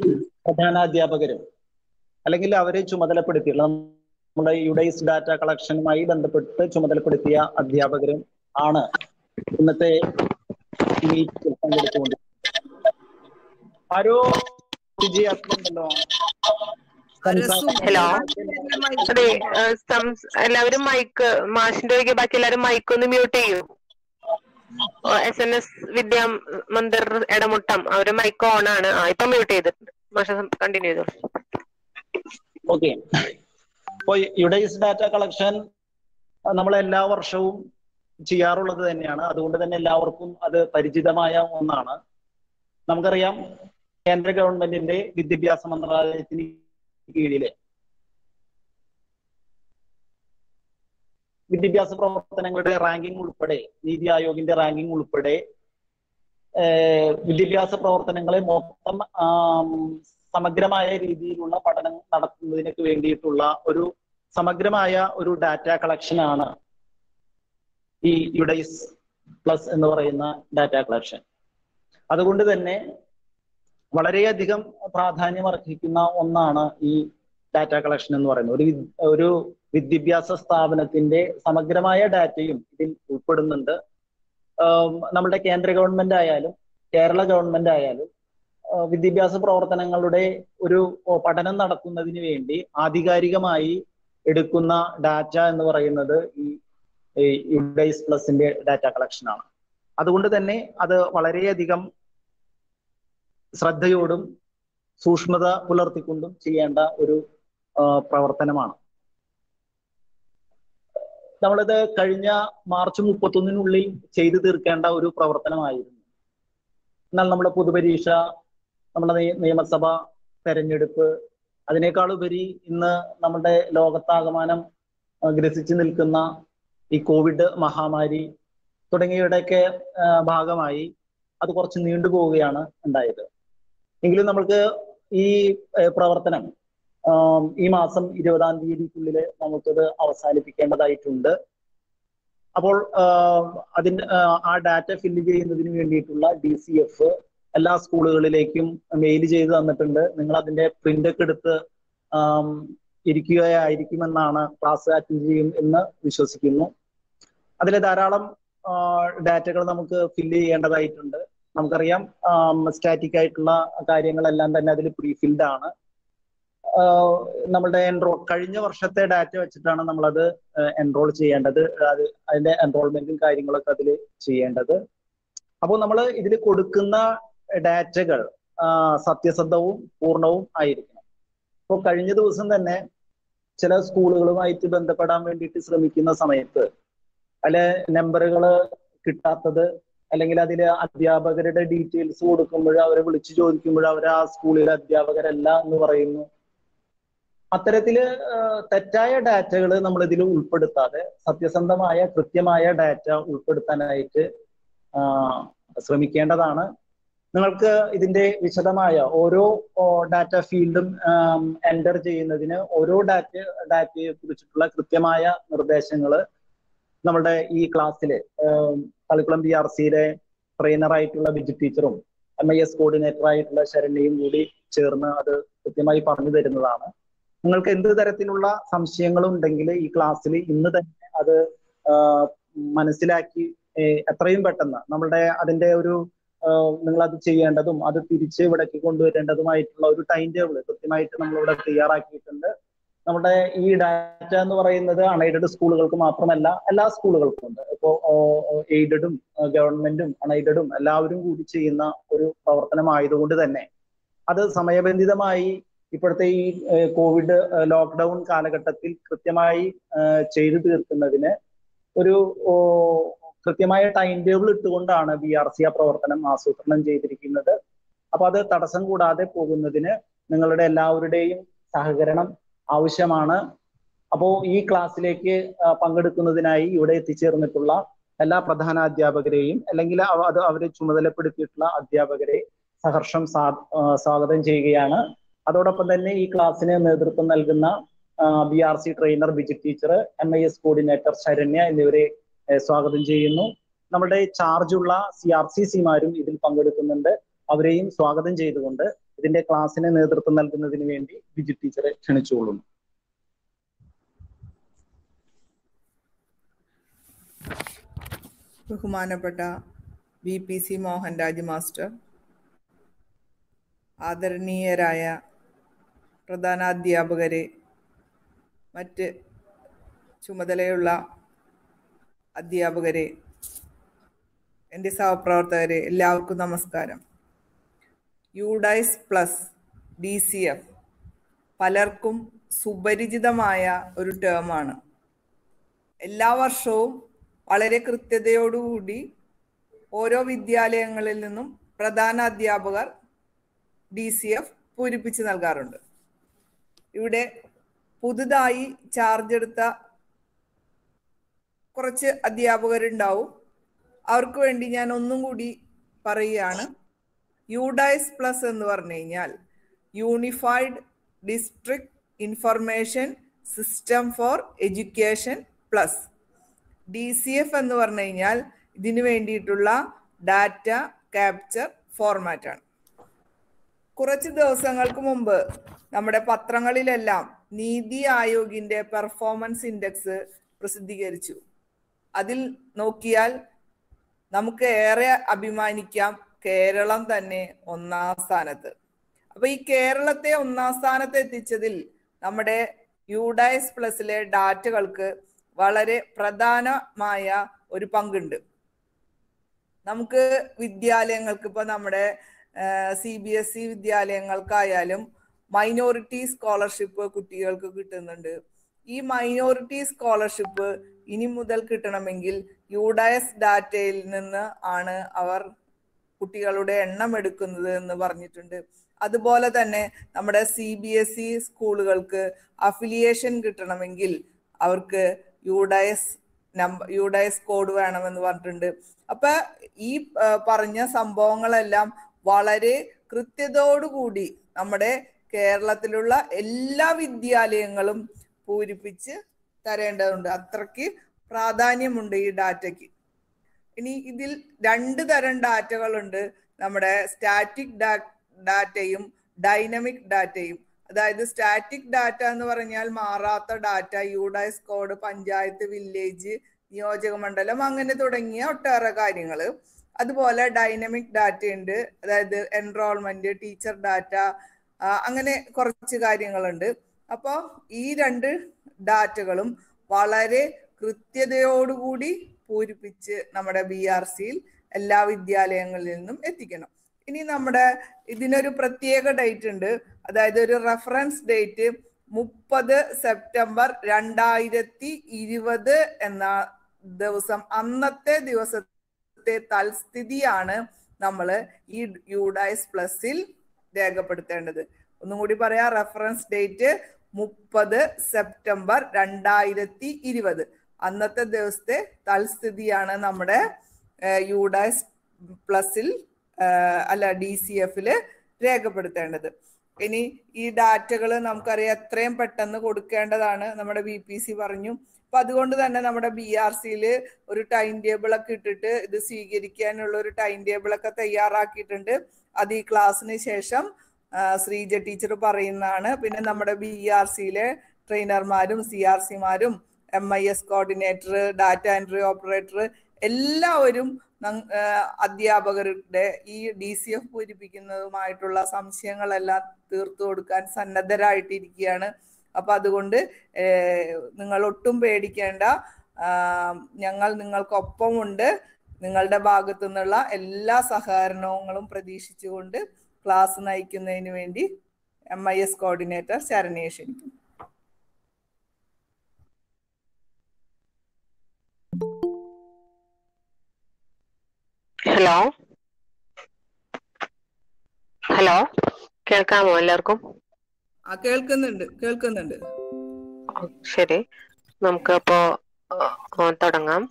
പ്രധാനാധ്യാപകരും അല്ലെങ്കിൽ അവരെ ചുമതലപ്പെടുത്തിയിട്ടുള്ള നമ്മുടെ യുഡൈസ് ഡാറ്റ കളക്ഷനുമായി ബന്ധപ്പെട്ട് ചുമതലപ്പെടുത്തിയ അധ്യാപകരും ആണ് ഇന്നത്തെ മീറ്റിൽ പങ്കെടുത്തുകൊണ്ട് ആരോ വിജയാത്മണ്ടല്ലോ ഹലോ അതെ ആ, സം- എല്ലാവരും മൈക്ക് മാഷിന്റെ ഒഴികെ ബാക്കി എല്ലാവരും മൈക്ക് ഒന്ന് മ്യൂട്ട് ചെയ്യൂ S N S Vidya Mandir Edamuttam അവര് മൈക്ക് ഓൺ ആണ് ആ ഇപ്പൊ മ്യൂട്ട് ചെയ്തിട്ടുണ്ട് മാഷ കണ്ടിന്യൂ ചെയ്തോളൂ ഓക്കെ അപ്പോൾ യുഡൈസ് ഡാറ്റ കളക്ഷൻ നമ്മൾ എല്ലാ വർഷവും ചെയ്യാറുള്ളത് തന്നെയാണ് അതുകൊണ്ട് തന്നെ എല്ലാവർക്കും അത് പരിചിതമായ ഒന്നാണ് നമുക്കറിയാം കേന്ദ്ര ഗവൺമെന്റിന്റെ വിദ്യാഭ്യാസ മന്ത്രാലയത്തിന് കീഴിലെ വിദ്യാഭ്യാസ പ്രവർത്തനങ്ങളുടെ റാങ്കിംഗ് ഉൾപ്പെടെ നീതി ആയോഗിന്റെ റാങ്കിംഗ് ഉൾപ്പെടെ ഏഹ് വിദ്യാഭ്യാസ പ്രവർത്തനങ്ങളെ മൊത്തം ആം, സമഗ്രമായ രീതിയിലുള്ള പഠനം നടത്തുന്നതിനൊക്കെ വേണ്ടിയിട്ടുള്ള ഒരു സമഗ്രമായ ഒരു ഡാറ്റ കളക്ഷൻ ആണ് ഈ യുഡൈസ് പ്ലസ് എന്ന് പറയുന്ന ഡാറ്റ കളക്ഷൻ അതുകൊണ്ട് തന്നെ വളരെയധികം പ്രാധാന്യം അർഹിക്കുന്ന ഒന്നാണ് ഈ ഡാറ്റ കളക്ഷൻ എന്ന് പറയുന്നത് ഒരു വിദ്- ഒരു വിദ്യാഭ്യാസ സ്ഥാപനത്തിന്റെ സമഗ്രമായ ഡാറ്റയും ഇതിൽ ഉൾപ്പെടുന്നുണ്ട് ആം, നമ്മുടെ കേന്ദ്ര ഗവൺമെന്റ് ആയാലും കേരള ഗവൺമെന്റ് ആയാലും ആ, വിദ്യാഭ്യാസ പ്രവർത്തനങ്ങളുടെ ഒരു ഓ, പഠനം നടത്തുന്നതിന് വേണ്ടി ആധികാരികമായി എടുക്കുന്ന ഡാറ്റ എന്ന് പറയുന്നത് ഈ ഈ യുഡൈസ് പ്ലസിന്റെ ഡാറ്റ കളക്ഷൻ ആണ് അതുകൊണ്ട് തന്നെ അത് വളരെയധികം ശ്രദ്ധയോടും സൂക്ഷ്മത പുലർത്തിക്കൊണ്ടും ചെയ്യേണ്ട ഒരു ആ, പ്രവർത്തനമാണ് നമ്മളിത് കഴിഞ്ഞ മാർച്ച് മുപ്പത്തൊന്നിനുള്ളിൽ ചെയ്തു തീർക്കേണ്ട ഒരു പ്രവർത്തനമായിരുന്നു എന്നാൽ നമ്മുടെ പൊതുപരീക്ഷ നമ്മുടെ നിയ- നിയമസഭ തെരഞ്ഞെടുപ്പ് അതിനേക്കാളുപരി ഇന്ന് നമ്മുടെ ലോകത്താകമാനം ആ, ഗ്രസിച്ചു നിൽക്കുന്ന ഈ കോവിഡ് മഹാമാരി തുടങ്ങിയവയുടെയൊക്കെ ആ, ഭാഗമായി അത് കുറച്ച് നീണ്ടുപോവുകയാണ് ഉണ്ടായത് എങ്കിലും നമ്മൾക്ക് ഈ ഏ, പ്രവർത്തനം ആം, ഈ മാസം ഇരുപതാം തീയതിക്കുള്ളിൽ നമുക്കത് അവസാനിപ്പിക്കേണ്ടതായിട്ടുണ്ട് അപ്പോൾ അതിന് ആ ഡാറ്റ ഫില്ല് ചെയ്യുന്നതിന് വേണ്ടിയിട്ടുള്ള ഡി സി എഫ് എല്ലാ സ്കൂളുകളിലേക്കും മെയിൽ ചെയ്ത് തന്നിട്ടുണ്ട് നിങ്ങൾ അതിന്റെ പ്രിന്റ് ഒക്കെ എടുത്ത് ആം, ഇരിക്കുകയായിരിക്കുമെന്നാണ് ക്ലാസ് അറ്റൻഡ് ചെയ്യും എന്ന് വിശ്വസിക്കുന്നു അതിൽ ധാരാളം ഡാറ്റകൾ നമുക്ക് ഫില്ല് ചെയ്യേണ്ടതായിട്ടുണ്ട് നമുക്കറിയാം സ്റ്റാറ്റിക് ആയിട്ടുള്ള കാര്യങ്ങളെല്ലാം തന്നെ അതിൽ പ്രീഫിൽഡ് ആണ് ആഹ് നമ്മുടെ എൻറോൾ കഴിഞ്ഞ വർഷത്തെ ഡാറ്റ വെച്ചിട്ടാണ് നമ്മളത് എൻറോൾ ചെയ്യേണ്ടത് അത് അതിന്റെ എൻറോൾമെന്റും കാര്യങ്ങളൊക്കെ അതിൽ ചെയ്യേണ്ടത് അപ്പോൾ നമ്മൾ ഇതിൽ കൊടുക്കുന്ന ഡാറ്റകൾ ആഹ് സത്യസന്ധവും പൂർണ്ണവും ആയിരിക്കണം അപ്പോൾ കഴിഞ്ഞ ദിവസം തന്നെ ചില സ്കൂളുകളുമായിട്ട് ബന്ധപ്പെടാൻ വേണ്ടിയിട്ട് ശ്രമിക്കുന്ന സമയത്ത് അല്ലെ നമ്പറുകൾ കിട്ടാത്തത് അല്ലെങ്കിൽ അതിൽ അധ്യാപകരുടെ ഡീറ്റെയിൽസ് കൊടുക്കുമ്പോൾ അവരെ വിളിച്ചു ചോദിക്കുമ്പോൾ അവർ ആ സ്കൂളിലെ അധ്യാപകരല്ല എന്ന് പറയുന്നു അത്തരത്തില് ആഹ് തെറ്റായ ഡാറ്റകൾ നമ്മൾ ഇതിൽ ഉൾപ്പെടുത്താതെ സത്യസന്ധമായ കൃത്യമായ ഡാറ്റ ഉൾപ്പെടുത്താനായിട്ട് ആഹ് ശ്രമിക്കേണ്ടതാണ് നിങ്ങൾക്ക് ഇതിന്റെ വിശദമായ ഓരോ ഡാറ്റ ഫീൽഡും എൻ്റർ ചെയ്യുന്നതിന് ഓരോ ഡാറ്റ ഡാറ്റയെ കുറിച്ചിട്ടുള്ള കൃത്യമായ നിർദ്ദേശങ്ങൾ നമ്മുടെ ഈ ക്ലാസ്സിൽ കളിക്കുളം ബി ആർ സിയിലെ ട്രെയിനർ ആയിട്ടുള്ള ബിജു ടീച്ചറും എം ഐ എസ് കോർഡിനേറ്റർ ആയിട്ടുള്ള ശരണ്യയും കൂടി ചേർന്ന് അത് കൃത്യമായി പറഞ്ഞു തരുന്നതാണ് നിങ്ങൾക്ക് എന്ത് തരത്തിലുള്ള സംശയങ്ങളുണ്ടെങ്കിൽ ഈ ക്ലാസ്സിൽ ഇന്ന് തന്നെ അത് ആഹ് മനസ്സിലാക്കി ഏഹ് എത്രയും പെട്ടെന്ന് നമ്മളുടെ അതിന്റെ ഒരു നിങ്ങൾ അത് ചെയ്യേണ്ടതും അത് തിരിച്ച് ഇവിടേക്ക് കൊണ്ടുവരേണ്ടതുമായിട്ടുള്ള ഒരു ടൈം ടേബിൾ കൃത്യമായിട്ട് നമ്മളിവിടെ തയ്യാറാക്കിയിട്ടുണ്ട് നമ്മുടെ ഈ ഡാറ്റ എന്ന് പറയുന്നത് അൺഎയ്ഡഡ് സ്കൂളുകൾക്ക് മാത്രമല്ല എല്ലാ സ്കൂളുകൾക്കും ഉണ്ട് ഇപ്പോൾ എയ്ഡഡും ഗവൺമെന്റും അൺഎയ്ഡഡും എല്ലാവരും കൂടി ചെയ്യുന്ന ഒരു പ്രവർത്തനമായതുകൊണ്ട് തന്നെ അത് സമയബന്ധിതമായി ഇപ്പോഴത്തെ ഈ ഏഹ് കോവിഡ് ഏഹ് ലോക്ക്ഡൌൺ കാലഘട്ടത്തിൽ കൃത്യമായി ഏഹ് ചെയ്തു തീർക്കുന്നതിന് ഒരു ഓ, കൃത്യമായ ടൈം ടേബിൾ ഇട്ടുകൊണ്ടാണ് ബി ആർ സി ആ പ്രവർത്തനം ആസൂത്രണം ചെയ്തിരിക്കുന്നത് അപ്പൊ അത് തടസ്സം കൂടാതെ പോകുന്നതിന് നിങ്ങളുടെ എല്ലാവരുടെയും സഹകരണം ആവശ്യമാണ് അപ്പോൾ ഈ ക്ലാസ്സിലേക്ക് ആ, പങ്കെടുക്കുന്നതിനായി ഇവിടെ എത്തിച്ചേർന്നിട്ടുള്ള എല്ലാ പ്രധാന അധ്യാപകരെയും അല്ലെങ്കിൽ അവ- അത് അവരെ ചുമതലപ്പെടുത്തിയിട്ടുള്ള അധ്യാപകരെ സഹർഷം സാ- ആ, സ്വാഗതം ചെയ്യുകയാണ് അതോടൊപ്പം തന്നെ ഈ ക്ലാസ്സിന് നേതൃത്വം നൽകുന്ന B R C trainer Biju teacher M I S coordinator Saranya എന്നിവരെ ഏ, സ്വാഗതം ചെയ്യുന്നു നമ്മുടെ ചാർജുള്ള സി ആർ സി സിമാരും ഇതിൽ പങ്കെടുക്കുന്നുണ്ട് അവരെയും സ്വാഗതം ചെയ്തുകൊണ്ട് ഇതിന്റെ ക്ലാസ്സിന് നേതൃത്വം നൽകുന്നതിന് വേണ്ടി ബിജു ടീച്ചറെ ക്ഷണിച്ചുകൊള്ളുന്നു ബഹുമാനപ്പെട്ട V P C Mohanraj master ആദരണീയരായ പ്രധാനാധ്യാപകരെ മറ്റ് ചുമതലയുള്ള അധ്യാപകരെ എൻ്റെ സഹപ്രവർത്തകരെ എല്ലാവർക്കും നമസ്കാരം UDISE plus D C F പലർക്കും സുപരിചിതമായ ഒരു ടേമാണ് എല്ലാ വർഷവും വളരെ കൃത്യതയോടുകൂടി ഓരോ വിദ്യാലയങ്ങളിൽ നിന്നും പ്രധാന അധ്യാപകർ ഡി സി എഫ് പൂരിപ്പിച്ച് നൽകാറുണ്ട് ഇവിടെ പുതുതായി ചാർജ് എടുത്ത കുറച്ച് അധ്യാപകരുണ്ടാവും അവർക്ക് വേണ്ടി ഞാൻ ഒന്നും കൂടി പറയുകയാണ് യുഡൈസ് പ്ലസ് എന്ന് പറഞ്ഞു കഴിഞ്ഞാൽ unified district information system for education plus D C F എന്ന് പറഞ്ഞു കഴിഞ്ഞാൽ ഇതിനു വേണ്ടിയിട്ടുള്ള ഡാറ്റ ക്യാപ്ചർ ഫോർമാറ്റാണ് കുറച്ച് ദിവസങ്ങൾക്ക് മുമ്പ് നമ്മുടെ പത്രങ്ങളിലെല്ലാം നീതി ആയോഗിന്റെ പെർഫോമൻസ് ഇൻഡെക്സ് പ്രസിദ്ധീകരിച്ചു അതിൽ നോക്കിയാൽ നമുക്ക് ഏറെ അഭിമാനിക്കാം കേരളം തന്നെ ഒന്നാം സ്ഥാനത്ത് അപ്പൊ ഈ കേരളത്തെ ഒന്നാം സ്ഥാനത്ത് എത്തിച്ചതിൽ നമ്മുടെ യുഡൈസ് പ്ലസിലെ ഡാറ്റകൾക്ക് വളരെ പ്രധാനമായ ഒരു പങ്കുണ്ട് നമുക്ക് വിദ്യാലയങ്ങൾക്ക് ഇപ്പൊ നമ്മുടെ സി ബി എസ് ഇ വിദ്യാലയങ്ങൾക്കായാലും മൈനോറിറ്റി സ്കോളർഷിപ്പ് കുട്ടികൾക്ക് കിട്ടുന്നുണ്ട് ഈ മൈനോറിറ്റി സ്കോളർഷിപ്പ് ഇനി മുതൽ കിട്ടണമെങ്കിൽ യുഡയസ് ഡാറ്റയിൽ നിന്ന് ആണ് അവർ കുട്ടികളുടെ എണ്ണം എടുക്കുന്നത് എന്ന് പറഞ്ഞിട്ടുണ്ട് അതുപോലെ തന്നെ നമ്മുടെ സി ബി എസ് ഇ സ്കൂളുകൾക്ക് അഫിലിയേഷൻ കിട്ടണമെങ്കിൽ അവർക്ക് യുഡയസ് നമ്പർ യുഡയസ് കോഡ് വേണമെന്ന് പറഞ്ഞിട്ടുണ്ട് അപ്പൊ ഈ പറഞ്ഞ സംഭവങ്ങളെല്ലാം വളരെ കൃത്യതയോടുകൂടി നമ്മുടെ കേരളത്തിലുള്ള എല്ലാ വിദ്യാലയങ്ങളും പൂരിപ്പിച്ച് തരേണ്ടതുണ്ട് അത്രയ്ക്ക് പ്രാധാന്യമുണ്ട് ഈ ഡാറ്റയ്ക്ക് ഇനി ഇതിൽ രണ്ട് തരം ഡാറ്റകളുണ്ട് നമ്മുടെ സ്റ്റാറ്റിക് ഡാറ്റയും ഡൈനമിക് ഡാറ്റയും അതായത് സ്റ്റാറ്റിക് ഡാറ്റ എന്ന് പറഞ്ഞാൽ മാറാത്ത data UDISE code panchayat village നിയോജക മണ്ഡലം അങ്ങനെ തുടങ്ങിയ ഒട്ടേറെ കാര്യങ്ങൾ അതുപോലെ ഡൈനമിക് ഡാറ്റ ഉണ്ട് അതായത് എൻറോൾമെന്റ് ടീച്ചർ ഡാറ്റ അങ്ങനെ കുറച്ച് കാര്യങ്ങളുണ്ട് അപ്പോൾ ഈ രണ്ട് ഡാറ്റകളും വളരെ കൃത്യതയോടുകൂടി പൂരിപ്പിച്ച് നമ്മുടെ ബി ആർ സിയിൽ എല്ലാ വിദ്യാലയങ്ങളിൽ നിന്നും എത്തിക്കണം ഇനി നമ്മുടെ ഇതിനൊരു പ്രത്യേക ഡേറ്റ് ഉണ്ട് അതായത് ഒരു റെഫറൻസ് ഡേറ്റ് മുപ്പത് സെപ്റ്റംബർ രണ്ടായിരത്തി ഇരുപത് എന്ന ദിവസം അന്നത്തെ ദിവസത്തെ തൽസ്ഥിതിയാണ് നമ്മൾ ഈ യുഡൈസ് പ്ലസിൽ രേഖപ്പെടുത്തേണ്ടത് ഒന്നും കൂടി പറയാം റെഫറൻസ് ഡേറ്റ് മുപ്പത് സെപ്റ്റംബർ രണ്ടായിരത്തി ഇരുപത് അന്നത്തെ ദിവസത്തെ തൽസ്ഥിതിയാണ് നമ്മുടെ യുഡൈസ് പ്ലസിൽ അല്ല ഡി സി എഫില് രേഖപ്പെടുത്തേണ്ടത് ഇനി ഈ ഡാറ്റകൾ നമുക്കറിയാം എത്രയും പെട്ടെന്ന് കൊടുക്കേണ്ടതാണ് നമ്മുടെ ബി പി സി പറഞ്ഞു അപ്പൊ അതുകൊണ്ട് തന്നെ നമ്മുടെ ബി ആർ സിയിൽ ഒരു ടൈം ടേബിൾ ഒക്കെ ഇട്ടിട്ട് ഇത് സ്വീകരിക്കാനുള്ള ഒരു ടൈം ടേബിൾ ഒക്കെ തയ്യാറാക്കിയിട്ടുണ്ട് അത് ഈ ക്ലാസ്സിന് ശേഷം ശ്രീജ ടീച്ചർ പറയുന്നതാണ് പിന്നെ നമ്മുടെ ബി ആർ സിയിലെ ട്രെയിനർമാരും സി ആർ സിമാരും M I S coordinator data entry operator എല്ലാവരും അധ്യാപകരുടെ ഈ ഡി സി എഫ് പൂരിപ്പിക്കുന്നതുമായിട്ടുള്ള സംശയങ്ങളെല്ലാം തീർത്തു കൊടുക്കാൻ സന്നദ്ധരായിട്ടിരിക്കുകയാണ് അപ്പൊ അതുകൊണ്ട് നിങ്ങൾ ഒട്ടും പേടിക്കേണ്ട ഞങ്ങൾ നിങ്ങൾക്കൊപ്പമുണ്ട് നിങ്ങളുടെ ഭാഗത്തു നിന്നുള്ള എല്ലാ സഹകരണങ്ങളും പ്രതീക്ഷിച്ചുകൊണ്ട് ക്ലാസ് നയിക്കുന്നതിന് വേണ്ടി എം ഐ എസ് കോർഡിനേറ്റർ ശരണ്യെ ക്ഷണിക്കുന്നു ഹലോ ഹലോ കേൾക്കാമോ എല്ലാവർക്കും ആ കേൾക്കുന്നുണ്ട് കേൾക്കുന്നുണ്ട് ശരി നമുക്ക് അപ്പോ തുടങ്ങാം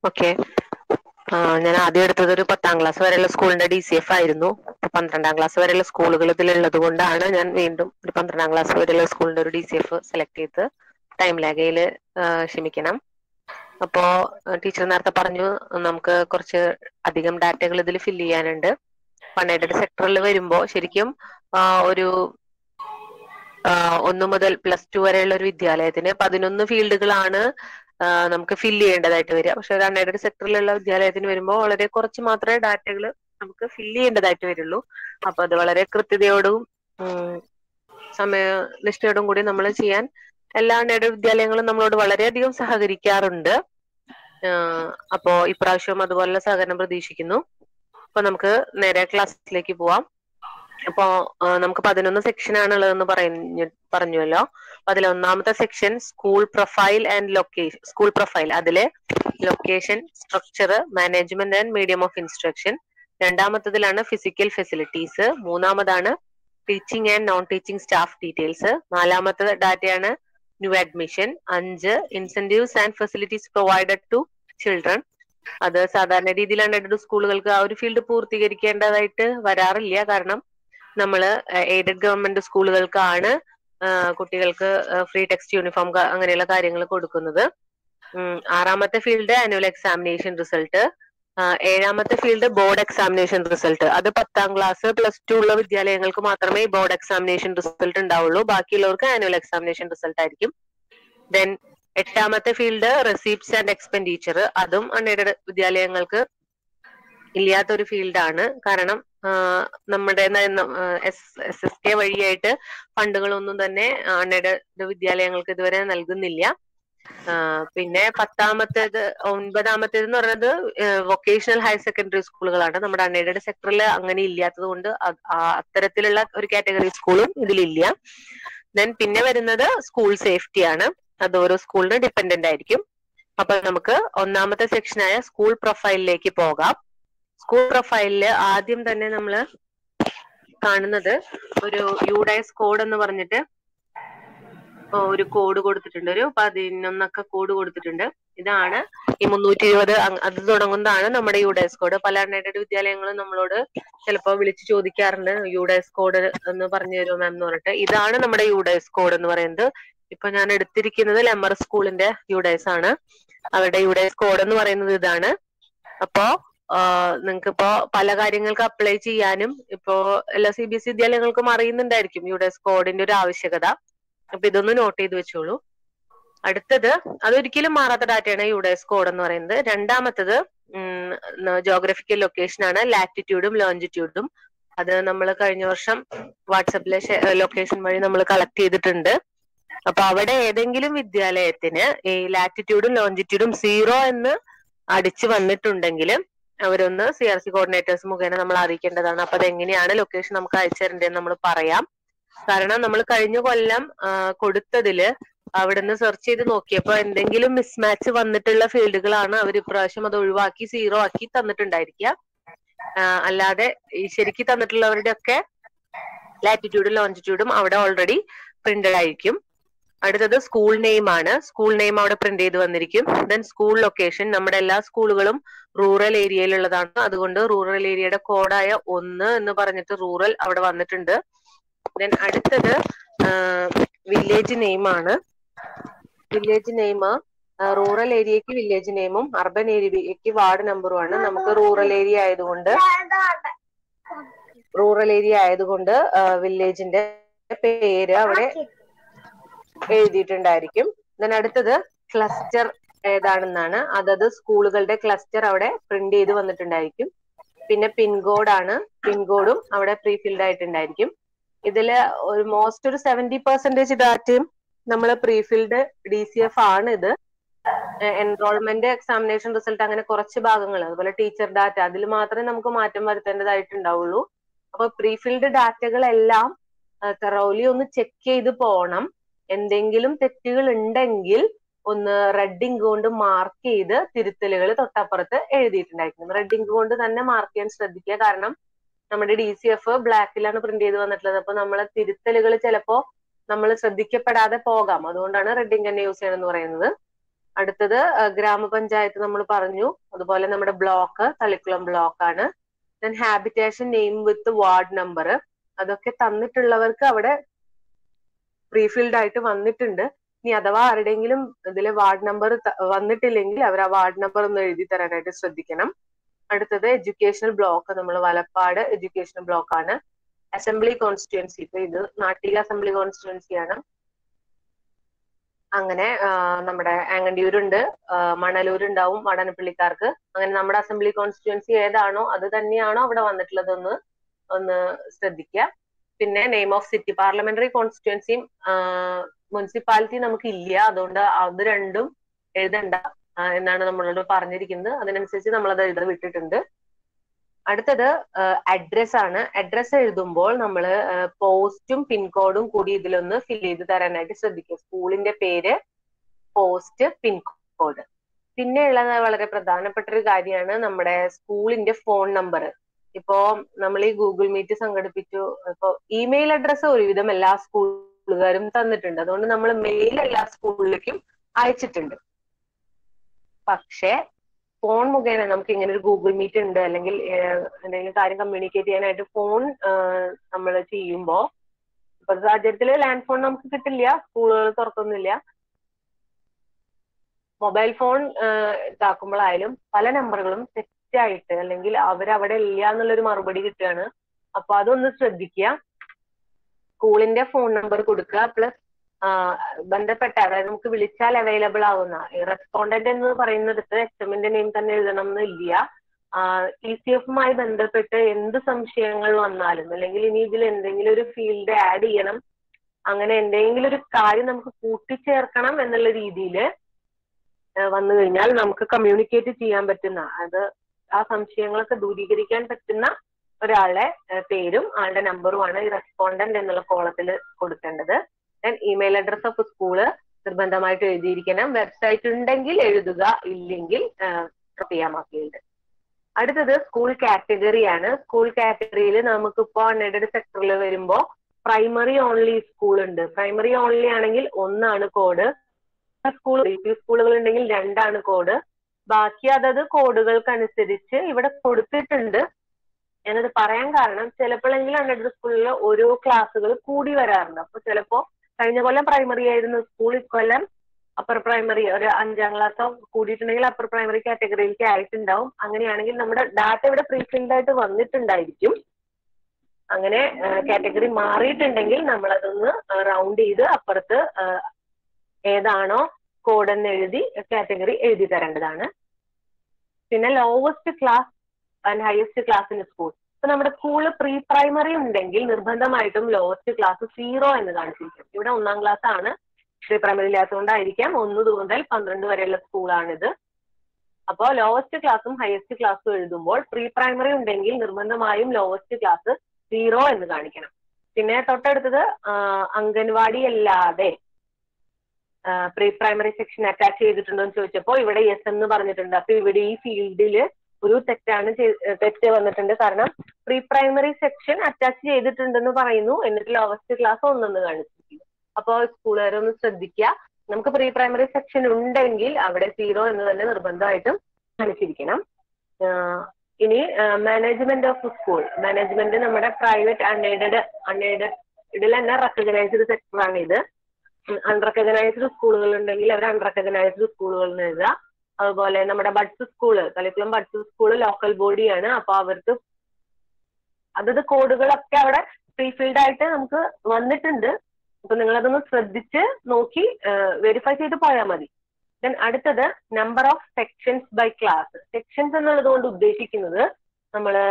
ഓക്കെ ഞാൻ ആദ്യം എടുത്തത് ഒരു പത്താം ക്ലാസ് വരെയുള്ള സ്കൂളിന്റെ ഡി സി എഫ് ആയിരുന്നു ഇപ്പൊ പന്ത്രണ്ടാം ക്ലാസ് വരെയുള്ള സ്കൂളുകൾ ഇതിലുള്ളത് കൊണ്ടാണ് ഞാൻ വീണ്ടും ഒരു പന്ത്രണ്ടാം ക്ലാസ് വരെയുള്ള സ്കൂളിന്റെ ഒരു ഡി സി എഫ് സെലക്ട് ചെയ്ത് ടൈം ലാഗയില് ക്ഷമിക്കണം അപ്പോ ടീച്ചർ നേരത്തെ പറഞ്ഞു നമുക്ക് കുറച്ച് അധികം ഡാറ്റകൾ ഇതിൽ ഫില്ല് ചെയ്യാനുണ്ട് ഫണ്ട് സെക്ടറിൽ വരുമ്പോ ശരിക്കും ആ, ഒരു ആ, ഒന്ന് മുതൽ പ്ലസ് ടു വരെയുള്ള ഒരു വിദ്യാലയത്തിന് പതിനൊന്ന് ഫീൽഡുകളാണ് ആ, നമുക്ക് ഫില്ല് ചെയ്യേണ്ടതായിട്ട് വരിക പക്ഷെ ഒരു അൺഎയ്ഡഡ് സെക്ടറിലുള്ള വിദ്യാലയത്തിന് വരുമ്പോൾ വളരെ കുറച്ച് മാത്രമേ ഡാറ്റകൾ നമുക്ക് ഫില്ല് ചെയ്യേണ്ടതായിട്ട് വരുള്ളൂ അപ്പൊ അത് വളരെ കൃത്യതയോടും ഉം, സമയനിഷ്ഠയോടും കൂടി നമ്മൾ ചെയ്യാൻ എല്ലാ അൺഎയ്ഡഡ് വിദ്യാലയങ്ങളും നമ്മളോട് വളരെയധികം സഹകരിക്കാറുണ്ട് ആഹ് അപ്പോ ഇപ്രാവശ്യം അതുപോലുള്ള സഹകരണം പ്രതീക്ഷിക്കുന്നു അപ്പൊ നമുക്ക് നേരെ ക്ലാസ്സിലേക്ക് പോവാം അപ്പോ ആ, നമുക്ക് പതിനൊന്ന് സെക്ഷൻ ആണ് ഉള്ളതെന്ന് പറഞ്ഞു പറഞ്ഞുവല്ലോ അപ്പൊ അതിൽ ഒന്നാമത്തെ section school profile and location school profile അതിലെ location structure management and medium of instruction രണ്ടാമത്തതിലാണ് ഫിസിക്കൽ ഫെസിലിറ്റീസ് മൂന്നാമതാണ് teaching and non teaching staff details നാലാമത്തത് ഡാറ്റയാണ് ന്യൂ അഡ്മിഷൻ അഞ്ച് incentives and facilities provided to children അത് സാധാരണ രീതിയിലാണ് എയ്ഡഡ് സ്കൂളുകൾക്ക് ആ ഒരു ഫീൽഡ് പൂർത്തീകരിക്കേണ്ടതായിട്ട് വരാറില്ല കാരണം നമ്മൾ എയ്ഡഡ് ഗവൺമെന്റ് സ്കൂളുകൾക്കാണ് ആ, കുട്ടികൾക്ക് ഫ്രീ ടെക്സ്റ്റ് യൂണിഫോം അങ്ങനെയുള്ള കാര്യങ്ങൾ കൊടുക്കുന്നത് ഉം, ആറാമത്തെ ഫീൽഡ് ആനുവൽ എക്സാമിനേഷൻ റിസൾട്ട് ഏഴാമത്തെ ഫീൽഡ് ബോർഡ് എക്സാമിനേഷൻ റിസൾട്ട് അത് പത്താം ക്ലാസ് പ്ലസ് ടു ഉള്ള വിദ്യാലയങ്ങൾക്ക് മാത്രമേ ഈ ബോർഡ് എക്സാമിനേഷൻ റിസൾട്ട് ഉണ്ടാവുള്ളൂ ബാക്കിയുള്ളവർക്ക് ആനുവൽ എക്സാമിനേഷൻ റിസൾട്ട് ആയിരിക്കും ദെൻ എട്ടാമത്തെ ഫീൽഡ് റെസീപ്റ്റ്സ് ആൻഡ് എക്സ്പെൻഡിച്ചർ അതും അൺഎയ്ഡഡ് വിദ്യാലയങ്ങൾക്ക് ഇല്ലാത്ത ഒരു ഫീൽഡാണ് കാരണം ആ, നമ്മുടെ എസ് എസ് എസ് കെ വഴിയായിട്ട് ഫണ്ടുകളൊന്നും തന്നെ അൺഎയ്ഡഡ് വിദ്യാലയങ്ങൾക്ക് ഇതുവരെ നൽകുന്നില്ല ആ, പിന്നെ പത്താമത്തേത് ഒൻപതാമത്തേത് എന്ന് പറയുന്നത് വൊക്കേഷണൽ ഹയർ സെക്കൻഡറി സ്കൂളുകളാണ് നമ്മുടെ അൺഎയ്ഡഡ് സെക്ടറിൽ അങ്ങനെ ഇല്ലാത്തത് കൊണ്ട് അത് ആ അത്തരത്തിലുള്ള ഒരു കാറ്റഗറി സ്കൂളും ഇതിലില്ല ദെൻ പിന്നെ വരുന്നത് സ്കൂൾ സേഫ്റ്റി ആണ് അത് ഓരോ സ്കൂളിന് ഡിപ്പെൻഡന്റ് ആയിരിക്കും അപ്പൊ നമുക്ക് ഒന്നാമത്തെ സെക്ഷനായ സ്കൂൾ പ്രൊഫൈലിലേക്ക് പോകാം സ്കൂൾ പ്രൊഫൈലില് ആദ്യം തന്നെ നമ്മൾ കാണുന്നത് ഒരു യുഡൈസ് കോഡ് എന്ന് പറഞ്ഞിട്ട് ഒരു കോഡ് കൊടുത്തിട്ടുണ്ട് ഒരു പതിനൊന്നക്ക കോഡ് കൊടുത്തിട്ടുണ്ട് ഇതാണ് ഈ മുന്നൂറ്റി ഇരുപത് അത് തുടങ്ങുന്നതാണ് നമ്മുടെ യുഡൈസ് കോഡ് പല അൺഎയ്ഡഡ് വിദ്യാലയങ്ങളും നമ്മളോട് ചിലപ്പോൾ വിളിച്ചു ചോദിക്കാറുണ്ട് യുഡൈസ് കോഡ് എന്ന് പറഞ്ഞു തരുമോ മാം എന്ന് പറഞ്ഞിട്ട് ഇതാണ് നമ്മുടെ യുഡൈസ് കോഡ് എന്ന് പറയുന്നത് ഇപ്പൊ ഞാൻ എടുത്തിരിക്കുന്നത് ലെമർ സ്കൂളിന്റെ യുഡൈസ് ആണ് അവരുടെ യുഡൈസ് കോഡ് എന്ന് പറയുന്നത് ഇതാണ് അപ്പോ നിങ്ങൾക്ക് ഇപ്പോ പല കാര്യങ്ങൾക്ക് അപ്ലൈ ചെയ്യാനും ഇപ്പോ എല്ലാ സി ബി എസ് വിദ്യാലയങ്ങൾക്കും അറിയുന്നുണ്ടായിരിക്കും യുഡൈസ് കോഡിന്റെ ഒരു ആവശ്യകത അപ്പൊ ഇതൊന്ന് നോട്ട് ചെയ്ത് വെച്ചോളൂ അടുത്തത് അതൊരിക്കലും മാറാത്ത ഡാറ്റയാണ് യുഡൈസ് കോഡ് എന്ന് പറയുന്നത് രണ്ടാമത്തത് ജോഗ്രഫിക്കൽ ലൊക്കേഷൻ ആണ് ലാറ്റിറ്റ്യൂഡും ലോഞ്ചിറ്റ്യൂഡും അത് നമ്മൾ കഴിഞ്ഞ വർഷം വാട്സപ്പിലെ ലൊക്കേഷൻ വഴി നമ്മൾ കളക്ട് ചെയ്തിട്ടുണ്ട് അപ്പൊ അവിടെ ഏതെങ്കിലും വിദ്യാലയത്തിന് ഈ ലാറ്റിറ്റ്യൂഡും ലോഞ്ചിറ്റ്യൂഡും സീറോ എന്ന് അടിച്ചു വന്നിട്ടുണ്ടെങ്കിൽ അവരൊന്ന് സി ആർ സി കോർഡിനേറ്റേഴ്സ് മുഖേന നമ്മൾ അറിയിക്കേണ്ടതാണ് അപ്പൊ അതെങ്ങനെയാണ് ലൊക്കേഷൻ നമുക്ക് അയച്ചു തരേണ്ടതെന്ന് നമ്മൾ പറയാം കാരണം നമ്മൾ കഴിഞ്ഞ കൊല്ലം ആ, കൊടുത്തതില് അവിടുന്ന് സെർച്ച് ചെയ്ത് നോക്കിയപ്പോ എന്തെങ്കിലും മിസ്മാച്ച് വന്നിട്ടുള്ള ഫീൽഡുകളാണ് അവർ ഇപ്രാവശ്യം അത് ഒഴിവാക്കി സീറോ ആക്കി തന്നിട്ടുണ്ടായിരിക്കുക ആ, അല്ലാതെ ഈ ശരിക്ക് തന്നിട്ടുള്ളവരുടെ ഒക്കെ ലാറ്റിറ്റ്യൂഡും ലോഞ്ചിറ്റ്യൂഡും അവിടെ ഓൾറെഡി പ്രിന്റഡ് ആയിരിക്കും അടുത്തത് സ്കൂൾ നെയിം ആണ് സ്കൂൾ നെയിം അവിടെ പ്രിന്റ് ചെയ്ത് വന്നിരിക്കും ദെൻ സ്കൂൾ ലൊക്കേഷൻ നമ്മുടെ എല്ലാ സ്കൂളുകളും റൂറൽ ഏരിയയിലുള്ളതാണ് അതുകൊണ്ട് റൂറൽ ഏരിയയുടെ കോഡായ ഒന്ന് എന്ന് പറഞ്ഞിട്ട് റൂറൽ അവിടെ വന്നിട്ടുണ്ട് ദെൻ അടുത്തത് വില്ലേജ് നെയിം ആണ് വില്ലേജ് നെയിം റൂറൽ ഏരിയക്ക് വില്ലേജ് നെയിമും അർബൻ ഏരിയക്ക് വാർഡ് നമ്പറും ആണ് നമുക്ക് റൂറൽ ഏരിയ ആയതുകൊണ്ട് റൂറൽ ഏരിയ ആയതുകൊണ്ട് വില്ലേജിന്റെ പേര് അവിടെ എഴുതിയിട്ടുണ്ടായിരിക്കും ദെൻ അടുത്തത് ക്ലസ്റ്റർ ഏതാണെന്നാണ് അതത് സ്കൂളുകളുടെ ക്ലസ്റ്റർ അവിടെ പ്രിന്റ് ചെയ്ത് വന്നിട്ടുണ്ടായിരിക്കും പിന്നെ പിൻകോഡ് ആണ് പിൻകോഡും അവിടെ പ്രീ ഫിൽഡ് ആയിട്ടുണ്ടായിരിക്കും ഇതില് ഒരു മോസ്റ്റ് ഒരു സെവന്റി പെർസെന്റേജ് ഡാറ്റയും നമ്മൾ pre filled D C F ആണ് ഇത് എൻറോൾമെന്റ് എക്സാമിനേഷൻ റിസൾട്ട് അങ്ങനെ കുറച്ച് ഭാഗങ്ങൾ അതുപോലെ ടീച്ചർ ഡാറ്റ അതിൽ മാത്രമേ നമുക്ക് മാറ്റം വരുത്തേണ്ടതായിട്ടുണ്ടാവുള്ളൂ അപ്പൊ പ്രീ ഫിൽഡ് ഡാറ്റകളെല്ലാം തെറോലി ഒന്ന് ചെക്ക് ചെയ്ത് പോണം എന്തെങ്കിലും തെറ്റുകൾ ഉണ്ടെങ്കിൽ ഒന്ന് റെഡ് ഇങ്ക് കൊണ്ട് മാർക്ക് ചെയ്ത് തിരുത്തലുകൾ തൊട്ടപ്പുറത്ത് എഴുതിയിട്ടുണ്ടായിരിക്കും റെഡ് ഇങ്ക് കൊണ്ട് തന്നെ മാർക്ക് ചെയ്യാൻ ശ്രദ്ധിക്കുക കാരണം നമ്മുടെ ഡി സി എഫ് ബ്ലാക്കിലാണ് പ്രിന്റ് ചെയ്ത് വന്നിട്ടുള്ളത് അപ്പൊ നമ്മളെ തിരുത്തലുകൾ ചിലപ്പോ നമ്മൾ ശ്രദ്ധിക്കപ്പെടാതെ പോകാം അതുകൊണ്ടാണ് റെഡ് ഇങ്ക് തന്നെ യൂസ് ചെയ്യണമെന്ന് പറയുന്നത് അടുത്തത് ആ, ഗ്രാമപഞ്ചായത്ത് നമ്മൾ പറഞ്ഞു അതുപോലെ നമ്മുടെ ബ്ലോക്ക് തളിക്കുളം ബ്ലോക്ക് ആണ് then habitation name with ward number അതൊക്കെ തന്നിട്ടുള്ളവർക്ക് അവിടെ പ്രീഫിൽഡ് ആയിട്ട് വന്നിട്ടുണ്ട് ഇനി അഥവാ ആരുടെയെങ്കിലും ഇതില് വാർഡ് നമ്പർ വന്നിട്ടില്ലെങ്കിൽ അവർ ആ വാർഡ് നമ്പർ ഒന്ന് എഴുതി തരാനായിട്ട് ശ്രദ്ധിക്കണം അടുത്തത് എഡ്യൂക്കേഷണൽ ബ്ലോക്ക് നമ്മൾ വലപ്പാട് എഡ്യൂക്കേഷണൽ ബ്ലോക്ക് ആണ് അസംബ്ലി കോൺസ്റ്റിറ്റ്യുവൻസി ഇപ്പൊ ഇത് നാട്ടിക അസംബ്ലി കോൺസ്റ്റിറ്റ്യുവൻസി ആണ് അങ്ങനെ ആ, നമ്മുടെ ആങ്ങണ്ടിയൂരുണ്ട് ആ, മണലൂരുണ്ടാവും വടനപ്പള്ളിക്കാർക്ക് അങ്ങനെ നമ്മുടെ അസംബ്ലി കോൺസ്റ്റിറ്റ്യുവൻസി ഏതാണോ അത് തന്നെയാണോ അവിടെ വന്നിട്ടുള്ളതെന്ന് ഒന്ന് ശ്രദ്ധിക്കുക പിന്നെ നെയിം ഓഫ് സിറ്റി പാർലമെന്ററി കോൺസ്റ്റിറ്റ്യുവൻസിയും മുനിസിപ്പാലിറ്റി നമുക്ക് ഇല്ല അതുകൊണ്ട് അത് രണ്ടും എഴുതണ്ട ആ, എന്നാണ് നമ്മളോട് പറഞ്ഞിരിക്കുന്നത് അതിനനുസരിച്ച് നമ്മൾ അത് എഴുതാൻ വിട്ടിട്ടുണ്ട് അടുത്തത് അഡ്രസ് ആണ് അഡ്രസ് എഴുതുമ്പോൾ നമ്മൾ പോസ്റ്റും പിൻകോഡും കൂടി ഇതിലൊന്ന് ഫിൽ ചെയ്ത് തരാനായിട്ട് ശ്രദ്ധിക്കുക സ്കൂളിന്റെ പേര് പോസ്റ്റ് പിൻകോഡ് പിന്നെ ഉള്ളത് വളരെ പ്രധാനപ്പെട്ട ഒരു കാര്യമാണ് നമ്മുടെ സ്കൂളിന്റെ ഫോൺ നമ്പർ ഇപ്പോ നമ്മൾ ഈ ഗൂഗിൾ മീറ്റ് സംഘടിപ്പിച്ചു ഇപ്പോ ഇമെയിൽ അഡ്രസ്സ് ഒരുവിധം എല്ലാ സ്കൂളുകാരും തന്നിട്ടുണ്ട് അതുകൊണ്ട് നമ്മൾ മെയിൽ എല്ലാ സ്കൂളിലേക്കും അയച്ചിട്ടുണ്ട് പക്ഷേ ഫോൺ മുഖേന നമുക്ക് ഇങ്ങനെ ഒരു ഗൂഗിൾ മീറ്റ് ഉണ്ട് അല്ലെങ്കിൽ ഏഹ്, എന്തെങ്കിലും കാര്യം കമ്മ്യൂണിക്കേറ്റ് ചെയ്യാനായിട്ട് ഫോൺ നമ്മൾ ചെയ്യുമ്പോ ഇപ്പോഴത്തെ സാഹചര്യത്തിൽ ലാൻഡ് ഫോൺ നമുക്ക് കിട്ടില്ല സ്കൂളുകൾ തുറക്കുന്നില്ല മൊബൈൽ ഫോൺ ഇതാക്കുമ്പോഴായാലും പല നമ്പറുകളും തെറ്റായിട്ട് അല്ലെങ്കിൽ അവരവിടെ ഇല്ല എന്നുള്ളൊരു മറുപടി കിട്ടുകയാണ് അപ്പൊ അതൊന്ന് ശ്രദ്ധിക്കുക സ്കൂളിന്റെ ഫോൺ നമ്പർ കൊടുക്കുക പ്ലസ് ബന്ധപ്പെട്ട അതായത് നമുക്ക് വിളിച്ചാൽ അവൈലബിൾ ആവുന്ന റെസ്പോണ്ടന്റ് എന്ന് പറയുന്നിടത്ത് എച്ച് എമ്മിന്റെ നെയിം തന്നെ എഴുതണം എന്നില്ല ടി സി എഫുമായി ബന്ധപ്പെട്ട് എന്ത് സംശയങ്ങൾ വന്നാലും അല്ലെങ്കിൽ ഇനി ഇതിൽ എന്തെങ്കിലും ഒരു ഫീൽഡ് ആഡ് ചെയ്യണം അങ്ങനെ എന്തെങ്കിലും ഒരു കാര്യം നമുക്ക് കൂട്ടിച്ചേർക്കണം എന്നുള്ള രീതിയിൽ വന്നു കഴിഞ്ഞാൽ നമുക്ക് കമ്മ്യൂണിക്കേറ്റ് ചെയ്യാൻ പറ്റുന്ന അത് ആ സംശയങ്ങളൊക്കെ ദൂരീകരിക്കാൻ പറ്റുന്ന ഒരാളുടെ ഏഹ്, പേരും ആളുടെ നമ്പറുമാണ് ഈ റെസ്പോണ്ടന്റ് എന്നുള്ള കോളത്തിൽ കൊടുക്കേണ്ടത് then email address of school നിർബന്ധമായിട്ട് എഴുതിയിരിക്കണം വെബ്സൈറ്റ് ഉണ്ടെങ്കിൽ എഴുതുക ഇല്ലെങ്കിൽ ചെയ്യാമാക്കിയുണ്ട് അടുത്തത് സ്കൂൾ കാറ്റഗറി ആണ് സ്കൂൾ കാറ്റഗറിയിൽ നമുക്കിപ്പോ അൺഎയ്ഡഡ് സെക്ടറിൽ വരുമ്പോ പ്രൈമറി ഓൺലി സ്കൂൾ ഉണ്ട് പ്രൈമറി ഓൺലി ആണെങ്കിൽ ഒന്നാണ് കോഡ് സ്കൂൾ സ്കൂളുകൾ ഉണ്ടെങ്കിൽ രണ്ടാണ് കോഡ് ബാക്കി അതത് കോഡുകൾക്കനുസരിച്ച് ഇവിടെ കൊടുത്തിട്ടുണ്ട് ഞാനത് പറയാൻ കാരണം ചിലപ്പോഴെങ്കിലും അൺഎയ്ഡഡ് സ്കൂളിൽ ഓരോ ക്ലാസ്സുകൾ കൂടി വരാറുണ്ട് അപ്പൊ ചിലപ്പോ കഴിഞ്ഞ കൊല്ലം പ്രൈമറി ആയിരുന്നു സ്കൂൾ ഇക്കൊല്ലം അപ്പർ പ്രൈമറി ഒരു അഞ്ചാം ക്ലാസ്സോ കൂടിയിട്ടുണ്ടെങ്കിൽ അപ്പർ പ്രൈമറി കാറ്റഗറിയിലേക്ക് ആയിട്ടുണ്ടാവും അങ്ങനെയാണെങ്കിൽ നമ്മുടെ ഡാറ്റ ഇവിടെ പ്രീഫിൽഡ് ആയിട്ട് വന്നിട്ടുണ്ടായിരിക്കും അങ്ങനെ കാറ്റഗറി മാറിയിട്ടുണ്ടെങ്കിൽ നമ്മൾ അതൊന്ന് റൗണ്ട് ചെയ്ത് അപ്പുറത്ത് ആ, ഏതാണോ കോഡ് എന്ന് എഴുതി കാറ്റഗറി എഴുതി തരേണ്ടതാണ് പിന്നെ lowest class and highest class in school ഇപ്പൊ നമ്മുടെ സ്കൂളിൽ പ്രീ പ്രൈമറി ഉണ്ടെങ്കിൽ നിർബന്ധമായിട്ടും ലോവസ്റ്റ് ക്ലാസ് സീറോ എന്ന് കാണിച്ചിരിക്കും ഇവിടെ ഒന്നാം ക്ലാസ് ആണ് പ്രീ പ്രൈമറി ഇല്ലാത്തതുകൊണ്ടായിരിക്കാം ഒന്ന് മുതൽ പന്ത്രണ്ട് വരെയുള്ള സ്കൂളാണിത് അപ്പോൾ ലോവസ്റ്റ് ക്ലാസ്സും ഹയസ്റ്റ് ക്ലാസ്സും എഴുതുമ്പോൾ പ്രീ പ്രൈമറി ഉണ്ടെങ്കിൽ നിർബന്ധമായും ലോവസ്റ്റ് ക്ലാസ് സീറോ എന്ന് കാണിക്കണം പിന്നെ തൊട്ടടുത്തത് ആ, അംഗൻവാടി അല്ലാതെ പ്രീ പ്രൈമറി സെക്ഷൻ അറ്റാച്ച് ചെയ്തിട്ടുണ്ടോ എന്ന് ചോദിച്ചപ്പോൾ ഇവിടെ യെസ് എന്ന് പറഞ്ഞിട്ടുണ്ട് അപ്പൊ ഇവിടെ ഈ ഫീൽഡിൽ ഒരു തെറ്റാണ് ചെയ്- തെറ്റ് വന്നിട്ടുണ്ട് കാരണം പ്രീ പ്രൈമറി സെക്ഷൻ അറ്റാച്ച് ചെയ്തിട്ടുണ്ടെന്ന് പറയുന്നു എന്നിട്ട് ലോവസ്റ്റ് ക്ലാസ് ഒന്നെന്ന് കാണിച്ചിരിക്കുന്നു അപ്പോൾ സ്കൂളുകാരൊന്ന് ശ്രദ്ധിക്കുക നമുക്ക് പ്രീ പ്രൈമറി സെക്ഷൻ ഉണ്ടെങ്കിൽ അവിടെ സീറോ എന്ന് തന്നെ നിർബന്ധമായിട്ടും കാണിച്ചിരിക്കണം ആഹ് ഇനി മാനേജ്മെന്റ് ഓഫ് സ്കൂൾ മാനേജ്മെന്റ് നമ്മുടെ പ്രൈവറ്റ് അൺഎയ്ഡഡ് അൺഎയ്ഡഡ് ഇതിൽ തന്നെ റെക്കഗ്നൈസ്ഡ് സെക്ടർ ആണ് ഇത് അൺറെക്കഗ്നൈസ്ഡ് സ്കൂളുകൾ ഉണ്ടെങ്കിൽ അവർ അൺറെക്കഗ്നൈസ്ഡ് സ്കൂളുകൾ എന്ന് എഴുതുക അതുപോലെ നമ്മുടെ buds school Thalikulam buds school local ബോഡിയാണ് അപ്പൊ അവർക്ക് അതത് കോഡുകളൊക്കെ അവിടെ പ്രീഫിൽഡ് ആയിട്ട് നമുക്ക് വന്നിട്ടുണ്ട് അപ്പൊ നിങ്ങൾ അതൊന്ന് ശ്രദ്ധിച്ച് നോക്കി വെരിഫൈ ചെയ്ത് പോയാൽ മതി ദെൻ അടുത്തത് number of sections by class sections എന്നുള്ളത് കൊണ്ട് ഉദ്ദേശിക്കുന്നത് നമ്മള്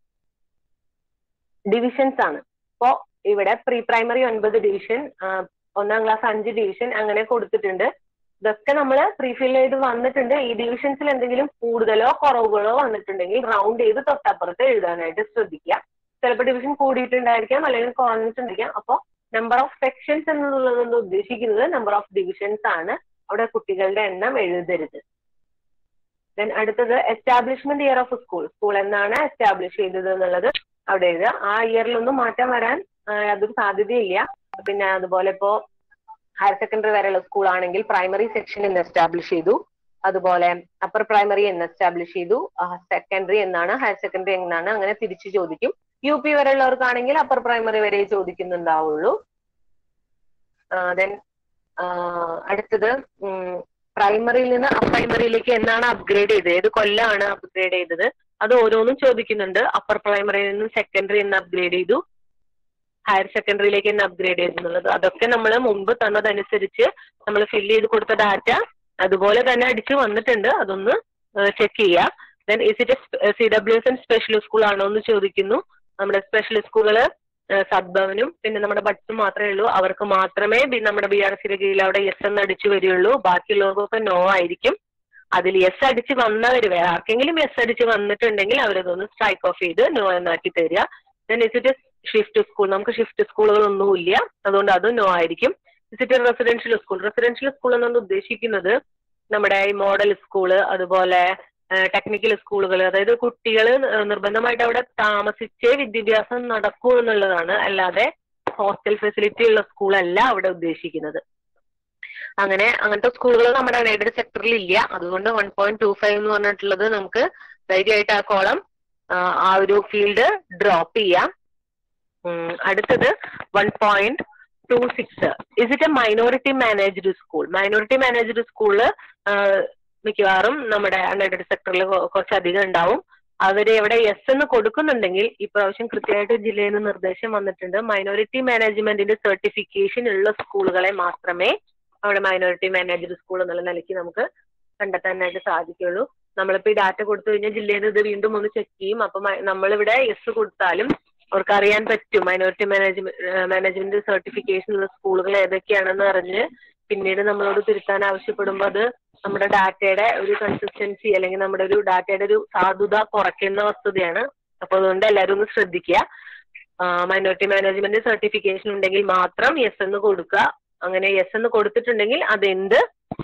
ഡിവിഷൻസ് ആണ് ഇപ്പോ ഇവിടെ പ്രീ പ്രൈമറി ഒൻപത് ഡിവിഷൻ ഒന്നാം ക്ലാസ് അഞ്ച് ഡിവിഷൻ അങ്ങനെ കൊടുത്തിട്ടുണ്ട് ഇതൊക്കെ നമ്മൾ പ്രീഫിൽ ചെയ്ത് വന്നിട്ടുണ്ട് ഈ ഡിവിഷൻസിൽ എന്തെങ്കിലും കൂടുതലോ കുറവുകളോ വന്നിട്ടുണ്ടെങ്കിൽ റൗണ്ട് ചെയ്ത് തൊട്ടപ്പുറത്ത് എഴുതാനായിട്ട് ശ്രദ്ധിക്കുക ചിലപ്പോൾ ഡിവിഷൻ കൂടിയിട്ടുണ്ടായിരിക്കാം അല്ലെങ്കിൽ കുറഞ്ഞിട്ടുണ്ടായിരിക്കാം അപ്പോൾ നമ്പർ ഓഫ് സെക്ഷൻസ് എന്നുള്ളത് കൊണ്ട് ഉദ്ദേശിക്കുന്നത് നമ്പർ ഓഫ് ഡിവിഷൻസ് ആണ് അവിടെ കുട്ടികളുടെ എണ്ണം എഴുതരുത് ദെൻ അടുത്തത് establishment year of school school എന്നാണ് എസ്റ്റാബ്ലിഷ് ചെയ്തത് എന്നുള്ളത് അവിടെ എഴുതുക ആ ഇയറിലൊന്നും മാറ്റം വരാൻ ആ, യാതൊരു സാധ്യതയില്ല പിന്നെ അതുപോലെ ഇപ്പോ ഹയർ സെക്കൻഡറി വരെയുള്ള സ്കൂൾ ആണെങ്കിൽ പ്രൈമറി സെക്ഷൻ എന്ന് എസ്റ്റാബ്ലിഷ് ചെയ്തു അതുപോലെ അപ്പർ പ്രൈമറി എന്ന് എസ്റ്റാബ്ലിഷ് ചെയ്തു സെക്കൻഡറി എന്നാണ് ഹയർ സെക്കൻഡറി എന്നാണ് അങ്ങനെ തിരിച്ചു ചോദിക്കും യു പി വരെയുള്ളവർക്കാണെങ്കിൽ അപ്പർ പ്രൈമറി വരെ ചോദിക്കുന്നുണ്ടാവുള്ളൂ ദെൻ അടുത്തത് പ്രൈമറിയിൽ നിന്ന് അപ്പർ പ്രൈമറിയിലേക്ക് എന്നാണ് അപ്ഗ്രേഡ് ചെയ്തത് ഏത് കൊല്ലാണ് അപ്ഗ്രേഡ് ചെയ്തത് അത് ഓരോന്നും ചോദിക്കുന്നുണ്ട് അപ്പർ പ്രൈമറിയിൽ നിന്ന് സെക്കൻഡറി എന്ന് അപ്ഗ്രേഡ് ചെയ്തു ഹയർ സെക്കൻഡറിയിലേക്ക് തന്നെ അപ്ഗ്രേഡ് ചെയ്തെന്നുള്ളത് അതൊക്കെ നമ്മൾ മുമ്പ് തന്നതനുസരിച്ച് നമ്മൾ ഫില്ല് ചെയ്ത് കൊടുത്ത ഡാറ്റ അതുപോലെ തന്നെ അടിച്ചു വന്നിട്ടുണ്ട് അതൊന്ന് ചെക്ക് ചെയ്യാം then is it C W S N special school ആണോ എന്ന് ചോദിക്കുന്നു നമ്മുടെ സ്പെഷ്യൽ സ്കൂള് സദ്ഭവനും പിന്നെ നമ്മുടെ ബഡ്സും മാത്രമേ ഉള്ളൂ അവർക്ക് മാത്രമേ ബി- നമ്മുടെ ബി ആർ സിയുടെ കീഴിൽ അവിടെ എസ് എന്ന് അടിച്ചു വരികയുള്ളൂ ബാക്കിയുള്ളവർക്കൊക്കെ നോ ആയിരിക്കും അതിൽ എസ് അടിച്ച് വന്നവർ വേറെ ആർക്കെങ്കിലും എസ് അടിച്ച് വന്നിട്ടുണ്ടെങ്കിൽ അവരതൊന്ന് സ്ട്രൈക്ക് ഓഫ് ചെയ്ത് നോ എന്നാക്കി തരിക then is it shift school നമുക്ക് ഷിഫ്റ്റ് സ്കൂളുകളൊന്നുമില്ല അതുകൊണ്ട് അത് നോ ആയിരിക്കും is it residential school residential school എന്നാണ് ഉദ്ദേശിക്കുന്നത് നമ്മുടെ ഈ മോഡൽ സ്കൂള് അതുപോലെ ടെക്നിക്കൽ സ്കൂളുകൾ അതായത് കുട്ടികൾ നിർബന്ധമായിട്ട് അവിടെ താമസിച്ചേ വിദ്യാഭ്യാസം നടക്കൂ എന്നുള്ളതാണ് അല്ലാതെ ഹോസ്റ്റൽ ഫെസിലിറ്റി ഉള്ള സ്കൂളല്ല അവിടെ ഉദ്ദേശിക്കുന്നത് അങ്ങനെ അങ്ങനത്തെ സ്കൂളുകൾ നമ്മുടെ എയ്ഡഡ് സെക്ടറിൽ ഇല്ല അതുകൊണ്ട് വൺ പോയിന്റ് ടു ഫൈവ് എന്ന് പറഞ്ഞിട്ടുള്ളത് നമുക്ക് ധൈര്യമായിട്ട് ആ കോളം ആ ഒരു ഫീൽഡ് ഡ്രോപ്പ് ചെയ്യാം ഉം, അടുത്തത് one point two six is it a minority managed school minority managed school മിക്കവാറും നമ്മുടെ അൺഎയ്ഡഡ് സെക്ടറിൽ കുറച്ചധികം ഉണ്ടാവും അവര് എവിടെ എസ് എന്ന് കൊടുക്കുന്നുണ്ടെങ്കിൽ ഇപ്രാവശ്യം കൃത്യമായിട്ട് ജില്ലയിൽ നിന്ന് നിർദ്ദേശം വന്നിട്ടുണ്ട് മൈനോറിറ്റി മാനേജ്മെന്റിന്റെ സർട്ടിഫിക്കേഷൻ ഉള്ള സ്കൂളുകളെ മാത്രമേ അവിടെ മൈനോറിറ്റി മാനേജ്ഡ് സ്കൂൾ എന്നുള്ള നിലയ്ക്ക് നമുക്ക് കണ്ടെത്താനായിട്ട് സാധിക്കുള്ളൂ നമ്മളിപ്പോ ഈ ഡാറ്റ കൊടുത്തു കഴിഞ്ഞാൽ ജില്ലയിൽ നിന്ന് ഇത് വീണ്ടും ഒന്ന് ചെക്ക് ചെയ്യും അപ്പൊ മ- നമ്മളിവിടെ എസ് കൊടുത്താലും അവർക്ക് അറിയാൻ പറ്റും മൈനോറിറ്റി മാനേജ്മെന്റ് മാനേജ്മെന്റ് സർട്ടിഫിക്കേഷൻ ഉള്ള സ്കൂളുകൾ ഏതൊക്കെയാണെന്ന് അറിഞ്ഞ് പിന്നീട് നമ്മളോട് തിരുത്താൻ ആവശ്യപ്പെടുമ്പോൾ അത് നമ്മുടെ ഡാറ്റയുടെ ഒരു കൺസിസ്റ്റൻസി അല്ലെങ്കിൽ നമ്മുടെ ഒരു ഡാറ്റയുടെ ഒരു സാധുത കുറയ്ക്കുന്ന വസ്തുതയാണ് അപ്പൊ അതുകൊണ്ട് എല്ലാവരും ഒന്ന് ശ്രദ്ധിക്കുക മൈനോറിറ്റി മാനേജ്മെന്റ് സർട്ടിഫിക്കേഷൻ ഉണ്ടെങ്കിൽ മാത്രം യെസ് എന്ന് കൊടുക്കുക അങ്ങനെ യെസ് എന്ന് കൊടുത്തിട്ടുണ്ടെങ്കിൽ അതെന്ത്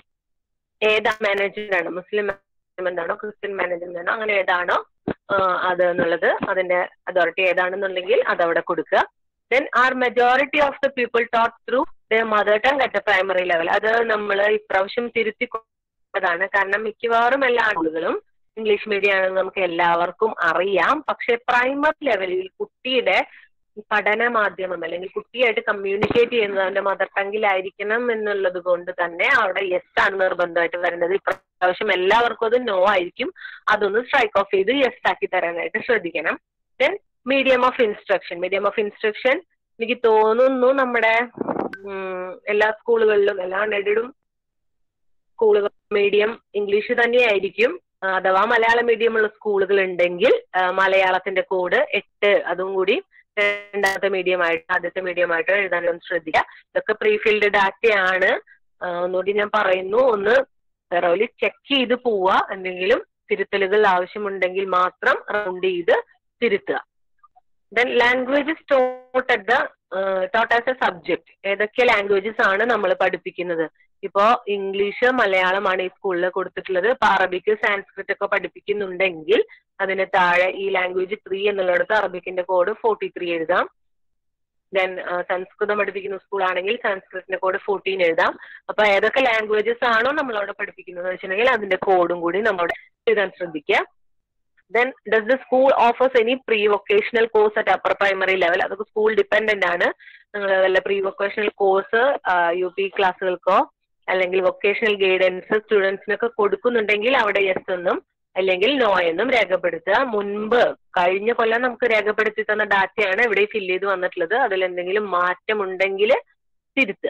ഏതാ മാനേജ്മെന്റ് ആണ് മുസ്ലിം മാനേജ്മെന്റ് ആണോ ക്രിസ്ത്യൻ മാനേജ്മെന്റ് ആണോ അങ്ങനെ ഏതാണോ ആ, അത് എന്നുള്ളത് അതിന്റെ അതോറിറ്റി ഏതാണെന്നുണ്ടെങ്കിൽ അത് അവിടെ കൊടുക്കുക then are majority of the people taught through the mother tongue at primary level അത് നമ്മൾ ഇപ്രാവശ്യം തിരുത്തി കൊണ്ടതാണ് കാരണം മിക്കവാറും എല്ലാ ആളുകളും ഇംഗ്ലീഷ് മീഡിയം ആണെന്ന് നമുക്ക് എല്ലാവർക്കും അറിയാം പക്ഷെ പ്രൈമറി ലെവലിൽ കുട്ടിയുടെ പഠന മാധ്യമം അല്ലെങ്കിൽ കുട്ടിയായിട്ട് കമ്മ്യൂണിക്കേറ്റ് ചെയ്യുന്നത് അവന്റെ മദർ ടങ്ങിലായിരിക്കണം എന്നുള്ളത് കൊണ്ട് തന്നെ അവിടെ യെസ് ആണ് നിർബന്ധമായിട്ട് വരുന്നത് ഇപ്രാവശ്യം എല്ലാവർക്കും അത് നോ ആയിരിക്കും അതൊന്ന് സ്ട്രൈക്ക് ഓഫ് ചെയ്ത് യെസ് ആക്കി തരാനായിട്ട് ശ്രദ്ധിക്കണം then medium of instruction medium of instruction എനിക്ക് തോന്നുന്നു നമ്മുടെ ഉം, എല്ലാ സ്കൂളുകളിലും എല്ലാ അൺഎയ്ഡഡും സ്കൂളുകൾ മീഡിയം ഇംഗ്ലീഷ് തന്നെയായിരിക്കും ആ, അഥവാ മലയാള മീഡിയം ഉള്ള സ്കൂളുകൾ ഉണ്ടെങ്കിൽ ആ, മലയാളത്തിന്റെ കോഡ് എട്ട് അതും കൂടി രണ്ടാമത്തെ മീഡിയം ആയിട്ട് ആദ്യത്തെ മീഡിയം ആയിട്ട് എഴുതാനൊന്ന് ശ്രദ്ധിക്കുക ഇതൊക്കെ പ്രീ ഫിൽഡ് ഡാറ്റയാണ് ആ, ഒന്നുകൂടി ഞാൻ പറയുന്നു ഒന്ന് തെറോലി ചെക്ക് ചെയ്ത് പോവുക എന്തെങ്കിലും തിരുത്തലുകൾ ആവശ്യമുണ്ടെങ്കിൽ മാത്രം റൗണ്ട് ചെയ്ത് തിരുത്തുക then languages taught at the taught as a subject ഏതൊക്കെ ലാംഗ്വേജസ് ആണ് നമ്മൾ പഠിപ്പിക്കുന്നത് ഇപ്പോ ഇംഗ്ലീഷ് മലയാളമാണ് ഈ സ്കൂളിൽ കൊടുത്തിട്ടുള്ളത് ഇപ്പൊ അറബിക്ക് സാൻസ്ക്രിറ്റ് ഒക്കെ പഠിപ്പിക്കുന്നുണ്ടെങ്കിൽ അതിന് താഴെ ഈ ലാംഗ്വേജ് ത്രീ എന്നുള്ളിടത്ത് അറബിക്കിന്റെ കോഡ് ഫോർട്ടി ത്രീ എഴുതാം ദെൻ സംസ്കൃതം പഠിപ്പിക്കുന്ന സ്കൂൾ ആണെങ്കിൽ സംസ്കൃതിന്റെ കോഡ് ഫോർട്ടീൻ എഴുതാം അപ്പൊ ഏതൊക്കെ ലാംഗ്വേജസ് ആണോ നമ്മൾ അവിടെ പഠിപ്പിക്കുന്നത് വെച്ചിട്ടുണ്ടെങ്കിൽ അതിന്റെ കോഡും കൂടി നമ്മളവിടെ എഴുതാൻ ശ്രദ്ധിക്കുക then does the school offers any pre vocational course at upper primary level അതൊക്കെ സ്കൂൾ ഡിപ്പെൻഡന്റ് ആണ് നിങ്ങൾ വല്ല pre vocational course U P ക്ലാസ്സുകൾക്കോ അല്ലെങ്കിൽ വൊക്കേഷണൽ ഗൈഡൻസ് സ്റ്റുഡൻസിനൊക്കെ കൊടുക്കുന്നുണ്ടെങ്കിൽ അവിടെ യെസ് എന്നും അല്ലെങ്കിൽ നോ എന്നും രേഖപ്പെടുത്തുക മുൻപ് കഴിഞ്ഞ കൊല്ലം നമുക്ക് രേഖപ്പെടുത്തി തന്ന ഡാറ്റയാണ് ഇവിടെ ഫില്ല് ചെയ്ത് വന്നിട്ടുള്ളത് അതിൽ എന്തെങ്കിലും മാറ്റം ഉണ്ടെങ്കിൽ തിരുത്തുക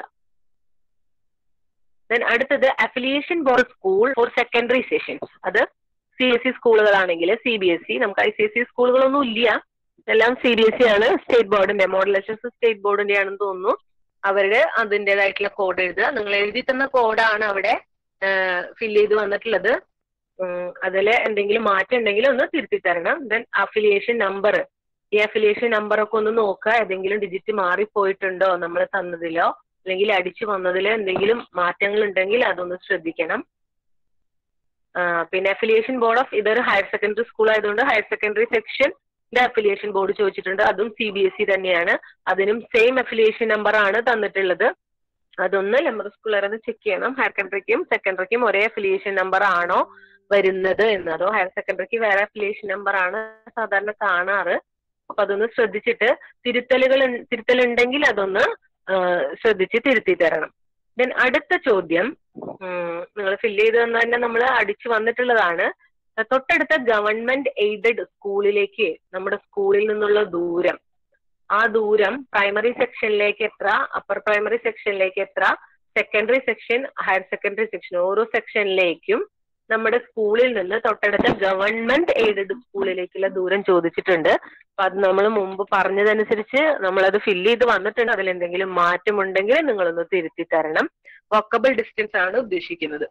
ദെൻ അടുത്തത് affiliation board school for secondary sessions അത് സി എസ് സി സ്കൂളുകളാണെങ്കിൽ സി ബി എസ് ഇ നമുക്ക് ഐ സി എസ് സി സ്കൂളുകളൊന്നും ഇല്ല എല്ലാം സി ബി എസ് ഇ ആണ് സ്റ്റേറ്റ് ബോർഡിന്റെ മോഡൽ എച്ച് എസ് സ്റ്റേറ്റ് ബോർഡിന്റെ ആണെന്ന് തോന്നുന്നു അവരുടെ അതിൻ്റെതായിട്ടുള്ള കോഡ് എഴുതുക നിങ്ങൾ എഴുതി തന്ന കോഡാണ് അവിടെ ഫില്ല് ചെയ്ത് വന്നിട്ടുള്ളത് അതിൽ എന്തെങ്കിലും മാറ്റം ഉണ്ടെങ്കിൽ ഒന്ന് തിരുത്തി തരണം ദെൻ അഫിലിയേഷൻ നമ്പർ ഈ അഫിലിയേഷൻ നമ്പർ ഒക്കെ ഒന്ന് നോക്കുക ഏതെങ്കിലും ഡിജിറ്റ് മാറിപ്പോയിട്ടുണ്ടോ നമ്മൾ തന്നതിലോ അല്ലെങ്കിൽ അടിച്ചു വന്നതിലോ എന്തെങ്കിലും മാറ്റങ്ങൾ ഉണ്ടെങ്കിൽ അതൊന്ന് ശ്രദ്ധിക്കണം ആ, പിന്നെ അഫിലിയേഷൻ ബോർഡ് ഓഫ് ഇതൊരു ഹയർ സെക്കൻഡറി സ്കൂൾ ആയതുകൊണ്ട് ഹയർ സെക്കൻഡറി സെക്ഷന്റെ അഫിലിയേഷൻ ബോർഡ് ചോദിച്ചിട്ടുണ്ട് അതും സി ബി എസ് ഇ തന്നെയാണ് അതിനും സെയിം അഫിലിയേഷൻ നമ്പർ ആണ് തന്നിട്ടുള്ളത് അതൊന്ന് ലംബർ സ്കൂളുകാരത് ചെക്ക് ചെയ്യണം ഹയർ സെക്കൻഡറിക്കും സെക്കൻഡറിക്കും ഒരേ അഫിലിയേഷൻ നമ്പർ ആണോ വരുന്നത് എന്ന് അതോ ഹയർ സെക്കൻഡറിക്ക് വേറെ അഫിലിയേഷൻ നമ്പർ ആണ് സാധാരണ കാണാറ് അപ്പൊ അതൊന്ന് ശ്രദ്ധിച്ചിട്ട് തിരുത്തലുകൾ ഉൺ- തിരുത്തലുണ്ടെങ്കിൽ അതൊന്ന് ആ, ശ്രദ്ധിച്ച് തിരുത്തി തരണം ദെൻ അടുത്ത ചോദ്യം നിങ്ങൾ ഫില്ല് ചെയ്ത് തന്നെ തന്നെ നമ്മൾ അടിച്ചു വന്നിട്ടുള്ളതാണ് തൊട്ടടുത്ത ഗവൺമെന്റ് എയ്ഡഡ് സ്കൂളിലേക്ക് നമ്മുടെ സ്കൂളിൽ നിന്നുള്ള ദൂരം ആ ദൂരം പ്രൈമറി സെക്ഷനിലേക്ക് എത്ര അപ്പർ പ്രൈമറി സെക്ഷനിലേക്ക് എത്ര secondary section higher secondary section ഓരോ സെക്ഷനിലേക്കും നമ്മുടെ സ്കൂളിൽ നിന്ന് തൊട്ടടുത്ത ഗവൺമെന്റ് എയ്ഡഡ് സ്കൂളിലേക്കുള്ള ദൂരം ചോദിച്ചിട്ടുണ്ട് അപ്പൊ അത് നമ്മൾ മുമ്പ് പറഞ്ഞതനുസരിച്ച് നമ്മളത് ഫില്ല് ചെയ്ത് വന്നിട്ടുണ്ട് അതിൽ എന്തെങ്കിലും മാറ്റമുണ്ടെങ്കിൽ നിങ്ങളൊന്ന് തിരുത്തി തരണം വക്കബിൾ ഡിസ്റ്റൻസ് ആണ് ഉദ്ദേശിക്കുന്നത്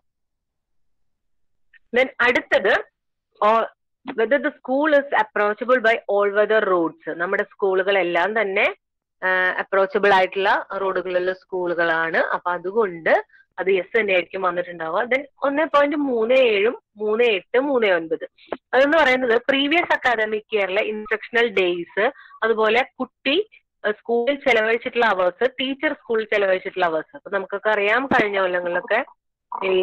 ദെൻ അടുത്തത് whether the school is approachable by all weather roads നമ്മുടെ സ്കൂളുകളെല്ലാം തന്നെ അപ്രോച്ചബിൾ ആയിട്ടുള്ള റോഡുകളുള്ള സ്കൂളുകളാണ് അപ്പൊ അതുകൊണ്ട് അത് യെസ് തന്നെ ആയിരിക്കും വന്നിട്ടുണ്ടാവുക ദെൻ ഒന്ന് പോയിന്റ് മൂന്ന് ഏഴും മൂന്ന് എട്ട് മൂന്ന് ഒൻപത് അതെന്ന് പറയുന്നത് പ്രീവിയസ് അക്കാദമിക് ഇയറിലെ ഇൻസ്ട്രക്ഷണൽ ഡേയ്സ് അതുപോലെ കുട്ടി സ്കൂളിൽ ചെലവഴിച്ചിട്ടുള്ള അവേഴ്സ് ടീച്ചർ സ്കൂളിൽ ചെലവഴിച്ചിട്ടുള്ള അവേഴ്സ് അപ്പൊ നമുക്കൊക്കെ അറിയാം കഴിഞ്ഞ കൊല്ലങ്ങളിലൊക്കെ ഈ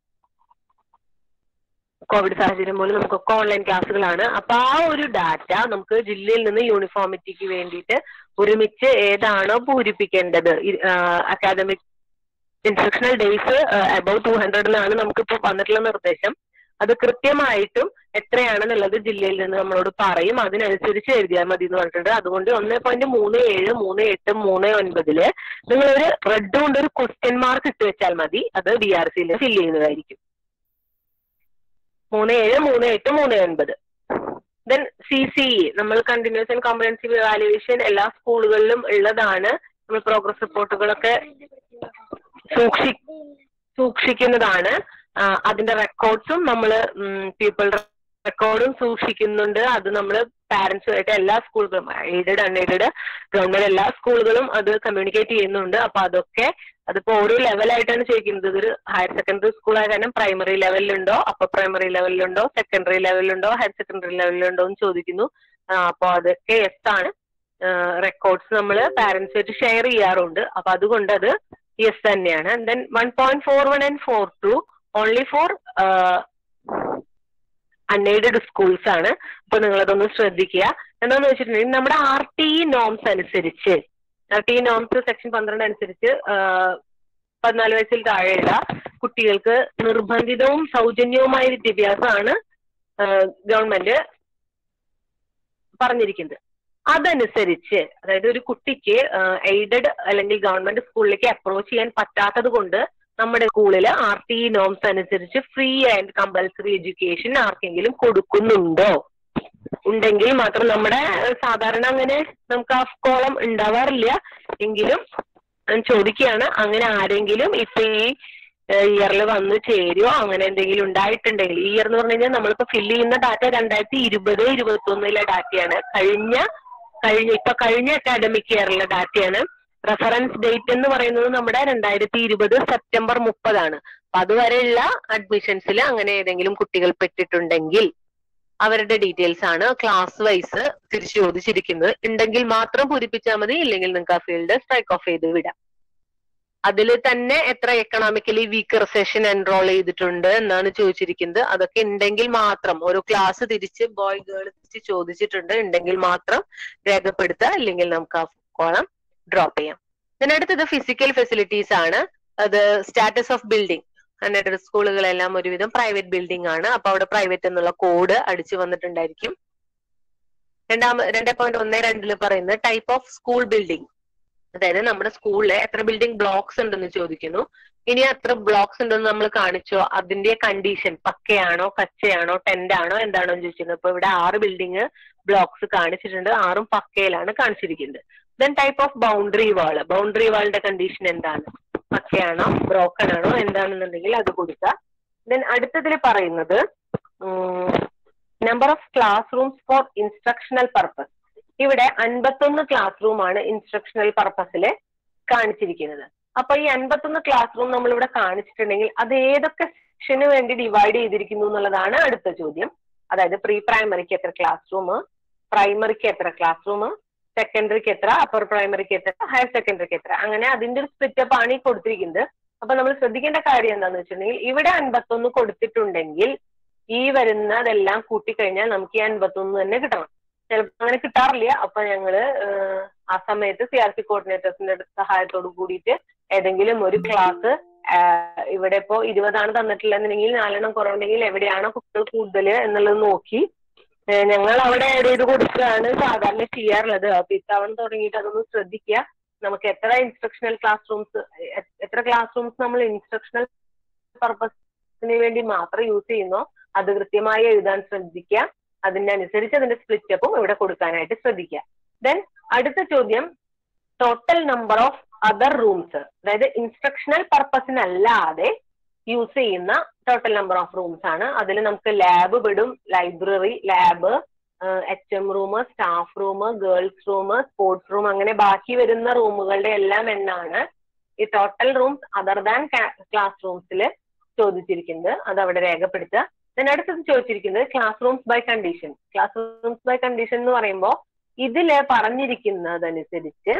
കോവിഡ് സാഹചര്യം മൂലം നമുക്കൊക്കെ ഓൺലൈൻ ക്ലാസ്സുകളാണ് അപ്പൊ ആ ഒരു ഡാറ്റ നമുക്ക് ജില്ലയിൽ നിന്ന് യൂണിഫോമിറ്റിക്ക് വേണ്ടിയിട്ട് ഒരുമിച്ച് ഏതാണോ പൂരിപ്പിക്കേണ്ടത് academic instructional days about two ഹൺഡ്രഡിലാണ് നമുക്കിപ്പോ വന്നിട്ടുള്ള നിർദ്ദേശം അത് കൃത്യമായിട്ടും എത്രയാണെന്നുള്ളത് ജില്ലയിൽ നിന്ന് നമ്മളോട് പറയും അതിനനുസരിച്ച് എഴുതിയാൽ മതി എന്ന് പറഞ്ഞിട്ടുണ്ട് അതുകൊണ്ട് ഒന്ന് പോയിന്റ് മൂന്ന് ഏഴ് മൂന്ന് എട്ട് മൂന്ന് ഒൻപതില് നിങ്ങൾ ഒരു റെഡ് കൊണ്ട് ഒരു ക്വസ്റ്റ്യൻ മാർക്ക് ഇട്ട് വെച്ചാൽ മതി അത് ബി ആർ സിയിൽ ഫില്ല് ചെയ്യുന്നതായിരിക്കും മൂന്ന് ഏഴ് മൂന്ന് എട്ട് മൂന്ന് ഒൻപത് ദെൻ സി സി നമ്മൾ കണ്ടിന്യൂസ് ആൻഡ് കോംപ്രഹെൻസീവ് ഇവാലുവേഷൻ എല്ലാ സ്കൂളുകളിലും ഉള്ളതാണ് നമ്മൾ പ്രോഗ്രസ് റിപ്പോർട്ടുകളൊക്കെ സൂക്ഷി സൂക്ഷിക്കുന്നതാണ് ആ, അതിന്റെ റെക്കോർഡ്സും നമ്മൾ പീപ്പിൾ റെക്കോർഡും സൂക്ഷിക്കുന്നുണ്ട് അത് നമ്മൾ പാരന്റ്സുമായിട്ട് എല്ലാ സ്കൂളുകളും എയ്ഡഡ് അൺഎയ്ഡഡ് ഗവൺമെന്റ് എല്ലാ സ്കൂളുകളും അത് കമ്മ്യൂണിക്കേറ്റ് ചെയ്യുന്നുണ്ട് അപ്പൊ അതൊക്കെ അതിപ്പോ ഓരോ ലെവലായിട്ടാണ് ചോദിക്കുന്നത് ഇതൊരു ഹയർ സെക്കൻഡറി സ്കൂൾ ആയ കാരണം പ്രൈമറി ലെവലിലുണ്ടോ അപ്പർ പ്രൈമറി ലെവലിലുണ്ടോ സെക്കൻഡറി ലെവലിലുണ്ടോ ഹയർ സെക്കൻഡറി ലെവലിലുണ്ടോ എന്ന് ചോദിക്കുന്നു ആ, അപ്പൊ അതൊക്കെ യെസ് ആണ് റെക്കോർഡ്സ് നമ്മൾ പാരന്റ്സുമായിട്ട് ഷെയർ ചെയ്യാറുണ്ട് അപ്പൊ അതുകൊണ്ട് അത് യെസ് തന്നെയാണ് then one point four one and four two only for unaided schools ആണ് അപ്പൊ നിങ്ങളതൊന്ന് ശ്രദ്ധിക്കുക എന്താന്ന് വെച്ചിട്ടുണ്ടെങ്കിൽ നമ്മുടെ ആർ ടി നോംസ് അനുസരിച്ച് ആർ ടി നോംസ് സെക്ഷൻ പന്ത്രണ്ട് അനുസരിച്ച് ആ, പതിനാല് വയസ്സിൽ താഴെയുള്ള കുട്ടികൾക്ക് നിർബന്ധിതവും സൗജന്യവുമായ വിദ്യാഭ്യാസമാണ് ഗവൺമെന്റ് പറഞ്ഞിരിക്കുന്നത് അതനുസരിച്ച് അതായത് ഒരു കുട്ടിക്ക് എയ്ഡഡ് അല്ലെങ്കിൽ ഗവൺമെന്റ് സ്കൂളിലേക്ക് അപ്രോച്ച് ചെയ്യാൻ പറ്റാത്തത് കൊണ്ട് നമ്മുടെ സ്കൂളിൽ ആർ ടി നോംസ് അനുസരിച്ച് ഫ്രീ ആൻഡ് കമ്പൽസറി എഡ്യൂക്കേഷൻ ആർക്കെങ്കിലും കൊടുക്കുന്നുണ്ടോ ഉണ്ടെങ്കിൽ മാത്രം നമ്മുടെ ഏഹ്, സാധാരണ അങ്ങനെ നമുക്ക് ആ കോളം ഉണ്ടാവാറില്ല എങ്കിലും ഞാൻ ചോദിക്കുകയാണ് അങ്ങനെ ആരെങ്കിലും ഇപ്പൊ ഈ ഇയറിൽ വന്ന് ചേരുവോ അങ്ങനെ എന്തെങ്കിലും ഉണ്ടായിട്ടുണ്ടെങ്കിൽ ഈ ഇയർ എന്ന് പറഞ്ഞു കഴിഞ്ഞാൽ നമ്മളിപ്പോ ഫില്ല് ചെയ്യുന്ന ഡാറ്റ രണ്ടായിരത്തി ഇരുപത് ഇരുപത്തി ഒന്നിലെ ഡാറ്റയാണ് കഴിഞ്ഞ കഴിഞ്ഞ ഇപ്പൊ കഴിഞ്ഞ അക്കാഡമിക് ഇയറിലെ ഡാറ്റയാണ് റെഫറൻസ് ഡേറ്റ് എന്ന് പറയുന്നത് നമ്മുടെ രണ്ടായിരത്തി ഇരുപത് സെപ്റ്റംബർ മുപ്പതാണ് അപ്പൊ അതുവരെയുള്ള അഡ്മിഷൻസിൽ അങ്ങനെ ഏതെങ്കിലും കുട്ടികൾ പെട്ടിട്ടുണ്ടെങ്കിൽ അവരുടെ ഡീറ്റെയിൽസ് ആണ് ക്ലാസ് വൈസ് തിരിച്ചു ചോദിച്ചിരിക്കുന്നത് ഉണ്ടെങ്കിൽ മാത്രം പൂരിപ്പിച്ചാൽ മതി ഇല്ലെങ്കിൽ നിങ്ങൾക്ക് ആ ഫീൽഡ് സ്ട്രൈക്ക് ഓഫ് ചെയ്ത് വിടാം അതിൽ തന്നെ എത്ര എക്കണോമിക്കലി വീക്കർ സെഷൻ എൻറോൾ ചെയ്തിട്ടുണ്ട് എന്നാണ് ചോദിച്ചിരിക്കുന്നത് അതൊക്കെ ഉണ്ടെങ്കിൽ മാത്രം ഓരോ ക്ലാസ് തിരിച്ച് ബോയ് ഗേൾ തിരിച്ച് ചോദിച്ചിട്ടുണ്ട് ഉണ്ടെങ്കിൽ മാത്രം രേഖപ്പെടുത്തുക ഇല്ലെങ്കിൽ നമുക്ക് ആ കോളം ഡ്രോപ്പ് ചെയ്യാം പിന്നെ അടുത്തത് ഫിസിക്കൽ ഫെസിലിറ്റീസ് ആണ് അത് സ്റ്റാറ്റസ് ഓഫ് ബിൽഡിംഗ് എന്നിട്ട് സ്കൂളുകളെല്ലാം ഒരുവിധം പ്രൈവറ്റ് ബിൽഡിംഗ് ആണ് അപ്പൊ അവിടെ പ്രൈവറ്റ് എന്നുള്ള കോഡ് അടിച്ചു വന്നിട്ടുണ്ടായിരിക്കും രണ്ടാമ രണ്ട് പോയിന്റ് ഒന്ന് രണ്ടില് പറയുന്നത് ടൈപ്പ് ഓഫ് സ്കൂൾ ബിൽഡിംഗ് അതായത് നമ്മുടെ സ്കൂളിലെ എത്ര ബിൽഡിംഗ് ബ്ലോക്സ് ഉണ്ടെന്ന് ചോദിക്കുന്നു ഇനി എത്ര ബ്ലോക്സ് ഉണ്ടെന്ന് നമ്മൾ കാണിച്ചോ അതിന്റെ കണ്ടീഷൻ പക്കയാണോ കച്ചയാണോ ടെന്റ് ആണോ എന്താണോ എന്ന് ചോദിച്ചിരുന്നത് അപ്പൊ ഇവിടെ ആറ് ബിൽഡിംഗ് ബ്ലോക്സ് കാണിച്ചിട്ടുണ്ട് ആറും പക്കയിലാണ് കാണിച്ചിരിക്കുന്നത് then type of boundary wall boundary വാളിന്റെ കണ്ടീഷൻ എന്താണ് പക്കയാണോ ബ്രോക്കൺ ആണോ എന്താണെന്നുണ്ടെങ്കിൽ അത് കൊടുക്കുക ദെൻ അടുത്തതിൽ പറയുന്നത് number of classrooms for instructional purpose ഇവിടെ അൻപത്തൊന്ന് ക്ലാസ് റൂം ആണ് ഇൻസ്ട്രക്ഷണൽ പർപ്പസിൽ കാണിച്ചിരിക്കുന്നത് അപ്പൊ ഈ അൻപത്തൊന്ന് ക്ലാസ് റൂം നമ്മൾ ഇവിടെ കാണിച്ചിട്ടുണ്ടെങ്കിൽ അത് ഏതൊക്കെ സെക്ഷന് വേണ്ടി ഡിവൈഡ് ചെയ്തിരിക്കുന്നു എന്നുള്ളതാണ് അടുത്ത ചോദ്യം അതായത് പ്രീ പ്രൈമറിക്ക് എത്ര ക്ലാസ് റൂം പ്രൈമറിക്ക് എത്ര ക്ലാസ് റൂം സെക്കൻഡറിക്ക് എത്ര അപ്പർ പ്രൈമറിക്ക് എത്ര ഹയർ സെക്കൻഡറിക്ക് എത്ര അങ്ങനെ അതിന്റെ ഒരു സ്പ്ലിറ്റപ്പ് ആണ് ഈ കൊടുത്തിരിക്കുന്നത് അപ്പൊ നമ്മൾ ശ്രദ്ധിക്കേണ്ട കാര്യം എന്താന്ന് വെച്ചിട്ടുണ്ടെങ്കിൽ ഇവിടെ അൻപത്തൊന്ന് കൊടുത്തിട്ടുണ്ടെങ്കിൽ ഈ വരുന്നതെല്ലാം കൂട്ടിക്കഴിഞ്ഞാൽ നമുക്ക് ഈ അൻപത്തൊന്ന് തന്നെ കിട്ടണം ചിലപ്പോൾ അങ്ങനെ കിട്ടാറില്ല അപ്പൊ ഞങ്ങള് ഏഹ്, ആ സമയത്ത് സി ആർ സി കോർഡിനേറ്റേഴ്സിന്റെ സഹായത്തോട് കൂടിയിട്ട് ഏതെങ്കിലും ഒരു ക്ലാസ് ഇവിടെ ഇപ്പോ ഇരുപതാണ് തന്നിട്ടില്ലെന്നുണ്ടെങ്കിൽ നാലെണ്ണം കുറവുണ്ടെങ്കിൽ എവിടെയാണോ കുട്ടികൾ കൂടുതൽ എന്നുള്ളത് നോക്കി ഏഹ്, ഞങ്ങൾ അവിടെ ആഡ് ചെയ്ത് കൊടുക്കുകയാണ് സാധാരണ ചെയ്യാറുള്ളത് അപ്പൊ ഇത്തവണ തുടങ്ങിയിട്ട് അതൊന്ന് ശ്രദ്ധിക്കുക നമുക്ക് എത്ര ഇൻസ്ട്രക്ഷണൽ ക്ലാസ് റൂംസ് എത്ര ക്ലാസ് റൂംസ് നമ്മൾ ഇൻസ്ട്രക്ഷണൽ പർപ്പസിന് വേണ്ടി മാത്രം യൂസ് ചെയ്യുന്നോ അത് കൃത്യമായി എഴുതാൻ ശ്രദ്ധിക്കുക അതിനനുസരിച്ച് അതിന്റെ സ്പ്ലിറ്റപ്പും ഇവിടെ കൊടുക്കാനായിട്ട് ശ്രദ്ധിക്കുക ദെൻ അടുത്ത ചോദ്യം total number of other rooms അതായത് ഇൻസ്ട്രക്ഷണൽ പർപ്പസിനല്ലാതെ യൂസ് ചെയ്യുന്ന ടോട്ടൽ നമ്പർ ഓഫ് റൂംസ് ആണ് അതിൽ നമുക്ക് ലാബ് പെടും library lab H M room staff room girls room sports room അങ്ങനെ ബാക്കി വരുന്ന റൂമുകളുടെ എല്ലാം എണ്ണാണ് ഈ total rooms other than class റൂംസിൽ ചോദിച്ചിരിക്കുന്നത് അത് അവിടെ രേഖപ്പെടുത്തുക then അടുത്തത് ചോദിച്ചിരിക്കുന്നത് classrooms by condition classrooms by condition എന്ന് പറയുമ്പോൾ ഇതില് പറഞ്ഞിരിക്കുന്നതനുസരിച്ച്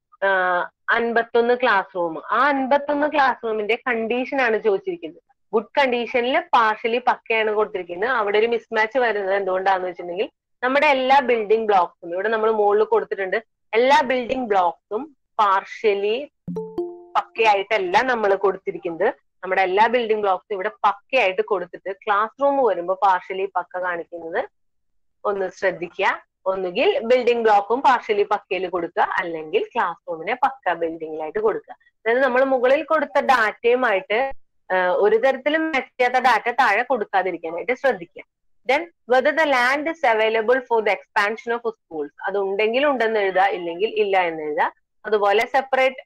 അൻപത്തൊന്ന് ക്ലാസ് റൂം ആ അൻപത്തൊന്ന് ക്ലാസ് റൂമിന്റെ കണ്ടീഷൻ ആണ് ചോദിച്ചിരിക്കുന്നത് ഗുഡ് കണ്ടീഷനിൽ പാർഷ്യലി പക്കയാണ് കൊടുത്തിരിക്കുന്നത് അവിടെ ഒരു മിസ്മാച്ച് വരുന്നത് എന്തുകൊണ്ടാന്ന് വെച്ചിട്ടുണ്ടെങ്കിൽ നമ്മുടെ എല്ലാ ബിൽഡിംഗ് ബ്ലോക്സും ഇവിടെ നമ്മൾ മുകളിൽ കൊടുത്തിട്ടുണ്ട് എല്ലാ ബിൽഡിംഗ് ബ്ലോക്സും പാർഷ്യലി പക്കയായിട്ടല്ല നമ്മൾ കൊടുത്തിരിക്കുന്നത് നമ്മുടെ എല്ലാ ബിൽഡിംഗ് ബ്ലോക്സും ഇവിടെ പക്കയായിട്ട് കൊടുത്തിട്ട് ക്ലാസ് റൂം വരുമ്പോൾ പാർഷ്യലി പക്ക കാണിക്കുന്നത് ഒന്ന് ശ്രദ്ധിക്കുക ഒന്നുകിൽ ബിൽഡിംഗ് ബ്ലോക്കും പാർഷ്യലി പക്കയിൽ കൊടുക്കുക അല്ലെങ്കിൽ ക്ലാസ് റൂമിനെ പക്ക ബിൽഡിംഗിലായിട്ട് കൊടുക്കുക അതായത് നമ്മൾ മുകളിൽ കൊടുത്ത ഡാറ്റയുമായിട്ട് ഒരു തരത്തിലും മെച്ചാത്ത ഡാറ്റ താഴെ കൊടുക്കാതിരിക്കാനായിട്ട് ശ്രദ്ധിക്കുക then whether the land is available for the expansion of schools അത് ഉണ്ടെങ്കിൽ ഉണ്ടെന്ന് എഴുതുക ഇല്ലെങ്കിൽ ഇല്ല എന്ന് എഴുതുക അതുപോലെ separate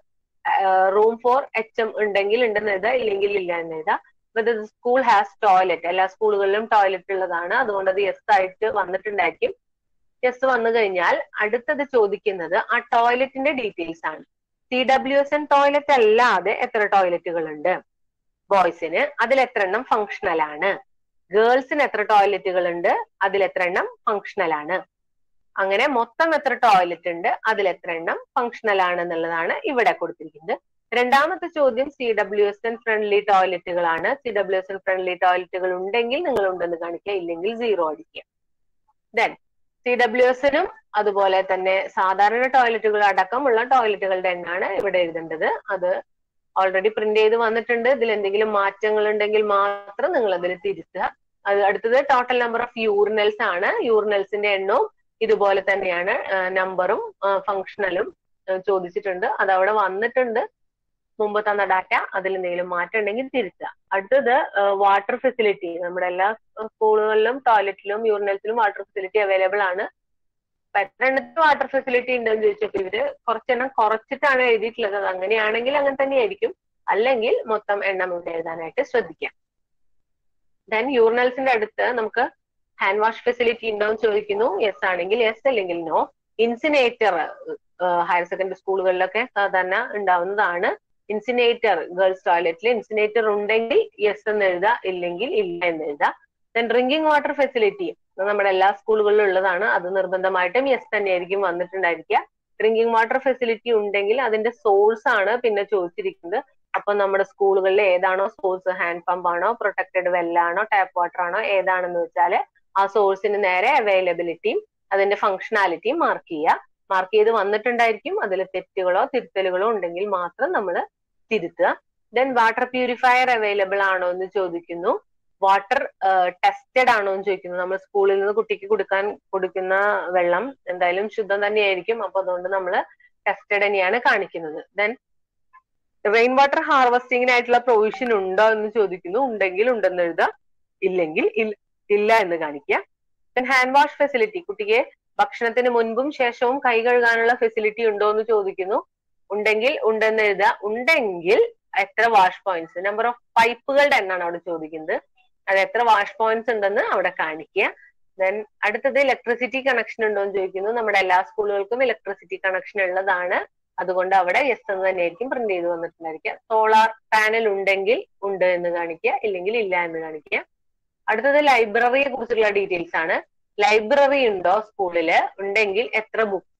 room for H M ഉണ്ടെങ്കിൽ ഉണ്ടെന്ന് എഴുതുക ഇല്ലെങ്കിൽ ഇല്ല എന്ന് എഴുതുക whether the school has toilet എല്ലാ സ്കൂളുകളിലും ടോയ്ലറ്റ് ഉള്ളതാണ് അതുകൊണ്ട് അത് യെസ് ആയിട്ട് വന്നിട്ടുണ്ടായിരിക്കും യെസ് വന്നു കഴിഞ്ഞാൽ അടുത്തത് ചോദിക്കുന്നത് ആ ടോയ്ലറ്റിന്റെ ഡീറ്റെയിൽസ് ആണ് C W S N toilet അല്ലാതെ എത്ര ടോയ്ലറ്റുകൾ ഉണ്ട് ബോയ്സിന് അതിൽ എത്ര എണ്ണം ഫങ്ഷണൽ ആണ് ഗേൾസിന് എത്ര ടോയ്ലറ്റുകൾ ഉണ്ട് അതിൽ എത്ര എണ്ണം ഫങ്ഷണൽ ആണ് അങ്ങനെ മൊത്തം എത്ര ടോയ്ലറ്റ് ഉണ്ട് അതിൽ എത്ര എണ്ണം ഫങ്ഷണൽ ആണ് എന്നുള്ളതാണ് ഇവിടെ കൊടുത്തിരിക്കുന്നത് രണ്ടാമത്തെ ചോദ്യം C W S N friendly ടോയ്ലറ്റുകളാണ് C W S N friendly ടോയ്ലറ്റുകൾ ഉണ്ടെങ്കിൽ നിങ്ങൾ ഉണ്ടെന്ന് കാണിക്കുക ഇല്ലെങ്കിൽ സീറോ അടിക്കുക ദെൻ സി ഡബ്ല്യു എസിനും അതുപോലെ തന്നെ സാധാരണ ടോയ്ലറ്റുകൾ അടക്കമുള്ള ടോയ്ലറ്റുകളുടെ എണ്ണാണ് ഇവിടെ എഴുതേണ്ടത് അത് ഓൾറെഡി പ്രിന്റ് ചെയ്ത് വന്നിട്ടുണ്ട് ഇതിൽ എന്തെങ്കിലും മാറ്റങ്ങൾ ഉണ്ടെങ്കിൽ മാത്രം നിങ്ങൾ അതിൽ തിരുത്തുക അത് അടുത്തത് ടോട്ടൽ നമ്പർ ഓഫ് യൂറിനൽസ് ആണ് യൂറിനൽസിന്റെ എണ്ണവും ഇതുപോലെ തന്നെയാണ് നമ്പറും ഫങ്ഷണലും ചോദിച്ചിട്ടുണ്ട് അത് അവിടെ വന്നിട്ടുണ്ട് മുമ്പ് തന്ന ഡാറ്റ അതിൽ എന്തെങ്കിലും മാറ്റം ഉണ്ടെങ്കിൽ തിരുത്തുക അടുത്തത് വാട്ടർ ഫെസിലിറ്റി നമ്മുടെ എല്ലാ സ്കൂളുകളിലും ടോയ്ലറ്റിലും യൂറിനൽസിലും വാട്ടർ ഫെസിലിറ്റി അവൈലബിൾ ആണ് അപ്പൊ എത്ര എണ്ണത്തിൽ വാട്ടർ ഫെസിലിറ്റി ഉണ്ടെന്ന് ചോദിച്ചപ്പോൾ ഇവര് കുറച്ചെണ്ണം കുറച്ചിട്ടാണ് എഴുതിയിട്ടുള്ളത് അത് അങ്ങനെയാണെങ്കിൽ അങ്ങനെ തന്നെയായിരിക്കും അല്ലെങ്കിൽ മൊത്തം എണ്ണം ഇവിടെ എഴുതാനായിട്ട് ശ്രദ്ധിക്കാം ദെൻ യൂറിനൽസിന്റെ അടുത്ത് നമുക്ക് ഹാൻഡ് വാഷ് ഫെസിലിറ്റി ഉണ്ടോ എന്ന് ചോദിക്കുന്നു യെസ് ആണെങ്കിൽ യെസ് അല്ലെങ്കിൽ നോ ഇൻസിനേറ്റർ ഹയർ സെക്കൻഡറി സ്കൂളുകളിലൊക്കെ സാധാരണ ഉണ്ടാവുന്നതാണ് ഇൻസിനേറ്റർ ഗേൾസ് ടോയ്ലറ്റിൽ ഇൻസിനേറ്റർ ഉണ്ടെങ്കിൽ യെസ് എന്ന് എഴുതുക ഇല്ലെങ്കിൽ ഇല്ല എന്ന് എഴുതുക ദെൻ ഡ്രിങ്കിങ് വാട്ടർ ഫെസിലിറ്റി നമ്മുടെ എല്ലാ സ്കൂളുകളിലും ഉള്ളതാണ് അത് നിർബന്ധമായിട്ടും യെസ് തന്നെയായിരിക്കും വന്നിട്ടുണ്ടായിരിക്കുക ഡ്രിങ്കിങ് വാട്ടർ ഫെസിലിറ്റി ഉണ്ടെങ്കിൽ അതിന്റെ സോഴ്സ് ആണ് പിന്നെ ചോദിച്ചിരിക്കുന്നത് അപ്പൊ നമ്മുടെ സ്കൂളുകളിൽ ഏതാണോ സോഴ്സ് ഹാൻഡ് പമ്പ് ആണോ പ്രൊട്ടക്റ്റഡ് വെല്ലാണോ ടാപ്പ് വാട്ടർ ആണോ ഏതാണെന്ന് വെച്ചാല് ആ സോഴ്സിന് നേരെ അവൈലബിലിറ്റിയും അതിന്റെ ഫങ്ഷനാലിറ്റിയും മാർക്ക് ചെയ്യുക മാർക്ക് ചെയ്ത് വന്നിട്ടുണ്ടായിരിക്കും അതിൽ തെറ്റുകളോ തിരുത്തലുകളോ ഉണ്ടെങ്കിൽ മാത്രം നമ്മൾ തിരുത്തുക ദെൻ വാട്ടർ പ്യൂരിഫയർ അവൈലബിൾ ആണോ എന്ന് ചോദിക്കുന്നു വാട്ടർ ടെസ്റ്റഡ് ആണോ എന്ന് ചോദിക്കുന്നു നമ്മൾ സ്കൂളിൽ നിന്ന് കുട്ടിക്ക് കൊടുക്കാൻ കൊടുക്കുന്ന വെള്ളം എന്തായാലും ശുദ്ധം തന്നെയായിരിക്കും അപ്പൊ അതുകൊണ്ട് നമ്മൾ ടെസ്റ്റഡ് തന്നെയാണ് കാണിക്കുന്നത് ദെൻ റെയിൻ വാട്ടർ ഹാർവസ്റ്റിങ്ങിനായിട്ടുള്ള പ്രൊവിഷൻ ഉണ്ടോ എന്ന് ചോദിക്കുന്നു ഉണ്ടെങ്കിൽ ഉണ്ടെന്ന് എഴുതുക ഇല്ലെങ്കിൽ ഇല്ല എന്ന് കാണിക്കുക ദെൻ ഹാൻഡ് വാഷ് ഫെസിലിറ്റി കുട്ടിക്ക് ഭക്ഷണത്തിന് മുൻപും ശേഷവും കൈ കഴുകാനുള്ള ഫെസിലിറ്റി ഉണ്ടോ എന്ന് ചോദിക്കുന്നു ഉണ്ടെങ്കിൽ ഉണ്ടെന്ന് എഴുതുക ഉണ്ടെങ്കിൽ എത്ര വാഷ് പോയിന്റ്സ് നമ്പർ ഓഫ് പൈപ്പുകളുടെ എണ്ണാണ് അവിടെ ചോദിക്കുന്നത് അത് എത്ര വാഷ് പോയിന്റ്സ് ഉണ്ടെന്ന് അവിടെ കാണിക്കുക ദെൻ അടുത്തത് ഇലക്ട്രിസിറ്റി കണക്ഷൻ ഉണ്ടോ എന്ന് ചോദിക്കുന്നു നമ്മുടെ എല്ലാ സ്കൂളുകൾക്കും ഇലക്ട്രിസിറ്റി കണക്ഷൻ ഉള്ളതാണ് അതുകൊണ്ട് അവിടെ യെസ് എന്ന് തന്നെയായിരിക്കും പ്രിന്റ് ചെയ്ത് വന്നിട്ടുണ്ടായിരിക്കുക സോളാർ പാനൽ ഉണ്ടെങ്കിൽ ഉണ്ട് എന്ന് കാണിക്കുക ഇല്ലെങ്കിൽ ഇല്ല എന്ന് കാണിക്കുക അടുത്തത് ലൈബ്രറിയെ കുറിച്ചുള്ള ഡീറ്റെയിൽസ് ആണ് ലൈബ്രറി ഉണ്ടോ സ്കൂളില് ഉണ്ടെങ്കിൽ എത്ര ബുക്സ്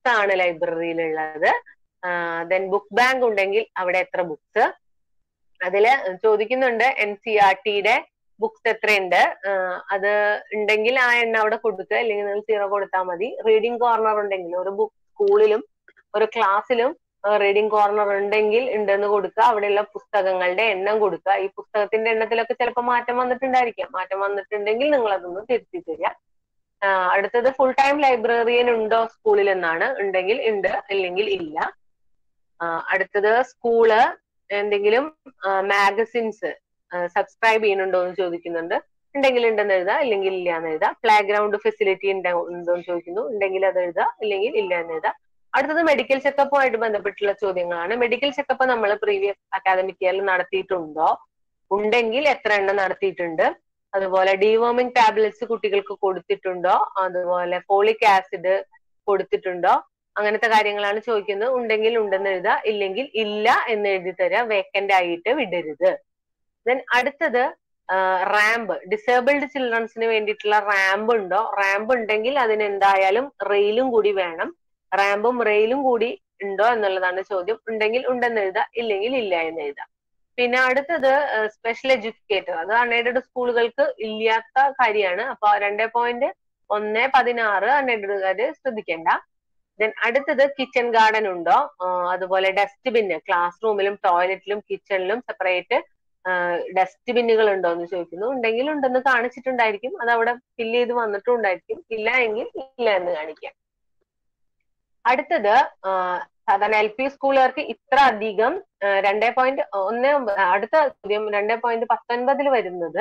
ബുക്സ് ആണ് ലൈബ്രറിയിൽ ഉള്ളത് ദെൻ ബുക്ക് ബാങ്ക് ഉണ്ടെങ്കിൽ അവിടെ എത്ര ബുക്സ് അതില് ചോദിക്കുന്നുണ്ട് എൻ സി ആർ ടിയുടെ ബുക്സ് എത്രയുണ്ട് ആഹ് അത് ഉണ്ടെങ്കിൽ ആ എണ്ണ അവിടെ കൊടുക്കുക അല്ലെങ്കിൽ നിങ്ങൾ സീറോ കൊടുത്താൽ മതി റീഡിംഗ് കോർണർ ഉണ്ടെങ്കിൽ ഒരു ബുക്ക് സ്കൂളിലും ഒരു ക്ലാസ്സിലും റീഡിംഗ് കോർണർ ഉണ്ടെങ്കിൽ ഉണ്ടെന്ന് കൊടുക്കുക അവിടെയുള്ള പുസ്തകങ്ങളുടെ എണ്ണം കൊടുക്കുക ഈ പുസ്തകത്തിന്റെ എണ്ണത്തിലൊക്കെ ചിലപ്പോൾ മാറ്റം വന്നിട്ടുണ്ടായിരിക്കാം മാറ്റം വന്നിട്ടുണ്ടെങ്കിൽ നിങ്ങൾ അതൊന്ന് തിരുത്തി തരിക ആഹ് അടുത്തത് ഫുൾ ടൈം ലൈബ്രറിയൻ ഉണ്ടോ സ്കൂളിൽ എന്നാണ് ഉണ്ടെങ്കിൽ ഉണ്ട് ഇല്ലെങ്കിൽ ഇല്ല ആഹ് അടുത്തത് സ്കൂള് എന്തെങ്കിലും മാഗസിൻസ് സബ്സ്ക്രൈബ് ചെയ്യുന്നുണ്ടോ എന്ന് ചോദിക്കുന്നുണ്ട് ഉണ്ടെങ്കിൽ ഉണ്ടെന്ന് എഴുതാം ഇല്ലെങ്കിൽ ഇല്ല എന്ന് എഴുതാം പ്ലേ ഗ്രൗണ്ട് ഫെസിലിറ്റി ഉണ്ടോ എന്ന് ചോദിക്കുന്നു ഉണ്ടെങ്കിൽ അത് എഴുതാം ഇല്ലെങ്കിൽ ഇല്ല എന്ന് എഴുതാം അടുത്തത് മെഡിക്കൽ ചെക്കപ്പുമായിട്ട് ബന്ധപ്പെട്ടുള്ള ചോദ്യങ്ങളാണ് മെഡിക്കൽ ചെക്കപ്പ് നമ്മൾ പ്രീവിയസ് അക്കാദമിക് ഇയറിൽ നടത്തിയിട്ടുണ്ടോ ഉണ്ടെങ്കിൽ എത്ര എണ്ണം നടത്തിയിട്ടുണ്ട് അതുപോലെ ഡിവോമിംഗ് ടാബ്ലറ്റ്സ് കുട്ടികൾക്ക് കൊടുത്തിട്ടുണ്ടോ അതുപോലെ ഫോളിക് ആസിഡ് കൊടുത്തിട്ടുണ്ടോ അങ്ങനത്തെ കാര്യങ്ങളാണ് ചോദിക്കുന്നത് ഉണ്ടെങ്കിൽ ഉണ്ടെന്ന് എഴുതുക ഇല്ലെങ്കിൽ ഇല്ല എന്ന് എഴുതി തരാം വേക്കന്റ് ആയിട്ട് വിടരുത് ദെൻ അടുത്തത് റാമ്പ് ഡിസേബിൾഡ് ചിൽഡ്രൻസിന് വേണ്ടിയിട്ടുള്ള റാമ്പ് ഉണ്ടോ റാമ്പ് ഉണ്ടെങ്കിൽ അതിന് എന്തായാലും റെയിലും കൂടി വേണം റാമ്പും റെയിലും കൂടി ഉണ്ടോ എന്നുള്ളതാണ് ചോദ്യം ഉണ്ടെങ്കിൽ ഉണ്ടെന്ന് എഴുതാം ഇല്ലെങ്കിൽ ഇല്ല എന്ന് എഴുതാം പിന്നെ അടുത്തത് സ്പെഷ്യൽ എഡ്യൂക്കേറ്റർ അത് അൺഎയ്ഡഡ് സ്കൂളുകൾക്ക് ഇല്ലാത്ത കാര്യമാണ് അപ്പൊ രണ്ടേ പോയിന്റ് ഒന്ന് പതിനാറ് അൺഎയ്ഡഡുകാര് ശ്രദ്ധിക്കേണ്ട ദെൻ അടുത്തത് കിച്ചൺ ഗാർഡൻ ഉണ്ടോ അതുപോലെ ഡസ്റ്റ്ബിന്ന് ക്ലാസ് റൂമിലും ടോയ്ലറ്റിലും കിച്ചണിലും സെപ്പറേറ്റ് ഡസ്റ്റ്ബിന്നുകൾ ഉണ്ടോ എന്ന് ചോദിക്കുന്നു ഉണ്ടെങ്കിൽ ഉണ്ടെന്ന് കാണിച്ചിട്ടുണ്ടായിരിക്കും അത് അവിടെ ഫില്ല് ചെയ്ത് വന്നിട്ടും ഉണ്ടായിരിക്കും ഇല്ല എങ്കിൽ ഇല്ല എന്ന് കാണിക്കാം അടുത്തത് സാധാരണ എൽ പി സ്കൂളുകാർക്ക് ഇത്ര അധികം രണ്ടേ പോയിന്റ് ഒന്ന് അടുത്ത ചോദ്യം രണ്ടേ പോയിന്റ് പത്തൊൻപതിൽ വരുന്നത്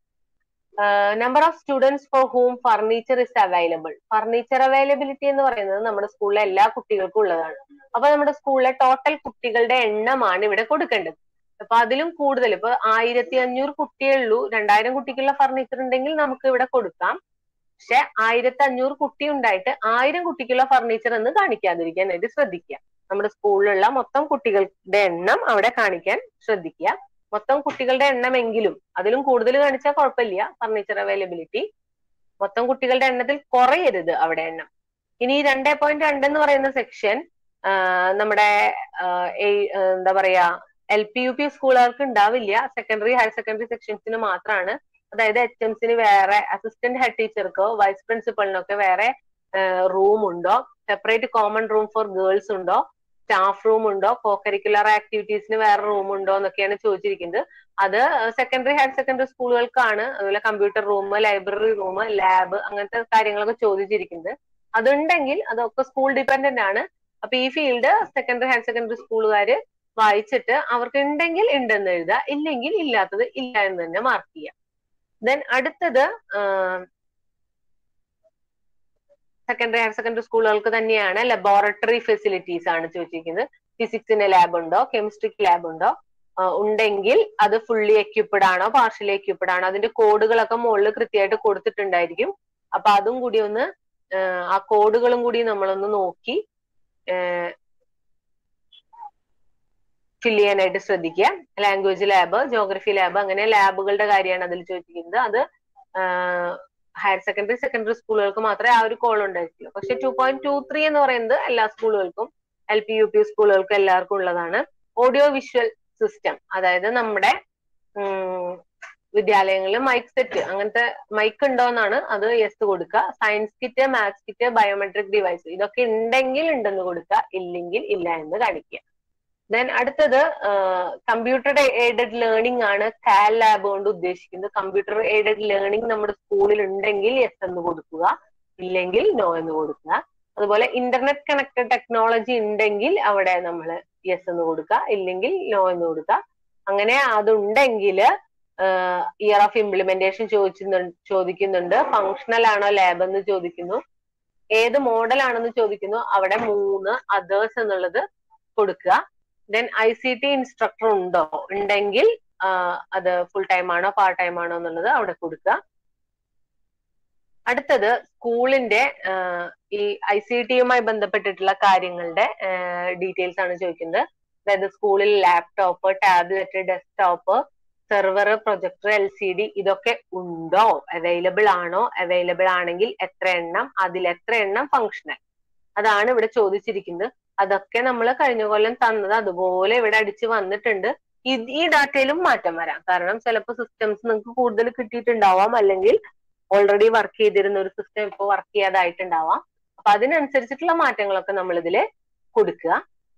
number of students for whom furniture is available furniture availability എന്ന് പറയുന്നത് നമ്മുടെ സ്കൂളിലെ എല്ലാ കുട്ടികൾക്കും ഉള്ളതാണ് അപ്പൊ നമ്മുടെ സ്കൂളിലെ ടോട്ടൽ കുട്ടികളുടെ എണ്ണമാണ് ഇവിടെ കൊടുക്കേണ്ടത് അപ്പൊ അതിലും കൂടുതൽ ഇപ്പൊ ആയിരത്തി അഞ്ഞൂറ് കുട്ടിയേ ഉള്ളൂ രണ്ടായിരം കുട്ടിക്കുള്ള ഫർണിച്ചർ ഉണ്ടെങ്കിൽ നമുക്ക് ഇവിടെ കൊടുക്കാം പക്ഷെ ആയിരത്തി അഞ്ഞൂറ് കുട്ടി ഉണ്ടായിട്ട് ആയിരം കുട്ടിക്കുള്ള ഫർണിച്ചർ എന്ന് കാണിക്കാതിരിക്കാനായിട്ട് ശ്രദ്ധിക്കുക നമ്മുടെ സ്കൂളിലുള്ള മൊത്തം കുട്ടികളുടെ എണ്ണം അവിടെ കാണിക്കാൻ ശ്രദ്ധിക്കുക മൊത്തം കുട്ടികളുടെ എണ്ണമെങ്കിലും അതിലും കൂടുതൽ കാണിച്ചാൽ കുഴപ്പമില്ല ഫർണിച്ചർ അവൈലബിലിറ്റി മൊത്തം കുട്ടികളുടെ എണ്ണത്തിൽ കുറയരുത് അവിടെ എണ്ണം ഇനി രണ്ടേ പോയിന്റ് രണ്ട് എന്ന് പറയുന്ന സെക്ഷൻ നമ്മുടെ എന്താ പറയാ എൽ പി യു പി സ്കൂളുകാർക്ക് ഉണ്ടാവില്ല സെക്കൻഡറി ഹയർ സെക്കൻഡറി സെക്ഷൻസിന് മാത്രമാണ് അതായത് എച്ച് എംസിന് വേറെ അസിസ്റ്റന്റ് ഹെഡ് ടീച്ചർക്കോ വൈസ് പ്രിൻസിപ്പളിനൊക്കെ വേറെ റൂം ഉണ്ടോ separate common room for girls ഉണ്ടോ സ്റ്റാഫ് റൂം ഉണ്ടോ കോ കരിക്കുലർ ആക്ടിവിറ്റീസിന് വേറെ റൂം ഉണ്ടോ എന്നൊക്കെയാണ് ചോദിച്ചിരിക്കുന്നത് അത് സെക്കൻഡറി ഹയർ സെക്കൻഡറി സ്കൂളുകൾക്കാണ് അതുപോലെ computer room library room lab അങ്ങനത്തെ കാര്യങ്ങളൊക്കെ ചോദിച്ചിരിക്കുന്നത് അതുണ്ടെങ്കിൽ അതൊക്കെ സ്കൂൾ ഡിപ്പെൻഡന്റ് ആണ് അപ്പൊ ഈ ഫീൽഡ് സെക്കൻഡറി ഹയർ സെക്കൻഡറി സ്കൂളുകാര് വായിച്ചിട്ട് അവർക്ക് ഉണ്ടെങ്കിൽ ഉണ്ടെന്ന് എഴുതുക ഇല്ലെങ്കിൽ ഇല്ലാത്തത് ഇല്ല എന്ന് തന്നെ മാർക്ക് ചെയ്യാം ദെൻ അടുത്തത് സെക്കൻഡറി ഹയർ സെക്കൻഡറി സ്കൂളുകൾക്ക് തന്നെയാണ് ലബോറട്ടറി ഫെസിലിറ്റീസ് ആണ് ചോദിച്ചിരിക്കുന്നത് ഫിസിക്സിന്റെ ലാബ് ഉണ്ടോ കെമിസ്ട്രിക്ക് ലാബ് ഉണ്ടോ ഉണ്ടെങ്കിൽ അത് ഫുള്ളി എക്യുപ്ഡ് ആണോ പാർഷ്യലി എക്യുപ്ഡ് ആണോ അതിന്റെ കോഡുകളൊക്കെ മുകളിൽ കൃത്യമായിട്ട് കൊടുത്തിട്ടുണ്ടായിരിക്കും അപ്പൊ അതും കൂടി ഒന്ന് ആ കോഡുകളും കൂടി നമ്മളൊന്ന് നോക്കി ഫില്ല് ചെയ്യാനായിട്ട് ശ്രദ്ധിക്കുക ലാംഗ്വേജ് ലാബ് ജോഗ്രഫി ലാബ് അങ്ങനെ ലാബുകളുടെ കാര്യമാണ് അതിൽ ചോദിച്ചിരിക്കുന്നത് അത് ഹയർ സെക്കൻഡറി സെക്കൻഡറി സ്കൂളുകൾക്ക് മാത്രമേ ആ ഒരു കോൾ ഉണ്ടായിരിക്കുള്ളൂ പക്ഷെ ടു പോയിന്റ് ടു ത്രീ എന്ന് പറയുന്നത് എല്ലാ സ്കൂളുകൾക്കും എൽ പി യു പി സ്കൂളുകൾക്കും എല്ലാവർക്കും ഉള്ളതാണ് ഓഡിയോ വിഷ്വൽ സിസ്റ്റം അതായത് നമ്മുടെ വിദ്യാലയങ്ങളിൽ മൈക്ക് സെറ്റ് അങ്ങനത്തെ മൈക്ക് ഉണ്ടോ എന്നാണ് അത് യെസ് കൊടുക്കുക science kit maths kit biometric device ഇതൊക്കെ ഉണ്ടെങ്കിൽ ഉണ്ടെന്ന് കൊടുക്കുക ഇല്ലെങ്കിൽ ഇല്ല എന്ന് കാണിക്കുക ദെൻ അടുത്തത് കമ്പ്യൂട്ടർ എയ്ഡഡ് ലേണിംഗ് ആണ് കാൽ ലാബ് കൊണ്ട് ഉദ്ദേശിക്കുന്നത് കമ്പ്യൂട്ടർ എയ്ഡഡ് ലേണിംഗ് നമ്മുടെ സ്കൂളിൽ ഉണ്ടെങ്കിൽ യെസ് എന്ന് കൊടുക്കുക ഇല്ലെങ്കിൽ നോ എന്ന് കൊടുക്കുക അതുപോലെ ഇന്റർനെറ്റ് കണക്റ്റഡ് ടെക്നോളജി ഉണ്ടെങ്കിൽ അവിടെ നമ്മൾ യെസ് എന്ന് കൊടുക്കുക ഇല്ലെങ്കിൽ നോ എന്ന് കൊടുക്കുക അങ്ങനെ അതുണ്ടെങ്കിൽ ഇയർ ഓഫ് ഇംപ്ലിമെന്റേഷൻ ചോദിച്ചു ചോദിക്കുന്നുണ്ട് ഫങ്ഷണൽ ആണോ ലാബ് എന്ന് ചോദിക്കുന്നു ഏത് മോഡൽ ആണെന്ന് ചോദിക്കുന്നു അവിടെ മൂന്ന് അതേഴ്സ് എന്നുള്ളത് കൊടുക്കുക then I C T instructor ഉണ്ടോ ഉണ്ടെങ്കിൽ അത് ഫുൾ ടൈം ആണോ പാർട്ട് ടൈം ആണോ എന്നുള്ളത് അവിടെ കൊടുക്കുക അടുത്തത് സ്കൂളിന്റെ ഈ ഐ സി ടിയുമായി ബന്ധപ്പെട്ടിട്ടുള്ള കാര്യങ്ങളുടെ ഡീറ്റെയിൽസ് ആണ് ചോദിക്കുന്നത് അതായത് സ്കൂളിൽ laptop tablet desktop server projector L C D ഇതൊക്കെ ഉണ്ടോ അവൈലബിൾ ആണോ അവൈലബിൾ ആണെങ്കിൽ എത്ര എണ്ണം അതിൽ എത്ര എണ്ണം ഫങ്ഷണൽ അതാണ് ഇവിടെ ചോദിച്ചിരിക്കുന്നത് അതൊക്കെ നമ്മൾ കഴിഞ്ഞ കൊല്ലം തന്നത് അതുപോലെ ഇവിടെ അടിച്ച് വന്നിട്ടുണ്ട് ഇത് ഈ ഡാറ്റയിലും മാറ്റം വരാം കാരണം ചിലപ്പോൾ സിസ്റ്റംസ് നിങ്ങൾക്ക് കൂടുതൽ കിട്ടിയിട്ടുണ്ടാവാം അല്ലെങ്കിൽ ഓൾറെഡി വർക്ക് ചെയ്തിരുന്ന ഒരു സിസ്റ്റം ഇപ്പോൾ വർക്ക് ചെയ്യാതായിട്ടുണ്ടാവാം അപ്പൊ അതിനനുസരിച്ചിട്ടുള്ള മാറ്റങ്ങളൊക്കെ നമ്മൾ ഇതിൽ കൊടുക്കുക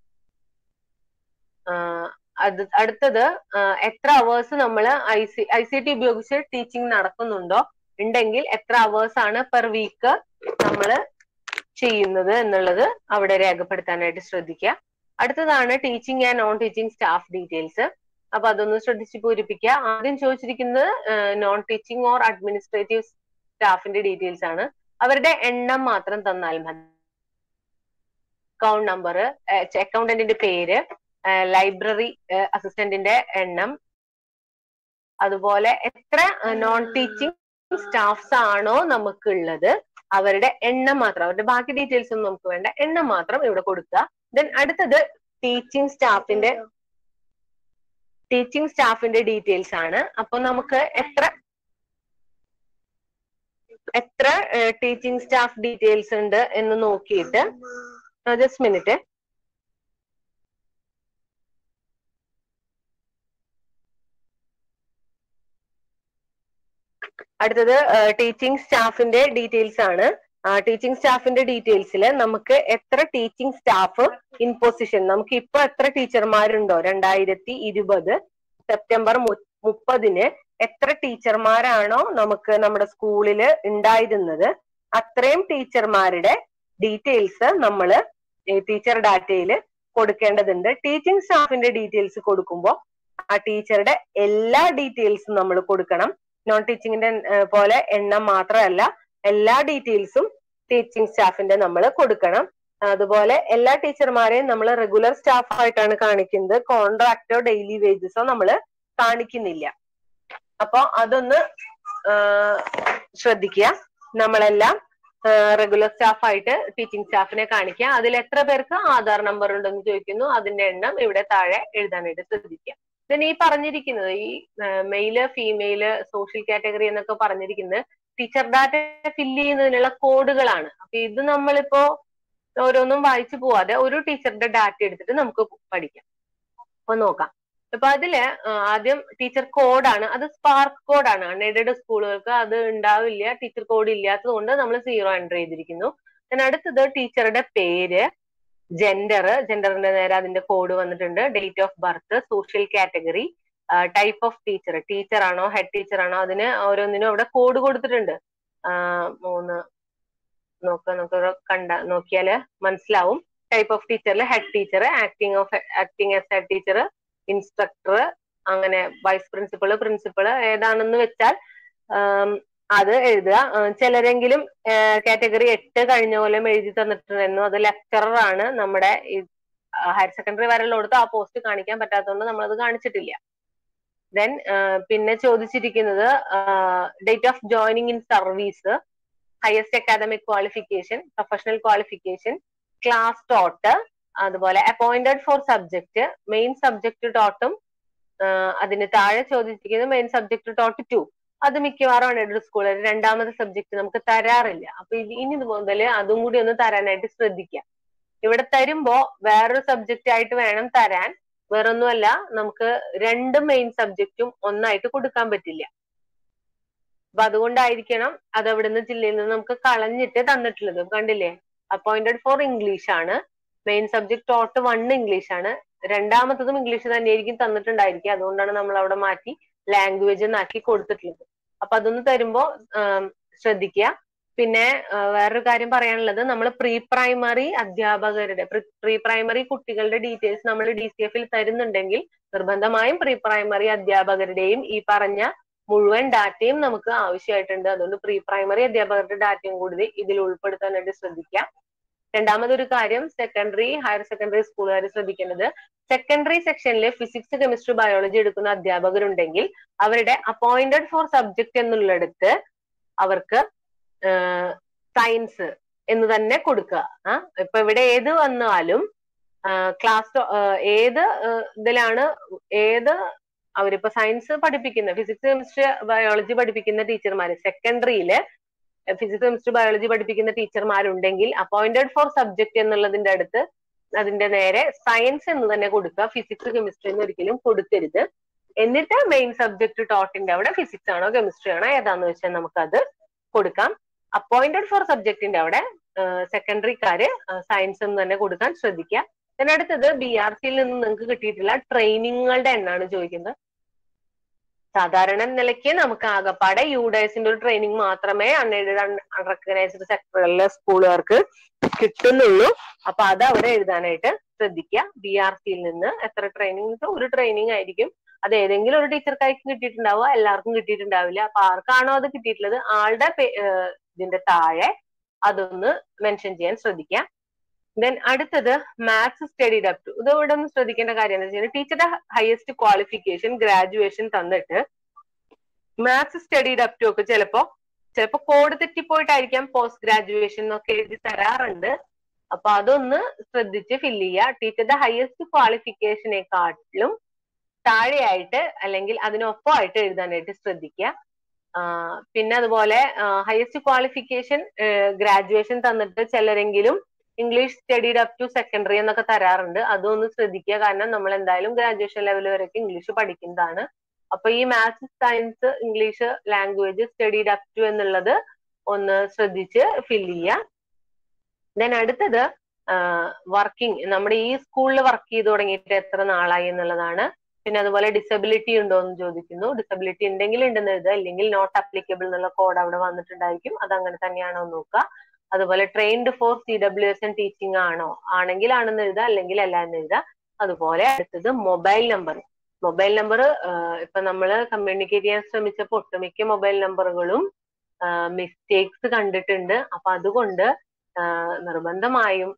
ആഹ് അത് അടുത്തത് ആഹ് എത്ര അവേഴ്സ് നമ്മൾ I C I C T ഉപയോഗിച്ച് ടീച്ചിങ് നടക്കുന്നുണ്ടോ ഉണ്ടെങ്കിൽ എത്ര അവേഴ്സ് ആണ് പെർ വീക്ക് നമ്മൾ ചെയ്യുന്നത് എന്നുള്ളത് അവിടെ രേഖപ്പെടുത്താനായിട്ട് ശ്രദ്ധിക്കുക അടുത്തതാണ് teaching and non teaching staff details അപ്പൊ അതൊന്ന് ശ്രദ്ധിച്ച് പൂരിപ്പിക്കുക ആദ്യം ചോദിച്ചിരിക്കുന്നത് നോൺ ടീച്ചിങ് ഓർ അഡ്മിനിസ്ട്രേറ്റീവ് സ്റ്റാഫിന്റെ ഡീറ്റെയിൽസ് ആണ് അവരുടെ എണ്ണം മാത്രം തന്നാൽ മതി അക്കൗണ്ട് നമ്പർ അക്കൗണ്ടന്റിന്റെ പേര് ലൈബ്രറി അസിസ്റ്റന്റിന്റെ എണ്ണം അതുപോലെ എത്ര നോൺ ടീച്ചിങ് സ്റ്റാഫ്സ് ആണോ നമുക്കുള്ളത് അവരുടെ എണ്ണം മാത്രം അവരുടെ ബാക്കി ഡീറ്റെയിൽസ് ഒന്നും നമുക്ക് വേണ്ട എണ്ണം മാത്രം ഇവിടെ കൊടുക്കുക ദെൻ അടുത്തത് ടീച്ചിങ് സ്റ്റാഫിന്റെ ടീച്ചിങ് സ്റ്റാഫിന്റെ ഡീറ്റെയിൽസ് ആണ് അപ്പൊ നമുക്ക് എത്ര എത്ര ടീച്ചിങ് സ്റ്റാഫ് ഡീറ്റെയിൽസ് ഉണ്ട് എന്ന് നോക്കിയിട്ട് ജസ്റ്റ് മിനിറ്റ് അടുത്തത് ടീച്ചിങ് സ്റ്റാഫിന്റെ ഡീറ്റെയിൽസ് ആണ് ടീച്ചിങ് സ്റ്റാഫിന്റെ ഡീറ്റെയിൽസിൽ നമുക്ക് എത്ര ടീച്ചിങ് സ്റ്റാഫ് ഇൻ പൊസിഷൻ നമുക്ക് ഇപ്പൊ എത്ര ടീച്ചർമാരുണ്ടോ രണ്ടായിരത്തി ഇരുപത് സെപ്റ്റംബർ മുപ്പതിന് എത്ര ടീച്ചർമാരാണോ നമുക്ക് നമ്മുടെ സ്കൂളിൽ ഉണ്ടായിരുന്നത് അത്രയും ടീച്ചർമാരുടെ ഡീറ്റെയിൽസ് നമ്മൾ ടീച്ചർ ഡാറ്റയിൽ കൊടുക്കേണ്ടതുണ്ട് ടീച്ചിങ് സ്റ്റാഫിന്റെ ഡീറ്റെയിൽസ് കൊടുക്കുമ്പോൾ ആ ടീച്ചറുടെ എല്ലാ ഡീറ്റെയിൽസും നമ്മൾ കൊടുക്കണം നോൺ ടീച്ചിങ്ങിന്റെ പോലെ എണ്ണം മാത്രമല്ല എല്ലാ ഡീറ്റെയിൽസും ടീച്ചിങ് സ്റ്റാഫിന്റെ നമ്മൾ കൊടുക്കണം അതുപോലെ എല്ലാ ടീച്ചർമാരെയും നമ്മൾ റെഗുലർ സ്റ്റാഫ് ആയിട്ടാണ് കാണിക്കുന്നത് കോൺട്രാക്റ്റോ ഡെയിലി വേജസോ നമ്മൾ കാണിക്കുന്നില്ല അപ്പൊ അതൊന്ന് ശ്രദ്ധിക്കുക നമ്മളെല്ലാം റെഗുലർ സ്റ്റാഫ് ആയിട്ട് ടീച്ചിങ് സ്റ്റാഫിനെ കാണിക്കുക അതിൽ എത്ര പേർക്ക് ആധാർ നമ്പർ ഉണ്ടെന്ന് ചോദിക്കുന്നു അതിന്റെ എണ്ണം ഇവിടെ താഴെ എഴുതാനായിട്ട് ശ്രദ്ധിക്കുക then ഈ പറഞ്ഞിരിക്കുന്നത് ഈ മെയില് ഫീമെയില് സോഷ്യൽ കാറ്റഗറി എന്നൊക്കെ പറഞ്ഞിരിക്കുന്നത് ടീച്ചർ ഡാറ്റ ഫില്ല് ചെയ്യുന്നതിനുള്ള കോഡുകളാണ് അപ്പൊ ഇത് നമ്മളിപ്പോ ഓരോന്നും വായിച്ചു പോവാതെ ഒരു ടീച്ചറുടെ ഡാറ്റ എടുത്തിട്ട് നമുക്ക് പഠിക്കാം അപ്പൊ നോക്കാം അപ്പൊ അതില് ആദ്യം ടീച്ചർ കോഡാണ് അത് സ്പാർക്ക് കോഡാണ് അൺഎയ്ഡഡ് സ്കൂളുകൾക്ക് അത് ഉണ്ടാവില്ല ടീച്ചർ കോഡ് ഇല്ലാത്തത് കൊണ്ട് നമ്മൾ സീറോ എൻ്റർ ചെയ്തിരിക്കുന്നു then അടുത്തത് ടീച്ചറുടെ പേര് ജെൻഡർ ജെൻഡറിന്റെ നേരെ അതിന്റെ കോഡ് വന്നിട്ടുണ്ട് date of birth social category type of teacher teacher ആണോ ഹെഡ് ടീച്ചർ ആണോ അതിന് ഓരോന്നിനും അവിടെ കോഡ് കൊടുത്തിട്ടുണ്ട് മൂന്ന് നോക്ക നമുക്ക് കണ്ട നോക്കിയാല് മനസ്സിലാവും ടൈപ്പ് ഓഫ് ടീച്ചറിൽ head teacher acting of acting as head teacher instructor അങ്ങനെ വൈസ് പ്രിൻസിപ്പൾ പ്രിൻസിപ്പൾ ഏതാണെന്ന് വെച്ചാൽ അത് എഴുതുക ചിലരെങ്കിലും കാറ്റഗറി എട്ട് കഴിഞ്ഞ കൊല്ലം എഴുതി തന്നിട്ടുണ്ടായിരുന്നു അത് ലെക്ചറർ ആണ് നമ്മുടെ ഹയർ സെക്കൻഡറി വരെയുള്ളടത്ത് ആ പോസ്റ്റ് കാണിക്കാൻ പറ്റാത്തതുകൊണ്ട് നമ്മളത് കാണിച്ചിട്ടില്ല ദെൻ പിന്നെ ചോദിച്ചിരിക്കുന്നത് date of joining in service highest academic qualification professional qualification class taught അതുപോലെ appointed for subject main subject ടോട്ടും അതിന് താഴെ ചോദിച്ചിരിക്കുന്നത് മെയിൻ സബ്ജക്ട് ടോട്ട് ടു അത് മിക്കവാറും അൺഎയ്ഡഡ് സ്കൂളിൽ രണ്ടാമത്തെ സബ്ജക്ട് നമുക്ക് തരാറില്ല അപ്പൊ ഇനി മുതൽ അതും കൂടി ഒന്ന് തരാനായിട്ട് ശ്രദ്ധിക്കാം ഇവിടെ തരുമ്പോ വേറൊരു സബ്ജക്റ്റ് ആയിട്ട് വേണം തരാൻ വേറൊന്നുമല്ല നമുക്ക് രണ്ട് മെയിൻ സബ്ജക്റ്റും ഒന്നായിട്ട് കൊടുക്കാൻ പറ്റില്ല അപ്പൊ അതുകൊണ്ടായിരിക്കണം അത് അവിടുന്ന് ജില്ലയിൽ നിന്ന് നമുക്ക് കളഞ്ഞിട്ട് തന്നിട്ടുള്ളത് കണ്ടില്ലേ അപ്പോയിന്റഡ് ഫോർ ഇംഗ്ലീഷ് ആണ് main subject taught one English ആണ് രണ്ടാമത്തതും ഇംഗ്ലീഷ് തന്നെയായിരിക്കും തന്നിട്ടുണ്ടായിരിക്കുക അതുകൊണ്ടാണ് നമ്മൾ അവിടെ മാറ്റി ലാംഗ്വേജ് എന്നാക്കി കൊടുത്തിട്ടുള്ളത് അപ്പൊ അതൊന്ന് തരുമ്പോ ശ്രദ്ധിക്കുക പിന്നെ വേറൊരു കാര്യം പറയാനുള്ളത് നമ്മൾ പ്രീ പ്രൈമറി അധ്യാപകരുടെ പ്രീ പ്രൈമറി കുട്ടികളുടെ ഡീറ്റെയിൽസ് നമ്മൾ ഡി സി എഫിൽ തരുന്നുണ്ടെങ്കിൽ നിർബന്ധമായും പ്രീ പ്രൈമറി അധ്യാപകരുടെയും ഈ പറഞ്ഞ മുഴുവൻ ഡാറ്റയും നമുക്ക് ആവശ്യമായിട്ടുണ്ട് അതുകൊണ്ട് പ്രീ പ്രൈമറി അധ്യാപകരുടെ ഡാറ്റയും കൂടി ഇതിൽ ഉൾപ്പെടുത്താനായിട്ട് ശ്രദ്ധിക്കാം രണ്ടാമതൊരു കാര്യം സെക്കൻഡറി ഹയർ സെക്കൻഡറി സ്കൂളുകാർ ശ്രദ്ധിക്കേണ്ടത് സെക്കൻഡറി സെക്ഷനിൽ ഫിസിക്സ് കെമിസ്ട്രി ബയോളജി എടുക്കുന്ന അധ്യാപകരുണ്ടെങ്കിൽ അവരുടെ അപ്പോയിന്റഡ് ഫോർ സബ്ജക്ട് എന്നുള്ളിടത്ത് അവർക്ക് സയൻസ് എന്ന് തന്നെ കൊടുക്കുക ആ ഇപ്പൊ ഇവിടെ ഏത് വന്നാലും ക്ലാസ് ഏത് ഇതിലാണ് ഏത് അവരിപ്പോ സയൻസ് പഠിപ്പിക്കുന്ന ഫിസിക്സ് കെമിസ്ട്രി ബയോളജി പഠിപ്പിക്കുന്ന ടീച്ചർമാര് സെക്കൻഡറിയില് ഫിസിക്സ് കെമിസ്ട്രി ബയോളജി പഠിപ്പിക്കുന്ന ടീച്ചർമാരുണ്ടെങ്കിൽ അപ്പോയിന്റഡ് ഫോർ സബ്ജക്ട് എന്നുള്ളതിന്റെ അടുത്ത് അതിന്റെ നേരെ സയൻസ് എന്ന് തന്നെ കൊടുക്കുക ഫിസിക്സ് കെമിസ്ട്രി എന്ന് ഒരിക്കലും കൊടുക്കരുത് എന്നിട്ട് മെയിൻ സബ്ജക്ട് ടോട്ടിന്റെ അവിടെ ഫിസിക്സ് ആണോ കെമിസ്ട്രി ആണോ ഏതാന്ന് വെച്ചാൽ നമുക്ക് അത് കൊടുക്കാം അപ്പോയിന്റഡ് ഫോർ സബ്ജക്റ്റിന്റെ അവിടെ സെക്കൻഡറിക്കാര് സയൻസ് എന്ന് തന്നെ കൊടുക്കാൻ ശ്രദ്ധിക്കുക പിന്നെ അടുത്തത് ബി ആർ സിയിൽ നിന്ന് നിങ്ങൾക്ക് കിട്ടിയിട്ടുള്ള ട്രെയിനിങ്ങുകളുടെ എണ്ണാണ് ചോദിക്കുന്നത് സാധാരണ നിലയ്ക്ക് നമുക്ക് ആകപ്പാടെ യുഡൈസിന്റെ ഒരു ട്രെയിനിങ് മാത്രമേ അൺഎയ്ഡഡ് അൺറെക്കഗ്നൈസ്ഡ് സെക്ടറുകളിലെ സ്കൂളുകാർക്ക് കിട്ടുന്നുള്ളൂ അപ്പൊ അത് അവിടെ എഴുതാനായിട്ട് ശ്രദ്ധിക്കുക ബി ആർ സിയിൽ നിന്ന് എത്ര ട്രെയിനിങ് ഒരു ട്രെയിനിങ് ആയിരിക്കും അത് ഏതെങ്കിലും ഒരു ടീച്ചർക്കായിരിക്കും കിട്ടിയിട്ടുണ്ടാവുക എല്ലാവർക്കും കിട്ടിയിട്ടുണ്ടാവില്ല അപ്പൊ ആർക്കാണോ അത് കിട്ടിയിട്ടുള്ളത് ആളുടെ ഇതിന്റെ താഴെ അതൊന്ന് മെൻഷൻ ചെയ്യാൻ ശ്രദ്ധിക്കുക ദെൻ അടുത്തത് മാത്സ് സ്റ്റഡി അപ് ടു ഇത് ഇവിടെ ഒന്ന് ശ്രദ്ധിക്കേണ്ട കാര്യം എന്താ വെച്ചാൽ ടീച്ചറുടെ ഹയസ്റ്റ് ക്വാളിഫിക്കേഷൻ ഗ്രാജുവേഷൻ തന്നിട്ട് മാത്സ് സ്റ്റഡി അപ് ടു ഒക്കെ ചിലപ്പോ ചിലപ്പോ കോഡ് തെറ്റിപ്പോയിട്ടായിരിക്കാം പോസ്റ്റ് ഗ്രാജുവേഷൻ എന്നൊക്കെ എഴുതി തരാറുണ്ട് അപ്പൊ അതൊന്ന് ശ്രദ്ധിച്ച് ഫില്ല് ചെയ്യുക ടീച്ചറുടെ ഹയസ്റ്റ് ക്വാളിഫിക്കേഷനെക്കാട്ടിലും താഴെയായിട്ട് അല്ലെങ്കിൽ അതിനൊപ്പമായിട്ട് എഴുതാനായിട്ട് ശ്രദ്ധിക്കുക പിന്നെ അതുപോലെ ഹയസ്റ്റ് ക്വാളിഫിക്കേഷൻ ഗ്രാജുവേഷൻ തന്നിട്ട് ചിലരെങ്കിലും English studied up to secondary എന്നൊക്കെ തരാറുണ്ട് അതൊന്ന് ശ്രദ്ധിക്കുക കാരണം നമ്മൾ എന്തായാലും ഗ്രാജുവേഷൻ ലെവൽ വരെയൊക്കെ ഇംഗ്ലീഷ് പഠിക്കുന്നതാണ് അപ്പൊ ഈ maths science English language studied up to എന്നുള്ളത് ഒന്ന് ശ്രദ്ധിച്ച് ഫില്ല് ചെയ്യുക ദെൻ അടുത്തത് വർക്കിംഗ് നമ്മുടെ ഈ സ്കൂളിൽ വർക്ക് ചെയ്ത് തുടങ്ങിയിട്ട് എത്ര നാളായി എന്നുള്ളതാണ് പിന്നെ അതുപോലെ ഡിസബിലിറ്റി ഉണ്ടോ എന്ന് ചോദിക്കുന്നു ഡിസബിലിറ്റി ഉണ്ടെങ്കിൽ ഉണ്ടെന്ന് എഴുതുക ഇല്ലെങ്കിൽ നോട്ട് അപ്ലിക്കബിൾ എന്നുള്ള കോഡ് അവിടെ വന്നിട്ടുണ്ടായിരിക്കും അത് അങ്ങനെ തന്നെയാണോ നോക്കുക അതുപോലെ trained for C W S N teaching ആണോ ആണെങ്കിൽ ആണെന്ന് എഴുതുക അല്ലെങ്കിൽ അല്ല എന്ന് എഴുതുക അതുപോലെ അടുത്തത് മൊബൈൽ നമ്പർ മൊബൈൽ നമ്പർ ഇപ്പൊ നമ്മൾ കമ്മ്യൂണിക്കേറ്റ് ചെയ്യാൻ ശ്രമിച്ചപ്പോൾ ഒട്ടുമിക്ക മൊബൈൽ നമ്പറുകളും മിസ്റ്റേക്സ് കണ്ടിട്ടുണ്ട് അപ്പൊ അതുകൊണ്ട് നിർബന്ധമായും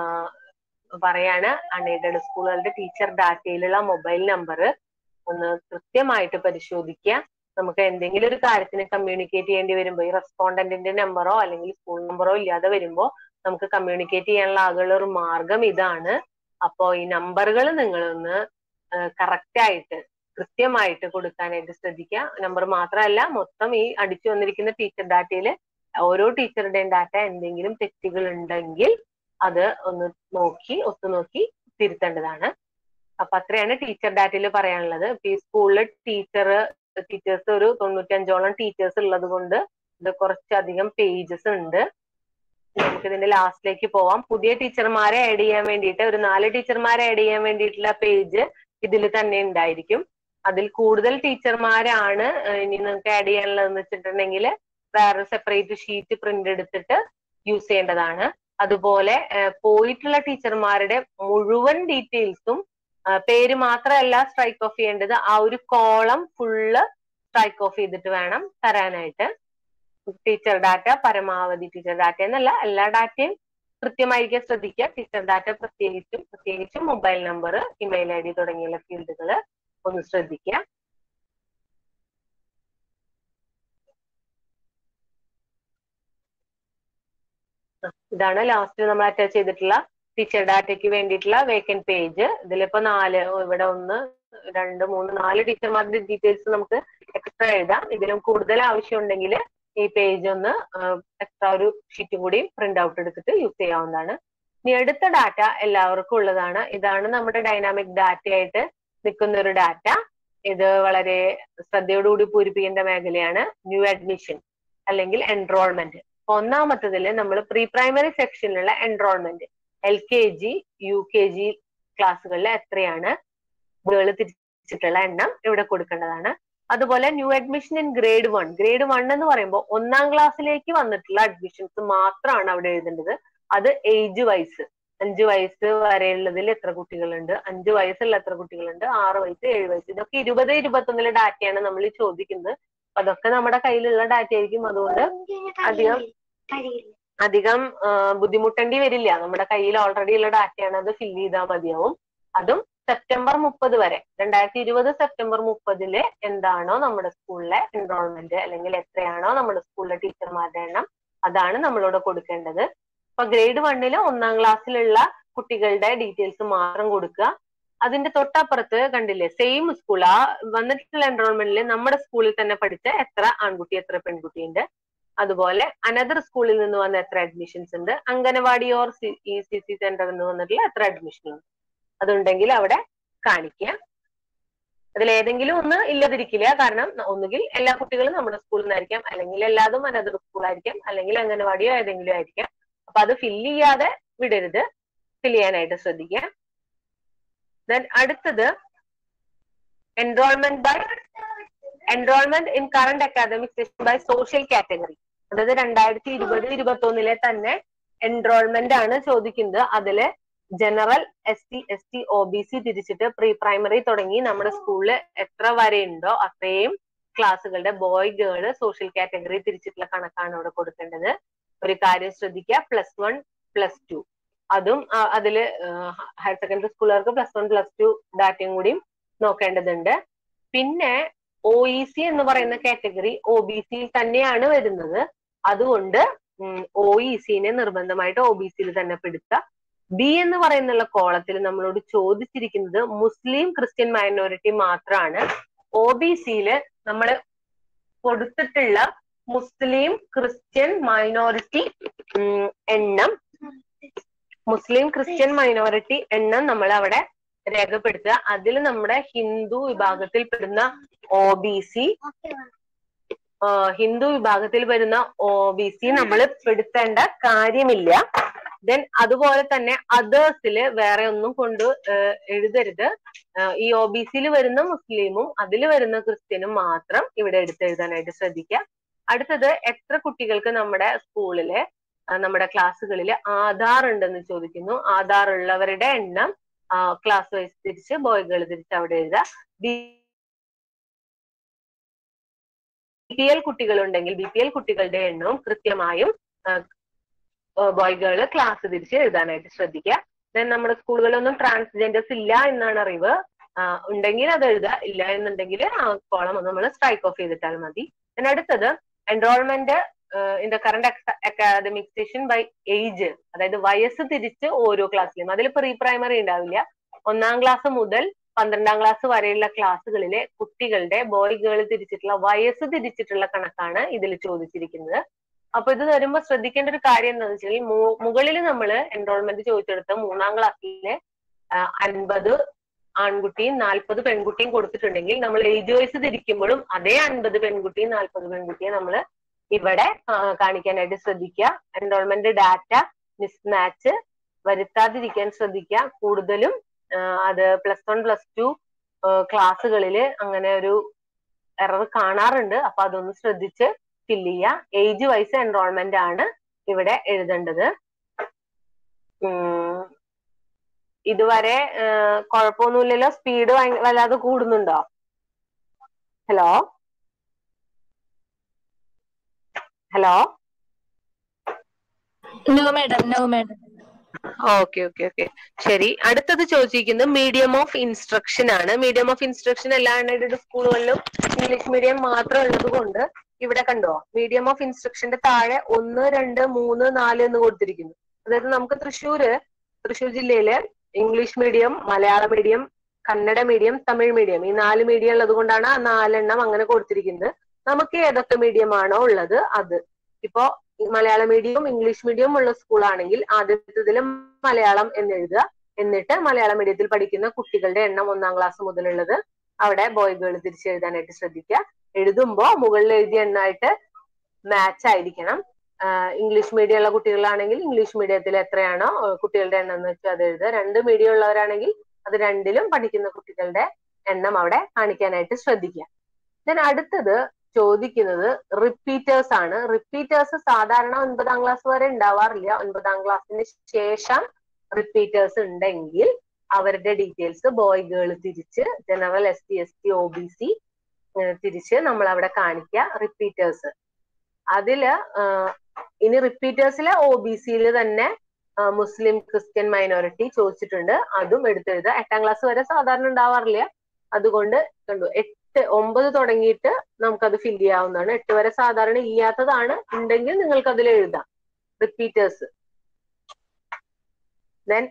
പറയാണ് അൺഎയ്ഡഡ് സ്കൂളുകളുടെ ടീച്ചർ ഡാറ്റയിലുള്ള മൊബൈൽ നമ്പർ ഒന്ന് കൃത്യമായിട്ട് പരിശോധിക്കുക നമുക്ക് എന്തെങ്കിലും ഒരു കാര്യത്തിന് കമ്മ്യൂണിക്കേറ്റ് ചെയ്യേണ്ടി വരുമ്പോൾ ഈ റെസ്പോണ്ടന്റിന്റെ നമ്പറോ അല്ലെങ്കിൽ സ്കൂൾ നമ്പറോ ഇല്ലാതെ വരുമ്പോൾ നമുക്ക് കമ്മ്യൂണിക്കേറ്റ് ചെയ്യാനുള്ള ആകെയുള്ള ഒരു മാർഗം ഇതാണ് അപ്പോ ഈ നമ്പറുകൾ നിങ്ങളൊന്ന് കറക്റ്റ് ആയിട്ട് കൃത്യമായിട്ട് കൊടുക്കാനായിട്ട് ശ്രദ്ധിക്കുക നമ്പർ മാത്രമല്ല മൊത്തം ഈ അടിച്ചു വന്നിരിക്കുന്ന ടീച്ചർ ഡാറ്റയിൽ ഓരോ ടീച്ചറുടെയും ഡാറ്റ എന്തെങ്കിലും തെറ്റുകൾ ഉണ്ടെങ്കിൽ അത് ഒന്ന് നോക്കി ഒത്തുനോക്കി തിരുത്തേണ്ടതാണ് അപ്പൊ അത്രയാണ് ടീച്ചർ ഡാറ്റയിൽ പറയാനുള്ളത് ഈ സ്കൂളിൽ ടീച്ചർ ടീച്ചേഴ്സ് ഒരു തൊണ്ണൂറ്റഞ്ചോളം ടീച്ചേഴ്സ് ഉള്ളത് കൊണ്ട് ഇത് കുറച്ചധികം പേജസ് ഉണ്ട് നമുക്ക് ഇതിന്റെ ലാസ്റ്റിലേക്ക് പോവാം പുതിയ ടീച്ചർമാരെ ആഡ് ചെയ്യാൻ വേണ്ടിയിട്ട് ഒരു നാല് ടീച്ചർമാരെ ആഡ് ചെയ്യാൻ വേണ്ടിയിട്ടുള്ള പേജ് ഇതിൽ തന്നെ ഉണ്ടായിരിക്കും അതിൽ കൂടുതൽ ടീച്ചർമാരാണ് ഇനി നിങ്ങൾക്ക് ആഡ് ചെയ്യാനുള്ളതെന്ന് വെച്ചിട്ടുണ്ടെങ്കിൽ വേറെ സെപ്പറേറ്റ് ഷീറ്റ് പ്രിന്റ് എടുത്തിട്ട് യൂസ് ചെയ്യേണ്ടതാണ് അതുപോലെ പോയിട്ടുള്ള ടീച്ചർമാരുടെ മുഴുവൻ ഡീറ്റെയിൽസും പേര് മാത്രമല്ല സ്ട്രൈക്ക് ഓഫ് ചെയ്യേണ്ടത് ആ ഒരു കോളം ഫുള്ള് സ്ട്രൈക്ക് ഓഫ് ചെയ്തിട്ട് വേണം തരാനായിട്ട് ടീച്ചർ ഡാറ്റ പരമാവധി ടീച്ചർ ഡാറ്റ എന്നല്ല എല്ലാ ഡാറ്റയും കൃത്യമായിരിക്കാൻ ശ്രദ്ധിക്കുക ടീച്ചർ ഡാറ്റ പ്രത്യേകിച്ചും പ്രത്യേകിച്ചും mobile number email I D തുടങ്ങിയുള്ള ഫീൽഡുകൾ ഒന്ന് ശ്രദ്ധിക്കുക ഇതാണ് ലാസ്റ്റ് നമ്മൾ അറ്റാച്ച് ചെയ്തിട്ടുള്ള ടീച്ചർ ഡാറ്റയ്ക്ക് വേണ്ടിയിട്ടുള്ള വേക്കൻറ്റ് പേജ് ഇതിലിപ്പോ നാല് ഇവിടെ ഒന്ന് രണ്ട് മൂന്ന് നാല് ടീച്ചർമാരുടെ ഡീറ്റെയിൽസ് നമുക്ക് എക്സ്ട്രാ എഴുതാം ഇതിലും കൂടുതൽ ആവശ്യമുണ്ടെങ്കിൽ ഈ പേജ് ഒന്ന് എക്സ്ട്രാ ഒരു ഷീറ്റ് കൂടി പ്രിന്റ് ഔട്ട് എടുത്തിട്ട് യൂസ് ചെയ്യാവുന്നതാണ് ഇനി അടുത്ത ഡാറ്റ എല്ലാവർക്കും ഉള്ളതാണ് ഇതാണ് നമ്മുടെ ഡൈനാമിക് ഡാറ്റ ആയിട്ട് നിൽക്കുന്ന ഒരു ഡാറ്റ ഇത് വളരെ ശ്രദ്ധയോടുകൂടി പൂരിപ്പിക്കേണ്ട മേഖലയാണ് ന്യൂ അഡ്മിഷൻ അല്ലെങ്കിൽ എൻറോൾമെന്റ് ഒന്നാമത്തതിൽ നമ്മൾ പ്രീ പ്രൈമറി സെക്ഷനിലുള്ള enrolment L K G U K G ക്ലാസ്സുകളിൽ എത്രയാണ് കുട്ടികൾ തിരിച്ചിട്ടുള്ള എണ്ണം ഇവിടെ കൊടുക്കേണ്ടതാണ് അതുപോലെ new admission in grade one grade one എന്ന് പറയുമ്പോൾ ഒന്നാം ക്ലാസ്സിലേക്ക് വന്നിട്ടുള്ള അഡ്മിഷൻസ് മാത്രമാണ് അവിടെ എഴുതേണ്ടത് അത് ഏജ് വൈസ് അഞ്ച് വയസ്സ് വരെയുള്ളതിൽ എത്ര കുട്ടികളുണ്ട് അഞ്ച് വയസ്സുള്ള എത്ര കുട്ടികളുണ്ട് ആറ് വയസ്സ് ഏഴ് വയസ്സ് ഇതൊക്കെ ഇരുപത് ഇരുപത്തൊന്നിലെ ഡാറ്റയാണ് നമ്മൾ ചോദിക്കുന്നത് അതൊക്കെ നമ്മുടെ കയ്യിലുള്ള ഡാറ്റ ആയിരിക്കും അതുകൊണ്ട് അധികം അധികം ബുദ്ധിമുട്ടേണ്ടി വരില്ല നമ്മുടെ കയ്യിൽ ഓൾറെഡി ഉള്ള ഡാറ്റയാണ് അത് ഫില്ല് ചെയ്താൽ മതിയാവും അതും സെപ്റ്റംബർ മുപ്പത് വരെ രണ്ടായിരത്തി ഇരുപത് സെപ്റ്റംബർ മുപ്പതില് എന്താണോ നമ്മുടെ സ്കൂളിലെ എൻറോൾമെന്റ് അല്ലെങ്കിൽ എത്രയാണോ നമ്മുടെ സ്കൂളിലെ ടീച്ചർമാരുടെ എണ്ണം അതാണ് നമ്മളോട് കൊടുക്കേണ്ടത് അപ്പൊ ഗ്രേഡ് വണ്ണില് ഒന്നാം ക്ലാസ്സിലുള്ള കുട്ടികളുടെ ഡീറ്റെയിൽസ് മാത്രം കൊടുക്കുക അതിന്റെ തൊട്ടപ്പുറത്ത് കണ്ടില്ലേ സെയിം സ്കൂൾ ആ വന്നിട്ടുള്ള എൻറോൾമെന്റിൽ നമ്മുടെ സ്കൂളിൽ തന്നെ പഠിച്ച എത്ര ആൺകുട്ടി എത്ര പെൺകുട്ടി ഉണ്ട് അതുപോലെ അനദർ സ്കൂളിൽ നിന്ന് വന്ന എത്ര അഡ്മിഷൻസ് ഉണ്ട് anganwadi or E C C സെന്ററിൽ നിന്ന് വന്നിട്ടുള്ള എത്ര അഡ്മിഷൻ ഉണ്ട് അതുണ്ടെങ്കിൽ അവിടെ കാണിക്കുക അതിൽ ഏതെങ്കിലും ഒന്ന് ഇല്ലതിരിക്കില്ല കാരണം ഒന്നുകിൽ എല്ലാ കുട്ടികളും നമ്മുടെ സ്കൂളിൽ നിന്നായിരിക്കാം അല്ലെങ്കിൽ എല്ലാതും അനദർ സ്കൂളായിരിക്കാം അല്ലെങ്കിൽ അംഗനവാടിയോ ഏതെങ്കിലും ആയിരിക്കാം അപ്പൊ അത് ഫില്ല് ചെയ്യാതെ വിടരുത് ഫില്ല് ചെയ്യാനായിട്ട് ശ്രദ്ധിക്കുക ദെൻ അടുത്തത് enrolment by enrolment in current academic session by social category അതായത് രണ്ടായിരത്തി ഇരുപത് ഇരുപത്തി ഒന്നിലെ തന്നെ എൻറോൾമെന്റ് ആണ് ചോദിക്കുന്നത് അതില് general S T S T O B C തിരിച്ചിട്ട് പ്രീ പ്രൈമറി തുടങ്ങി നമ്മുടെ സ്കൂളിൽ എത്ര വരെ ഉണ്ടോ അത്രയും ക്ലാസ്സുകളുടെ ബോയ് ഗേള് സോഷ്യൽ കാറ്റഗറി തിരിച്ചിട്ടുള്ള കണക്കാണ് ഇവിടെ കൊടുക്കേണ്ടത് ഒരു കാര്യം ശ്രദ്ധിക്കുക പ്ലസ് വൺ പ്ലസ് ടു അതും അതില് ഹയർ സെക്കൻഡറി സ്കൂളുകാർക്ക് പ്ലസ് വൺ പ്ലസ് ടു ഡാറ്റയും കൂടിയും നോക്കേണ്ടതുണ്ട് പിന്നെ ഒ ഇ സി എന്ന് പറയുന്ന കാറ്റഗറി ഒ ബി സിയിൽ തന്നെയാണ് വരുന്നത് അതുകൊണ്ട് ഒ ഇ സിനെ നിർബന്ധമായിട്ട് ഒ ബി സിയിൽ തന്നെ പെടുത്തുക ബി എന്ന് പറയുന്നുള്ള കോളത്തിൽ നമ്മളോട് ചോദിച്ചിരിക്കുന്നത് മുസ്ലിം ക്രിസ്ത്യൻ മൈനോറിറ്റി മാത്രമാണ് ഒ ബി സിയില് നമ്മൾ കൊടുത്തിട്ടുള്ള മുസ്ലിം ക്രിസ്ത്യൻ മൈനോറിറ്റി എണ്ണം മുസ്ലിം ക്രിസ്ത്യൻ മൈനോറിറ്റി എണ്ണം നമ്മൾ അവിടെ രേഖപ്പെടുത്തുക അതിൽ നമ്മുടെ ഹിന്ദു വിഭാഗത്തിൽ പെടുന്ന ഒ ബി സി ഹിന്ദു വിഭാഗത്തിൽ വരുന്ന ഒ ബി സി നമ്മൾ പെടുത്തേണ്ട കാര്യമില്ല ദെൻ അതുപോലെ തന്നെ അതേഴ്സില് വേറെ ഒന്നും കൊണ്ട് എഴുതരുത് ഈ ഒ ബി സിയിൽ വരുന്ന മുസ്ലിമും അതിൽ വരുന്ന ക്രിസ്ത്യനും മാത്രം ഇവിടെ എടുത്തെഴുതാനായിട്ട് ശ്രദ്ധിക്കുക അടുത്തത് എത്ര കുട്ടികൾക്ക് നമ്മുടെ സ്കൂളിലെ നമ്മുടെ ക്ലാസ്സുകളിൽ ആധാർ ഉണ്ടെന്ന് ചോദിക്കുന്നു ആധാർ ഉള്ളവരുടെ എണ്ണം ക്ലാസ് വൈസ് തിരിച്ച് ബോയ്കൾ തിരിച്ച് അവിടെ എഴുതുക ബി പി എൽ കുട്ടികളുണ്ടെങ്കിൽ ബി പി എൽ കുട്ടികളുടെ എണ്ണവും കൃത്യമായും ബോയ്കൾ ക്ലാസ് തിരിച്ച് എഴുതാനായിട്ട് ശ്രദ്ധിക്കുക ദെൻ നമ്മുടെ സ്കൂളുകളിലൊന്നും ട്രാൻസ്ജെൻഡേഴ്സ് ഇല്ല എന്നാണ് അറിവ് ഉണ്ടെങ്കിൽ അത് എഴുതുക ഇല്ല എന്നുണ്ടെങ്കിൽ ആ കോളം ഒന്ന് നമ്മൾ സ്ട്രൈക്ക് ഓഫ് ചെയ്തിട്ടാൽ മതി ദെൻ അടുത്തത് enrolment in the current academic session by age അതായത് വയസ്സ് തിരിച്ച് ഓരോ ക്ലാസ്സിലും അതിൽ പ്രീ പ്രൈമറി ഉണ്ടാവില്ല ഒന്നാം ക്ലാസ് മുതൽ പന്ത്രണ്ടാം ക്ലാസ് വരെയുള്ള ക്ലാസ്സുകളിലെ കുട്ടികളുടെ ബോയ് ഗേൾ തിരിച്ചിട്ടുള്ള വയസ്സ് തിരിച്ചിട്ടുള്ള കണക്കാണ് ഇതിൽ ചോദിച്ചിരിക്കുന്നത് അപ്പൊ ഇത് വരുമ്പോൾ ശ്രദ്ധിക്കേണ്ട ഒരു കാര്യം എന്താണെന്ന് വെച്ചാൽ മുകളിൽ നമ്മൾ എൻറോൾമെന്റ് ചോദിച്ചെടുത്ത മൂന്നാം ക്ലാസ്സിലെ അൻപത് ആൺകുട്ടിയും നാൽപ്പത് പെൺകുട്ടിയും കൊടുത്തിട്ടുണ്ടെങ്കിൽ നമ്മൾ ഏജ് വയസ്സ് തിരിക്കുമ്പോഴും അതേ അൻപത് പെൺകുട്ടിയും നാൽപ്പത് പെൺകുട്ടിയും നമ്മൾ ഇവിടെ കാണിക്കാനായിട്ട് ശ്രദ്ധിക്കുക എൻറോൾമെന്റ് ഡാറ്റ മിസ്മാച്ച് വരുത്താതിരിക്കാൻ ശ്രദ്ധിക്കുക കൂടുതലും അത് പ്ലസ് വൺ പ്ലസ് ടു ക്ലാസ്സുകളിൽ അങ്ങനെ ഒരു എറർ കാണാറുണ്ട് അപ്പൊ അതൊന്ന് ശ്രദ്ധിച്ച് ഫില്ല് ചെയ്യുക ഏജ് വൈസ് എൻറോൾമെന്റ് ആണ് ഇവിടെ എഴുതേണ്ടത് ഇതുവരെ കുഴപ്പമൊന്നുമില്ലല്ലോ സ്പീഡ് വല്ലാതെ കൂടുന്നുണ്ടോ hello hello no madam no madam okay okay okay ശരി അടുത്തത് ചോദിച്ചിരിക്കുന്നത് മീഡിയം ഓഫ് ഇൻസ്ട്രക്ഷൻ ആണ് മീഡിയം ഓഫ് ഇൻസ്ട്രക്ഷൻ എല്ലാ എണ്ണയുടെ സ്കൂളുകളിലും ഇംഗ്ലീഷ് മീഡിയം മാത്രം ഉള്ളത് കൊണ്ട് ഇവിടെ കണ്ടോ മീഡിയം ഓഫ് ഇൻസ്ട്രക്ഷന്റെ താഴെ ഒന്ന് രണ്ട് മൂന്ന് നാല് എന്ന് കൊടുത്തിരിക്കുന്നു അതായത് നമുക്ക് തൃശ്ശൂര് തൃശ്ശൂർ ജില്ലയില് English medium Malayala medium Kannada medium Tamil medium ഈ നാല് മീഡിയം ഉള്ളത് കൊണ്ടാണ് ആ നാലെണ്ണം അങ്ങനെ കൊടുത്തിരിക്കുന്നത് നമുക്ക് ഏതൊക്കെ മീഡിയം ആണോ ഉള്ളത് അത് ഇപ്പോ മലയാള മീഡിയവും ഇംഗ്ലീഷ് മീഡിയവും ഉള്ള സ്കൂളാണെങ്കിൽ ആദ്യത്തേതിൽ മലയാളം എന്ന് എഴുതുക എന്നിട്ട് മലയാള മീഡിയത്തിൽ പഠിക്കുന്ന കുട്ടികളുടെ എണ്ണം ഒന്നാം ക്ലാസ് മുതലുള്ളത് അവിടെ ബോയ് ഗേൾ തിരിച്ചെഴുതാനായിട്ട് ശ്രദ്ധിക്കുക എഴുതുമ്പോ മുകളിൽ എഴുതിയ എണ്ണമായിട്ട് മാച്ച് ആയിരിക്കണം ഇംഗ്ലീഷ് മീഡിയം ഉള്ള കുട്ടികളാണെങ്കിൽ ഇംഗ്ലീഷ് മീഡിയത്തിൽ എത്രയാണോ കുട്ടികളുടെ എണ്ണം എന്ന് വെച്ചാൽ അത് എഴുതുക രണ്ട് മീഡിയം ഉള്ളവരാണെങ്കിൽ അത് രണ്ടിലും പഠിക്കുന്ന കുട്ടികളുടെ എണ്ണം അവിടെ കാണിക്കാനായിട്ട് ശ്രദ്ധിക്കുക ദെൻ അടുത്തത് ചോദിക്കുന്നത് റിപ്പീറ്റേഴ്സ് ആണ് റിപ്പീറ്റേഴ്സ് സാധാരണ ഒൻപതാം ക്ലാസ് വരെ ഉണ്ടാവാറില്ല ഒൻപതാം ക്ലാസ്സിന് ശേഷം റിപ്പീറ്റേഴ്സ് ഉണ്ടെങ്കിൽ അവരുടെ ഡീറ്റെയിൽസ് ബോയ് ഗേൾ തിരിച്ച് general S T S T O B C തിരിച്ച് നമ്മൾ അവിടെ കാണിക്കുക റിപ്പീറ്റേഴ്സ് അതില് ഇനി റിപ്പീറ്റേഴ്സിലെ ഒ ബി സിയിൽ തന്നെ മുസ്ലിം ക്രിസ്ത്യൻ മൈനോറിറ്റി ചോദിച്ചിട്ടുണ്ട് അതും എടുത്തെഴുതുക എട്ടാം ക്ലാസ് വരെ സാധാരണ ഉണ്ടാവാറില്ല അതുകൊണ്ട് കണ്ടു എട്ട് ഒമ്പത് തുടങ്ങിയിട്ട് നമുക്കത് ഫില്ല് ചെയ്യാവുന്നതാണ് എട്ട് വരെ സാധാരണ ഇല്ലാത്തതാണ് ഉണ്ടെങ്കിൽ നിങ്ങൾക്ക് അതിൽ എഴുതാം റിപ്പീറ്റേഴ്സ് ദെൻ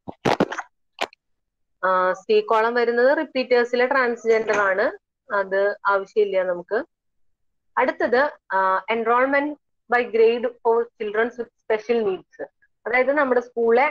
സി കോളം വരുന്നത് റിപ്പീറ്റേഴ്സിലെ ട്രാൻസ്ജെൻഡർ ആണ് അത് ആവശ്യമില്ല നമുക്ക് അടുത്തത് enrolment by grade for childrens with special needs അതായത് നമ്മുടെ സ്കൂളിലെ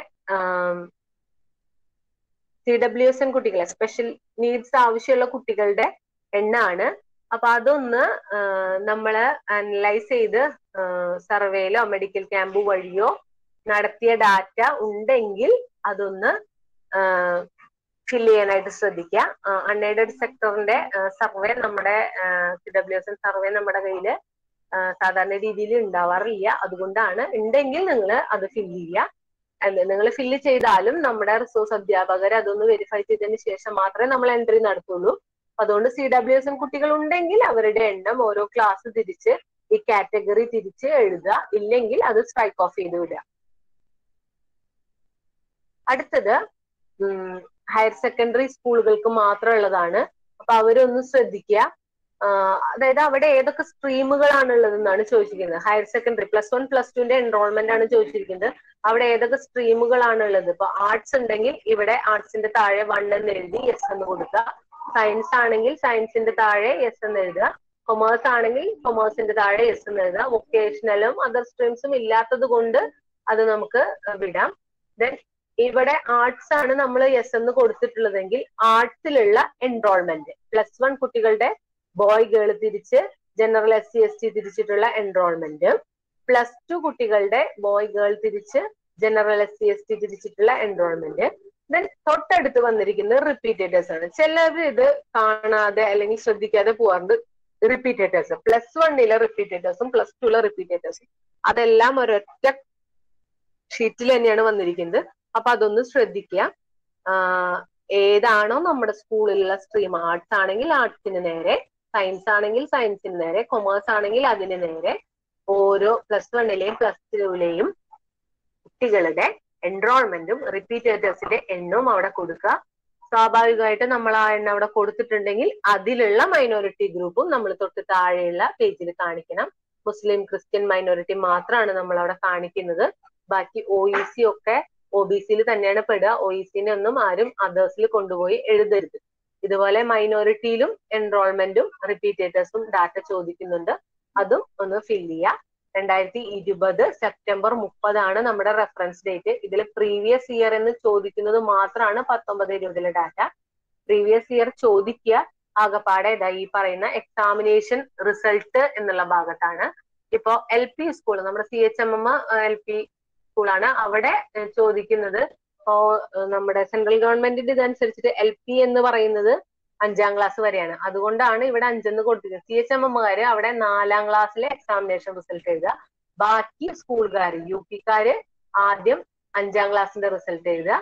സി ഡബ്ല്യു എസ് എൻ കുട്ടികളെ സ്പെഷ്യൽ നീഡ്സ് ആവശ്യമുള്ള കുട്ടികളുടെ എണ്ണാണ് അപ്പൊ അതൊന്ന് നമ്മള് അനലൈസ് ചെയ്ത് സർവേയിലോ മെഡിക്കൽ ക്യാമ്പ് വഴിയോ നടത്തിയ ഡാറ്റ ഉണ്ടെങ്കിൽ അതൊന്ന് ഫിൽ ചെയ്യാനായിട്ട് ശ്രദ്ധിക്കുക അൺഎയ്ഡഡ് സെക്ടറിന്റെ സർവേ നമ്മുടെ C W S N survey നമ്മുടെ കയ്യിൽ സാധാരണ രീതിയിൽ ഉണ്ടാവാറില്ല അതുകൊണ്ടാണ് ഉണ്ടെങ്കിൽ നിങ്ങൾ അത് ഫിൽ ചെയ്യുക നിങ്ങൾ ഫില്ല് ചെയ്താലും നമ്മുടെ റിസോഴ്സ് അധ്യാപകർ അതൊന്ന് വെരിഫൈ ചെയ്തതിന് ശേഷം മാത്രമേ നമ്മൾ എൻട്രി നടത്തുള്ളൂ അതുകൊണ്ട് സി ഡബ്ല്യു എസ് എൻ കുട്ടികൾ ഉണ്ടെങ്കിൽ അവരുടെ എണ്ണം ഓരോ ക്ലാസ് തിരിച്ച് ഈ കാറ്റഗറി തിരിച്ച് എഴുതുക ഇല്ലെങ്കിൽ അത് സ്ട്രൈക്ക് ഓഫ് ചെയ്ത് വിടുക അടുത്തത് ഹയർ സെക്കൻഡറി സ്കൂളുകൾക്ക് മാത്രമുള്ളതാണ് അപ്പൊ അവരൊന്ന് ശ്രദ്ധിക്കുക അതായത് അവിടെ ഏതൊക്കെ സ്ട്രീമുകളാണ് ഉള്ളതെന്നാണ് ചോദിച്ചിരിക്കുന്നത് higher secondary plus one plus ടുവിന്റെ എൻറോൾമെന്റ് ആണ് ചോദിച്ചിരിക്കുന്നത് അവിടെ ഏതൊക്കെ സ്ട്രീമുകളാണ് ഉള്ളത് ഇപ്പൊ ആർട്സ് ഉണ്ടെങ്കിൽ ഇവിടെ ആർട്സിന്റെ താഴെ വൺ എന്ന് എഴുതി എസ് എന്ന് കൊടുക്കുക സയൻസ് ആണെങ്കിൽ സയൻസിന്റെ താഴെ എസ് എന്ന് എഴുതുക കൊമേഴ്സ് ആണെങ്കിൽ കൊമേഴ്സിന്റെ താഴെ എസ് എന്ന് എഴുതുക വൊക്കേഷണലും അതർ സ്ട്രീംസും ഇല്ലാത്തത് കൊണ്ട് അത് നമുക്ക് വിടാം ദെൻ ഇവിടെ ആർട്സ് ആണ് നമ്മൾ എസ് എന്ന് കൊടുത്തിട്ടുള്ളതെങ്കിൽ ആർട്സിലുള്ള എൻറോൾമെന്റ് പ്ലസ് വൺ കുട്ടികളുടെ ബോയ് ഗേൾ തിരിച്ച് general S C S T തിരിച്ചിട്ടുള്ള എൻറോൾമെന്റ് പ്ലസ് ടു കുട്ടികളുടെ ബോയ് ഗേൾ തിരിച്ച് general S C S T തിരിച്ചിട്ടുള്ള എൻറോൾമെന്റ് ദെൻ തൊട്ടടുത്ത് വന്നിരിക്കുന്നത് റിപ്പീറ്റേറ്റേഴ്സ് ആണ് ചിലർ ഇത് കാണാതെ അല്ലെങ്കിൽ ശ്രദ്ധിക്കാതെ പോവാറുണ്ട് റിപ്പീറ്റേറ്റേഴ്സ് പ്ലസ് വണ്ണിലെ റിപ്പീറ്റേറ്റേഴ്സും പ്ലസ് ടുലെ റിപ്പീറ്റേറ്റേഴ്സും അതെല്ലാം ഒരൊറ്റ ഷീറ്റിൽ തന്നെയാണ് വന്നിരിക്കുന്നത് അപ്പൊ അതൊന്ന് ശ്രദ്ധിക്കുക ഏതാണോ നമ്മുടെ സ്കൂളിലുള്ള സ്ട്രീം ആർട്സ് ആണെങ്കിൽ ആർട്സിന് നേരെ സയൻസ് ആണെങ്കിൽ സയൻസിന് നേരെ കൊമേഴ്സ് ആണെങ്കിൽ അതിന് നേരെ ഓരോ പ്ലസ് വണ്ണിലെയും പ്ലസ് ടുവിലെയും കുട്ടികളുടെ എൻറോൾമെന്റും റിപ്പീറ്റേറ്റേഴ്സിന്റെ എണ്ണവും അവിടെ കൊടുക്കുക സ്വാഭാവികമായിട്ട് നമ്മൾ ആ എണ്ണം അവിടെ കൊടുത്തിട്ടുണ്ടെങ്കിൽ അതിലുള്ള മൈനോറിറ്റി ഗ്രൂപ്പും നമ്മൾ തൊട്ട് താഴെയുള്ള പേജിൽ കാണിക്കണം മുസ്ലിം ക്രിസ്ത്യൻ മൈനോറിറ്റി മാത്രമാണ് നമ്മൾ അവിടെ കാണിക്കുന്നത് ബാക്കി ഒ ഇ സി ഒക്കെ ഒ ബി സിയിൽ തന്നെയാണ് പെടുക ഒ ഇ സിനെ ഒന്നും ആരും അതേഴ്സിൽ കൊണ്ടുപോയി എഴുതരുത് ഇതുപോലെ മൈനോറിറ്റിയിലും എൻറോൾമെന്റും റിപ്പീറ്റേറ്റേഴ്സും ഡാറ്റ ചോദിക്കുന്നുണ്ട് അതും ഒന്ന് ഫിൽ ചെയ്യുക രണ്ടായിരത്തി ഇരുപത് സെപ്റ്റംബർ മുപ്പതാണ് നമ്മുടെ റെഫറൻസ് ഡേറ്റ് ഇതിൽ പ്രീവിയസ് ഇയർ എന്ന് ചോദിക്കുന്നത് മാത്രമാണ് പത്തൊമ്പത് ഇരുപതിലെ ഡാറ്റ പ്രീവിയസ് ഇയർ ചോദിക്കുക ആകപ്പാടെ ഇതാ ഈ പറയുന്ന എക്സാമിനേഷൻ റിസൾട്ട് എന്നുള്ള ഭാഗത്താണ് ഇപ്പോ എൽ പി സ്കൂൾ നമ്മുടെ C H M M L P സ്കൂളാണ് അവിടെ ചോദിക്കുന്നത് ഇപ്പോ നമ്മുടെ സെൻട്രൽ ഗവൺമെന്റിന്റെ ഇതനുസരിച്ചിട്ട് എൽ പി എന്ന് പറയുന്നത് അഞ്ചാം ക്ലാസ് വരെയാണ് അതുകൊണ്ടാണ് ഇവിടെ അഞ്ചെന്ന് കൊടുത്തിരിക്കുന്നത് സി എച്ച് എം എമ്മുകാര് അവിടെ നാലാം ക്ലാസ്സിലെ എക്സാമിനേഷൻ റിസൾട്ട് എഴുതുക ബാക്കി സ്കൂളുകാർ യു പിക്കാര് ആദ്യം അഞ്ചാം ക്ലാസ്സിന്റെ റിസൾട്ട് എഴുതുക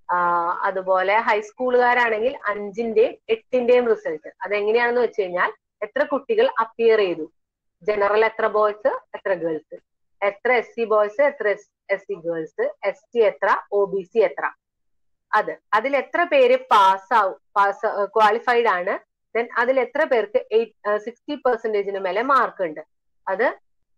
അതുപോലെ ഹൈസ്കൂളുകാരാണെങ്കിൽ അഞ്ചിന്റെയും എട്ടിന്റെയും റിസൾട്ട് അതെങ്ങനെയാണെന്ന് വെച്ച് കഴിഞ്ഞാൽ എത്ര കുട്ടികൾ അപ്പിയർ ചെയ്തു ജനറൽ എത്ര ബോയ്സ് എത്ര ഗേൾസ് എത്ര എസ് സി ബോയ്സ് എത്ര S C girls S T എത്ര ഒ ബി സി എത്ര അത് അതിൽ എത്ര പേര് പാസ് ആവും പാസ് ക്വാളിഫൈഡ് ആണ് ദെൻ അതിൽ എത്ര പേർക്ക് എയ്റ്റ് സിക്സ്റ്റി പെർസെന്റേജിന് മേലെ മാർക്ക് ഉണ്ട് അത്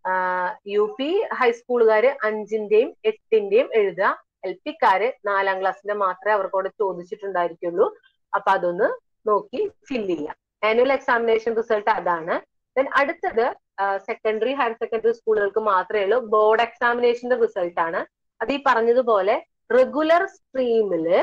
യു പി ഹൈസ്കൂളുകാര് അഞ്ചിന്റെയും എട്ടിന്റെയും എഴുതുക എൽ പിക്കാര് നാലാം ക്ലാസ്സിന്റെ മാത്രമേ അവർക്കോട് ചോദിച്ചിട്ടുണ്ടായിരിക്കുള്ളൂ അപ്പൊ അതൊന്ന് നോക്കി ഫില്ല് ചെയ്യാം ആനുവൽ എക്സാമിനേഷൻ റിസൾട്ട് അതാണ് ദെൻ അടുത്തത് സെക്കൻഡറി ഹയർ സെക്കൻഡറി സ്കൂളുകൾക്ക് മാത്രമേ ഉള്ളൂ ബോർഡ് എക്സാമിനേഷന്റെ റിസൾട്ട് ആണ് അത് ഈ പറഞ്ഞതുപോലെ റെഗുലർ സ്ട്രീമില്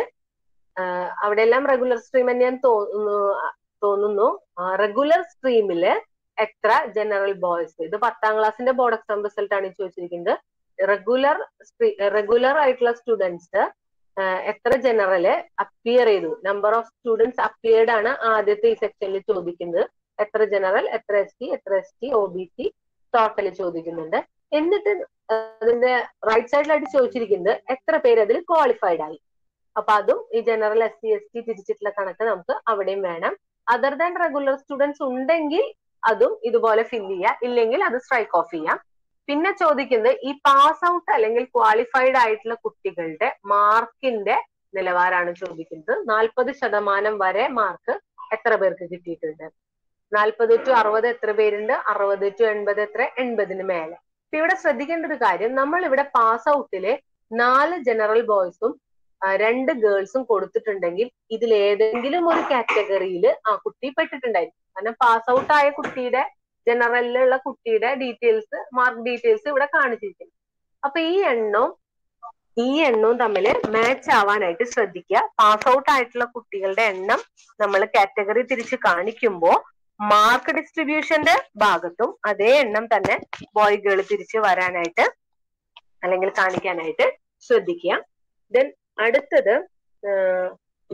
അവിടെ എല്ലാം റെഗുലർ സ്ട്രീം തന്നെയാണ് തോന്നുന്നു തോന്നുന്നു റെഗുലർ സ്ട്രീമില് എത്ര ജനറൽ ബോയ്സ് ഇത് പത്താം ക്ലാസ്സിന്റെ ബോർഡ് എക്സാം റിസൾട്ട് ആണ് ചോദിച്ചിരിക്കുന്നത് റെഗുലർ റെഗുലർ ആയിട്ടുള്ള സ്റ്റുഡൻസ് എത്ര ജനറല് അപ്പിയർ ചെയ്തു നമ്പർ ഓഫ് സ്റ്റുഡൻസ് അപ്പിയർഡ് ആണ് ആദ്യത്തെ ഈ സെക്ഷനിൽ ചോദിക്കുന്നത് എത്ര ജനറൽ എത്ര എസ് ടി എത്ര S T O B C total ചോദിക്കുന്നുണ്ട് എന്നിട്ട് അതിന്റെ റൈറ്റ് സൈഡിലായിട്ട് ചോദിച്ചിരിക്കുന്നത് എത്ര പേര് അതിൽ ക്വാളിഫൈഡ് ആയി അപ്പൊ അതും ഈ general S C S T തിരിച്ചിട്ടുള്ള കണക്ക് നമുക്ക് അവിടെയും വേണം അതർ ദാൻ റെഗുലർ സ്റ്റുഡൻസ് ഉണ്ടെങ്കിൽ അതും ഇതുപോലെ ഫില്ല് ചെയ്യാം ഇല്ലെങ്കിൽ അത് സ്ട്രൈക്ക് ഓഫ് ചെയ്യാം പിന്നെ ചോദിക്കുന്നത് ഈ പാസ് ഔട്ട് അല്ലെങ്കിൽ ക്വാളിഫൈഡ് ആയിട്ടുള്ള കുട്ടികളുടെ മാർക്കിന്റെ നിലവാരമാണ് ചോദിക്കുന്നത് നാൽപ്പത് ശതമാനം വരെ മാർക്ക് എത്ര പേർക്ക് കിട്ടിയിട്ടുണ്ട് നാൽപ്പത് ടു അറുപത് എത്ര പേരുണ്ട് അറുപത് ടു എൺപത് എത്ര എൺപതിന് മേലെ ഇപ്പൊ ഇവിടെ ശ്രദ്ധിക്കേണ്ട ഒരു കാര്യം നമ്മൾ ഇവിടെ പാസ് ഔട്ടില് നാല് ജനറൽ ബോയ്സും രണ്ട് ഗേൾസും കൊടുത്തിട്ടുണ്ടെങ്കിൽ ഇതിൽ ഏതെങ്കിലും ഒരു കാറ്റഗറിയിൽ ആ കുട്ടി പെട്ടിട്ടുണ്ടായിരിക്കും കാരണം പാസ് ഔട്ട് ആയ കുട്ടിയുടെ ജനറലിലുള്ള കുട്ടിയുടെ ഡീറ്റെയിൽസ് മാർക്ക് ഡീറ്റെയിൽസ് ഇവിടെ കാണിച്ചിരിക്കുന്നു അപ്പൊ ഈ എണ്ണവും ഈ എണ്ണവും തമ്മിൽ മാച്ച് ആവാനായിട്ട് ശ്രദ്ധിക്കുക പാസ് ഔട്ട് ആയിട്ടുള്ള കുട്ടികളുടെ എണ്ണം നമ്മൾ കാറ്റഗറി തിരിച്ച് കാണിക്കുമ്പോൾ മാർക്ക് ഡിസ്ട്രിബ്യൂഷന്റെ ഭാഗത്തും അതേ എണ്ണം തന്നെ ബോയ് ഗേൾ തിരിച്ച് വരാനായിട്ട് അല്ലെങ്കിൽ കാണിക്കാനായിട്ട് ശ്രദ്ധിക്കുക ദെൻ അടുത്തത് ആഹ്,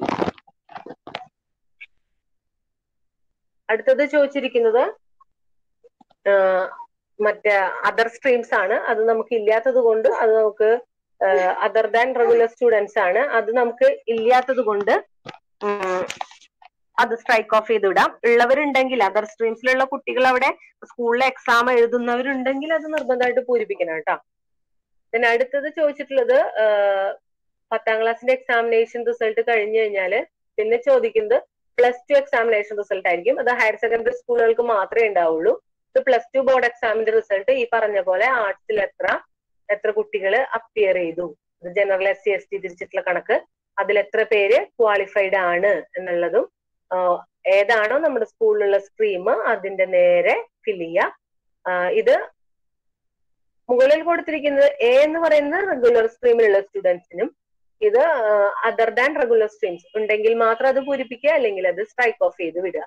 അടുത്തത് ചോദിച്ചിരിക്കുന്നത് ആഹ്, മറ്റേ അതർ സ്ട്രീംസ് ആണ് അത് നമുക്ക് ഇല്ലാത്തത് കൊണ്ട് അത് നമുക്ക് അതർ ദാൻ റെഗുലർ സ്റ്റുഡൻസ് ആണ് അത് നമുക്ക് ഇല്ലാത്തത് കൊണ്ട് ഉം, അത് സ്ട്രൈക്ക് ഓഫ് ചെയ്ത് വിടാം ഉള്ളവരുണ്ടെങ്കിൽ അതർ സ്ട്രീംസിലുള്ള കുട്ടികൾ അവിടെ സ്കൂളിലെ എക്സാം എഴുതുന്നവരുണ്ടെങ്കിൽ അത് നിർബന്ധമായിട്ട് പൂരിപ്പിക്കണം കേട്ടോ പിന്നെ അടുത്തത് ചോദിച്ചിട്ടുള്ളത് ആഹ്, പത്താം ക്ലാസ്സിന്റെ എക്സാമിനേഷൻ റിസൾട്ട് കഴിഞ്ഞു കഴിഞ്ഞാല് പിന്നെ ചോദിക്കുന്നത് പ്ലസ് ടു എക്സാമിനേഷൻ റിസൾട്ട് ആയിരിക്കും അത് ഹയർ സെക്കൻഡറി സ്കൂളുകൾക്ക് മാത്രമേ ഉണ്ടാവുള്ളൂ ഇത് പ്ലസ് ടു ബോർഡ് എക്സാമിന്റെ റിസൾട്ട് ഈ പറഞ്ഞ പോലെ ആർട്സിൽ എത്ര എത്ര കുട്ടികൾ അപ്പിയർ ചെയ്തു ഇത് general S C S T തിരിച്ചിട്ടുള്ള കണക്ക് അതിൽ എത്ര പേര് ക്വാളിഫൈഡ് ആണ് എന്നുള്ളതും ആഹ് ഏതാണോ നമ്മുടെ സ്കൂളിലുള്ള സ്ട്രീം അതിന്റെ നേരെ ഫിൽ ചെയ്യുക ആഹ് ഇത് മുകളിൽ കൊടുത്തിരിക്കുന്നത് എ എന്ന് പറയുന്നത് റെഗുലർ സ്ട്രീമിലുള്ള സ്റ്റുഡൻസിനും ഇത് അതർ ദാൻ റെഗുലർ സ്ട്രീംസ് ഉണ്ടെങ്കിൽ മാത്രം അത് പൂരിപ്പിക്കുക അല്ലെങ്കിൽ അത് സ്ട്രൈക്ക് ഓഫ് ചെയ്ത് വിടുക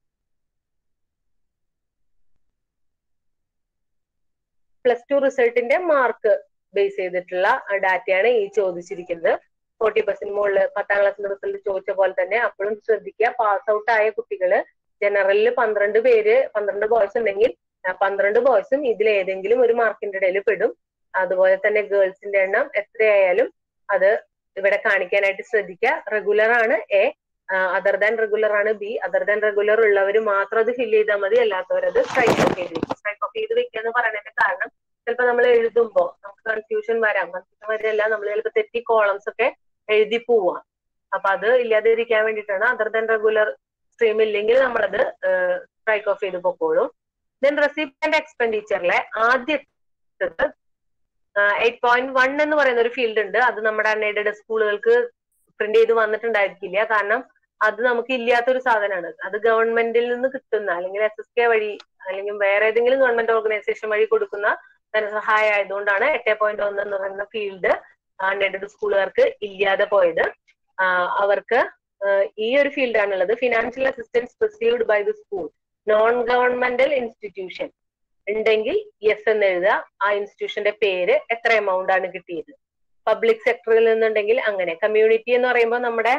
പ്ലസ് ടു റിസൾട്ടിന്റെ മാർക്ക് ബേസ് ചെയ്തിട്ടുള്ള ഡാറ്റയാണ് ഈ ചോദിച്ചിരിക്കുന്നത് ഫോർട്ടി പെർസെന്റ് മുകളിൽ പത്താം ക്ലാസ്സിന്റെ റിസൾട്ട് ചോദിച്ച പോലെ തന്നെ അപ്പോഴും ശ്രദ്ധിക്കുക പാസ് ഔട്ട് ആയ കുട്ടികള് ജനറലിൽ പന്ത്രണ്ട് പേര് പന്ത്രണ്ട് ബോയ്സ് ഉണ്ടെങ്കിൽ ആ പന്ത്രണ്ട് ബോയ്സും ഇതിൽ ഏതെങ്കിലും ഒരു മാർക്കിന്റെ ഇടയിൽ പെടും അതുപോലെ തന്നെ ഗേൾസിന്റെ എണ്ണം എത്രയായാലും അത് ഇവിടെ കാണിക്കാനായിട്ട് ശ്രദ്ധിക്കുക റെഗുലർ ആണ് എ അതർ ദാൻ റെഗുലർ ആണ് ബി അതർ ദാൻ റെഗുലർ ഉള്ളവർ മാത്രം അത് ഫില്ല് ചെയ്താൽ മതി അല്ലാത്തവർ അത് സ്ട്രൈക്ക് ഓഫ് ചെയ്ത് വെക്കും സ്ട്രൈക്ക് ഓഫ് ചെയ്ത് വെക്കുക എന്ന് പറയുന്നതിന്റെ കാരണം ചിലപ്പോൾ നമ്മൾ എഴുതുമ്പോൾ നമുക്ക് കൺഫ്യൂഷൻ വരാം കൺഫ്യൂഷൻ വരില്ല നമ്മൾ ചിലപ്പോൾ തെറ്റി കോളംസ് ഒക്കെ എഴുതി പോവാം അപ്പൊ അത് ഇല്ലാതിരിക്കാൻ വേണ്ടിയിട്ടാണ് അതർ ദാൻ റെഗുലർ സ്ട്രീം ഇല്ലെങ്കിൽ നമ്മളത് സ്ട്രൈക്ക് ഓഫ് ചെയ്ത് പൊക്കോളും ദെൻ റെസിപ്റ്റന്റ് എക്സ്പെൻഡിച്ചറിലെ ആദ്യത്തത് എയ്റ്റ് പോയിന്റ് വൺ എന്ന് പറയുന്ന ഒരു ഫീൽഡ് ഉണ്ട് അത് നമ്മുടെ അൺഎയ്ഡഡ് സ്കൂളുകൾക്ക് പ്രിന്റ് ചെയ്ത് വന്നിട്ടുണ്ടായിരിക്കില്ല കാരണം അത് നമുക്ക് ഇല്ലാത്തൊരു സാധനമാണ് അത് ഗവൺമെന്റിൽ നിന്ന് കിട്ടുന്ന അല്ലെങ്കിൽ എസ് എസ് കെ വഴി അല്ലെങ്കിൽ വേറെ ഏതെങ്കിലും ഗവൺമെന്റ് ഓർഗനൈസേഷൻ വഴി കൊടുക്കുന്ന ധനസഹായം ആയതുകൊണ്ടാണ് എട്ട് പോയിന്റ് ഒന്ന് എന്ന് പറയുന്ന ഫീൽഡ് അൺഎയ്ഡഡ് സ്കൂളുകാർക്ക് ഇല്ലാതെ പോയത് ആഹ് അവർക്ക് ആഹ് ഈ ഒരു ഫീൽഡാണുള്ളത് financial assistance received by the school non governmental institution ഉണ്ടെങ്കിൽ യെസ് എന്ന് എഴുതുക ആ ഇൻസ്റ്റിറ്റ്യൂഷന്റെ പേര് എത്ര എമൗണ്ട് ആണ് കിട്ടിയത് പബ്ലിക് സെക്ടറിൽ നിന്നുണ്ടെങ്കിൽ അങ്ങനെ കമ്മ്യൂണിറ്റി എന്ന് പറയുമ്പോൾ നമ്മുടെ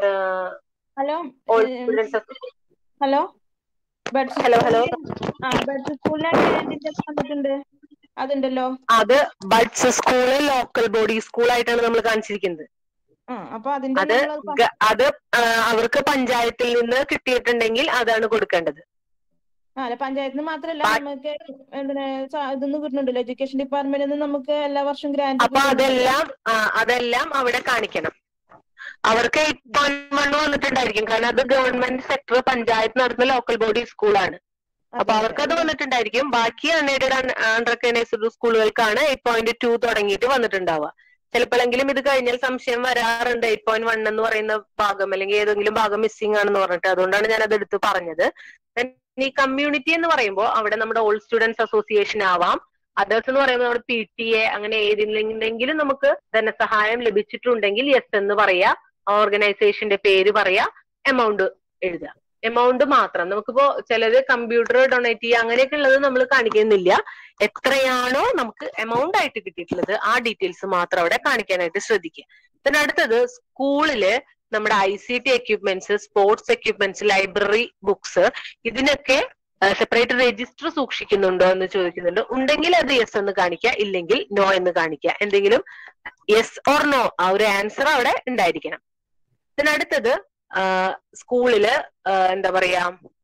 hello all uh, students hello Buds hello hello ആ ബഡ്സ് സ്കൂളിലാണ് ക്യാൻറ്റീൻ്റെ വന്നിട്ടുണ്ട് അതുണ്ടല്ലോ അത് ബഡ്സ് സ്കൂള് ലോക്കൽ ബോഡി സ്കൂളായിട്ടാണ് നമ്മൾ കാണിച്ചിരിക്കുന്നത് ആ അപ്പൊ അതിന്റെ അത് നമ്മള് പ- ഗ- അത് ആ, അവർക്ക് പഞ്ചായത്തിൽ നിന്ന് കിട്ടിയിട്ടുണ്ടെങ്കിൽ അതാണ് കൊടുക്കേണ്ടത് ആ അല്ല പഞ്ചായത്തിൽ നിന്ന് മാത്രമല്ല ബാ- നമുക്ക് എന്തിനാ സ- ഇതൊന്നും കിട്ടുന്നുണ്ടല്ലോ എഡ്യൂക്കേഷൻ ഡിപ്പാർട്ട്മെന്റിൽ നിന്ന് നമുക്ക് എല്ലാ വർഷവും ഗ്രാന്റ് അപ്പൊ അതെല്ലാം ആ, അതെല്ലാം അവിടെ കാണിക്കണം അവർക്ക് എയ്റ്റ് പോയിന്റ് വൺ വന്നിട്ടുണ്ടായിരിക്കും കാരണം അത് ഗവൺമെന്റ് സെക്ടർ പഞ്ചായത്ത് നടത്തുന്ന ലോക്കൽ ബോഡി സ്കൂളാണ് അപ്പൊ അവർക്ക് അത് വന്നിട്ടുണ്ടായിരിക്കും ബാക്കി അൺഎയ്ഡഡ് അൺറെക്കഗ്നൈസ്ഡ് സ്കൂളുകൾക്കാണ് എയ്റ്റ് പോയിന്റ് ടു തുടങ്ങിയിട്ട് വന്നിട്ടുണ്ടാവുക ചിലപ്പോഴെങ്കിലും ഇത് കഴിഞ്ഞാൽ സംശയം വരാറുണ്ട് എയ്റ്റ് പോയിന്റ് വൺ എന്ന് പറയുന്ന ഭാഗം അല്ലെങ്കിൽ ഏതെങ്കിലും ഭാഗം മിസ്സിംഗ് ആണെന്ന് പറഞ്ഞിട്ട് അതുകൊണ്ടാണ് ഞാൻ അത് എടുത്ത് പറഞ്ഞത് Then ഈ കമ്മ്യൂണിറ്റി എന്ന് പറയുമ്പോൾ അവിടെ നമ്മുടെ ഓൾ സ്റ്റുഡൻസ് അസോസിയേഷൻ ആവാം അതേഴ്സ് എന്ന് പറയുമ്പോൾ നമ്മുടെ പി ടി എ അങ്ങനെ ഏതിലെങ്കിലും നമുക്ക് ധനസഹായം ലഭിച്ചിട്ടുണ്ടെങ്കിൽ യെസ് എന്ന് പറയാ ഓർഗനൈസേഷന്റെ പേര് പറയാ എമൗണ്ട് എഴുതുക എമൗണ്ട് മാത്രം നമുക്കിപ്പോ ചിലര് കമ്പ്യൂട്ടർ ഡൊണേറ്റ് ചെയ്യുക അങ്ങനെയൊക്കെ ഉള്ളത് നമ്മൾ കാണിക്കുന്നില്ല എത്രയാണോ നമുക്ക് എമൗണ്ട് ആയിട്ട് കിട്ടിയിട്ടുള്ളത് ആ ഡീറ്റെയിൽസ് മാത്രം അവിടെ കാണിക്കാനായിട്ട് ശ്രദ്ധിക്കുക പിന്നെ അടുത്തത് സ്കൂളില് നമ്മുടെ I C T equipments sports equipments library books ഇതിനൊക്കെ സെപ്പറേറ്റ് രജിസ്റ്റർ സൂക്ഷിക്കുന്നുണ്ടോ എന്ന് ചോദിക്കുന്നുണ്ട് ഉണ്ടെങ്കിൽ അത് യെസ് എന്ന് കാണിക്കുക ഇല്ലെങ്കിൽ നോ എന്ന് കാണിക്കുക എന്തെങ്കിലും യെസ് ഓർ നോ ആ ഒരു ആൻസർ അവിടെ ഉണ്ടായിരിക്കണം പിന്നെ അടുത്തത് സ്കൂളില് എന്താ പറയാ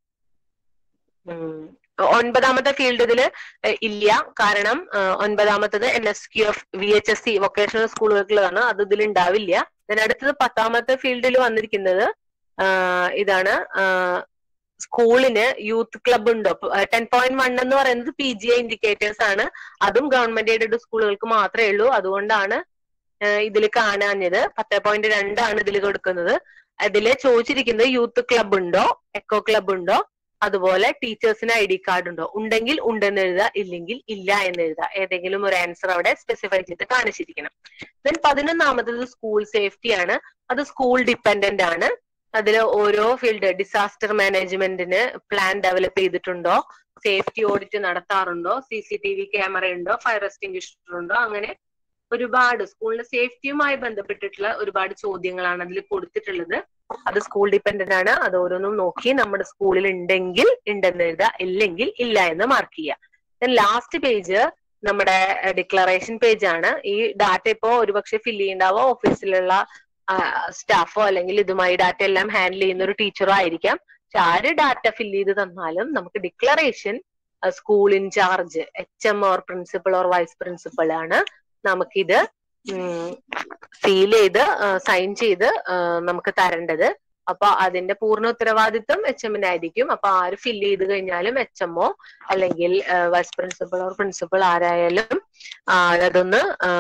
ഉം, ഒൻപതാമത്തെ ഫീൽഡ് ഇതില് ഏഹ് ഇല്ല കാരണം ഏഹ് ഒൻപതാമത്തത് N S Q F V H S C vocational സ്കൂളുകൾക്കുള്ളതാണ് അത് ഇതിൽ ഉണ്ടാവില്ല then അടുത്തത് പത്താമത്തെ ഫീൽഡിൽ വന്നിരിക്കുന്നത് ആഹ് ഇതാണ് ആഹ് സ്കൂളിന് യൂത്ത് ക്ലബ് ഉണ്ടോ ടെൻ പോയിന്റ് വൺ എന്ന് പറയുന്നത് പി ജി ഐ ഇൻഡിക്കേറ്റേഴ്സ് ആണ് അതും ഗവൺമെന്റ് എയ്ഡഡ് സ്കൂളുകൾക്ക് മാത്രമേ ഉള്ളൂ അതുകൊണ്ടാണ് ഇതിൽ കാണാഞ്ഞത് പത്ത് പോയിന്റ് രണ്ടാണ് ഇതിൽ കൊടുക്കുന്നത് അതില് ചോദിച്ചിരിക്കുന്നത് യൂത്ത് ക്ലബ് ഉണ്ടോ എക്കോ ക്ലബ് ഉണ്ടോ അതുപോലെ ടീച്ചേഴ്സിന് ഐ ഡി കാർഡ് ഉണ്ടോ ഉണ്ടെങ്കിൽ ഉണ്ടെന്ന് എഴുതുക ഇല്ലെങ്കിൽ ഇല്ല എന്ന് എഴുതുക ഏതെങ്കിലും ഒരു ആൻസർ അവിടെ സ്പെസിഫൈ ചെയ്ത് കാണിച്ചിരിക്കണം ദെൻ പതിനൊന്നാമത്തത് സ്കൂൾ സേഫ്റ്റി ആണ് അത് സ്കൂൾ ഡിപ്പെൻഡന്റ് ആണ് അതിൽ ഓരോ ഫീൽഡ് ഡിസാസ്റ്റർ മാനേജ്മെന്റിന് പ്ലാൻ ഡെവലപ്പ് ചെയ്തിട്ടുണ്ടോ സേഫ്റ്റി ഓഡിറ്റ് നടത്താറുണ്ടോ C C T V camera ഉണ്ടോ ഫയർ എക്സ്റ്റിംഗ്വിഷർ ഉണ്ടോ അങ്ങനെ ഒരുപാട് സ്കൂളിന്റെ സേഫ്റ്റിയുമായി ബന്ധപ്പെട്ടിട്ടുള്ള ഒരുപാട് ചോദ്യങ്ങളാണ് അതിൽ കൊടുത്തിട്ടുള്ളത് അത് സ്കൂൾ ഡിപ്പെൻഡന്റ് ആണ് അത് ഓരോന്നും നോക്കി നമ്മുടെ സ്കൂളിൽ ഉണ്ടെങ്കിൽ ഉണ്ടെന്ന് എഴുതുക ഇല്ലെങ്കിൽ ഇല്ല എന്ന് മാർക്ക് ചെയ്യുക ലാസ്റ്റ് പേജ് നമ്മുടെ ഡിക്ലറേഷൻ പേജ് ആണ് ഈ ഡാറ്റ ഇപ്പോ ഒരുപക്ഷെ ഫില്ല് ചെയ്യുന്നുണ്ടാവോ ഓഫീസിലുള്ള സ്റ്റാഫോ അല്ലെങ്കിൽ ഇതുമായി ഡാറ്റ എല്ലാം ഹാൻഡിൽ ചെയ്യുന്ന ഒരു ടീച്ചറോ ആയിരിക്കാം പക്ഷെ ആര് ഡാറ്റ ഫില്ല് ചെയ്ത് തന്നാലും നമുക്ക് declaration school incharge H M or principal or vice principal ആണ് നമുക്കിത് സീൽ ചെയ്ത് സൈൻ ചെയ്ത് ആ, നമുക്ക് തരേണ്ടത് അപ്പൊ അതിന്റെ പൂർണ്ണ ഉത്തരവാദിത്വം എച്ച് എമ്മിനായിരിക്കും അപ്പൊ ആര് ഫില്ല് ചെയ്ത് കഴിഞ്ഞാലും എച്ച് എമ്മോ അല്ലെങ്കിൽ വൈസ് പ്രിൻസിപ്പൾ ഓർ പ്രിൻസിപ്പൾ ആരായാലും ആ, അതൊന്ന്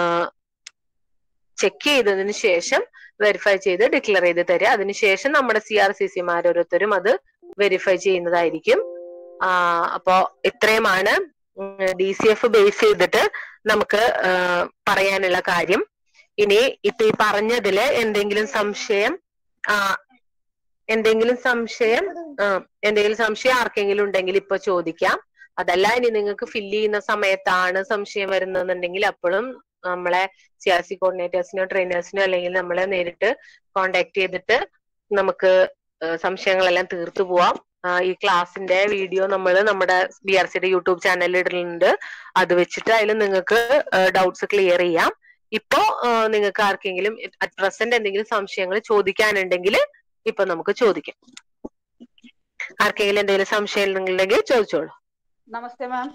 ചെക്ക് ചെയ്തതിന് ശേഷം വെരിഫൈ ചെയ്ത് ഡിക്ലെയർ ചെയ്ത് തരിക അതിനുശേഷം നമ്മുടെ സി ആർ സി സിമാർ ഓരോരുത്തരും അത് വെരിഫൈ ചെയ്യുന്നതായിരിക്കും ആ അപ്പോ ഇത്രയുമാണ് ഡി സി എഫ് ബേസ് ചെയ്തിട്ട് നമുക്ക് ആ, പറയാനുള്ള കാര്യം ഇനി ഇപ്പൊ ഈ പറഞ്ഞതില് എന്തെങ്കിലും സംശയം ആ എന്തെങ്കിലും സംശയം ആ എന്തെങ്കിലും സംശയം ആർക്കെങ്കിലും ഉണ്ടെങ്കിൽ ഇപ്പൊ ചോദിക്കാം അതല്ല ഇനി നിങ്ങൾക്ക് ഫില്ല് ചെയ്യുന്ന സമയത്താണ് സംശയം വരുന്നതെന്നുണ്ടെങ്കിൽ അപ്പോഴും നമ്മളെ സി ആർ സി കോർഡിനേറ്റേഴ്സിനോ ട്രെയിനേഴ്സിനോ അല്ലെങ്കിൽ നമ്മളെ നേരിട്ട് കോണ്ടാക്ട് ചെയ്തിട്ട് നമുക്ക് ആ, സംശയങ്ങളെല്ലാം തീർത്തു പോവാം ആ, ഈ ക്ലാസ്സിന്റെ വീഡിയോ നമ്മൾ നമ്മുടെ ബി ആർ സിയുടെ യൂട്യൂബ് ചാനലിൽ ഇടുന്നുണ്ട് അത് വെച്ചിട്ട് അതിൽ നിങ്ങൾക്ക് ഡൗട്ട്സ് ക്ലിയർ ചെയ്യാം ഇപ്പോ ആ, നിങ്ങൾക്ക് ആർക്കെങ്കിലും അറ്റ് പ്രസന്റ് എന്തെങ്കിലും സംശയങ്ങൾ ചോദിക്കാനുണ്ടെങ്കിൽ ഇപ്പൊ നമുക്ക് ചോദിക്കാം ആർക്കെങ്കിലും എന്തെങ്കിലും സംശയം ഉണ്ടെങ്കിൽ ചോദിച്ചോളൂ നമസ്തേ മാം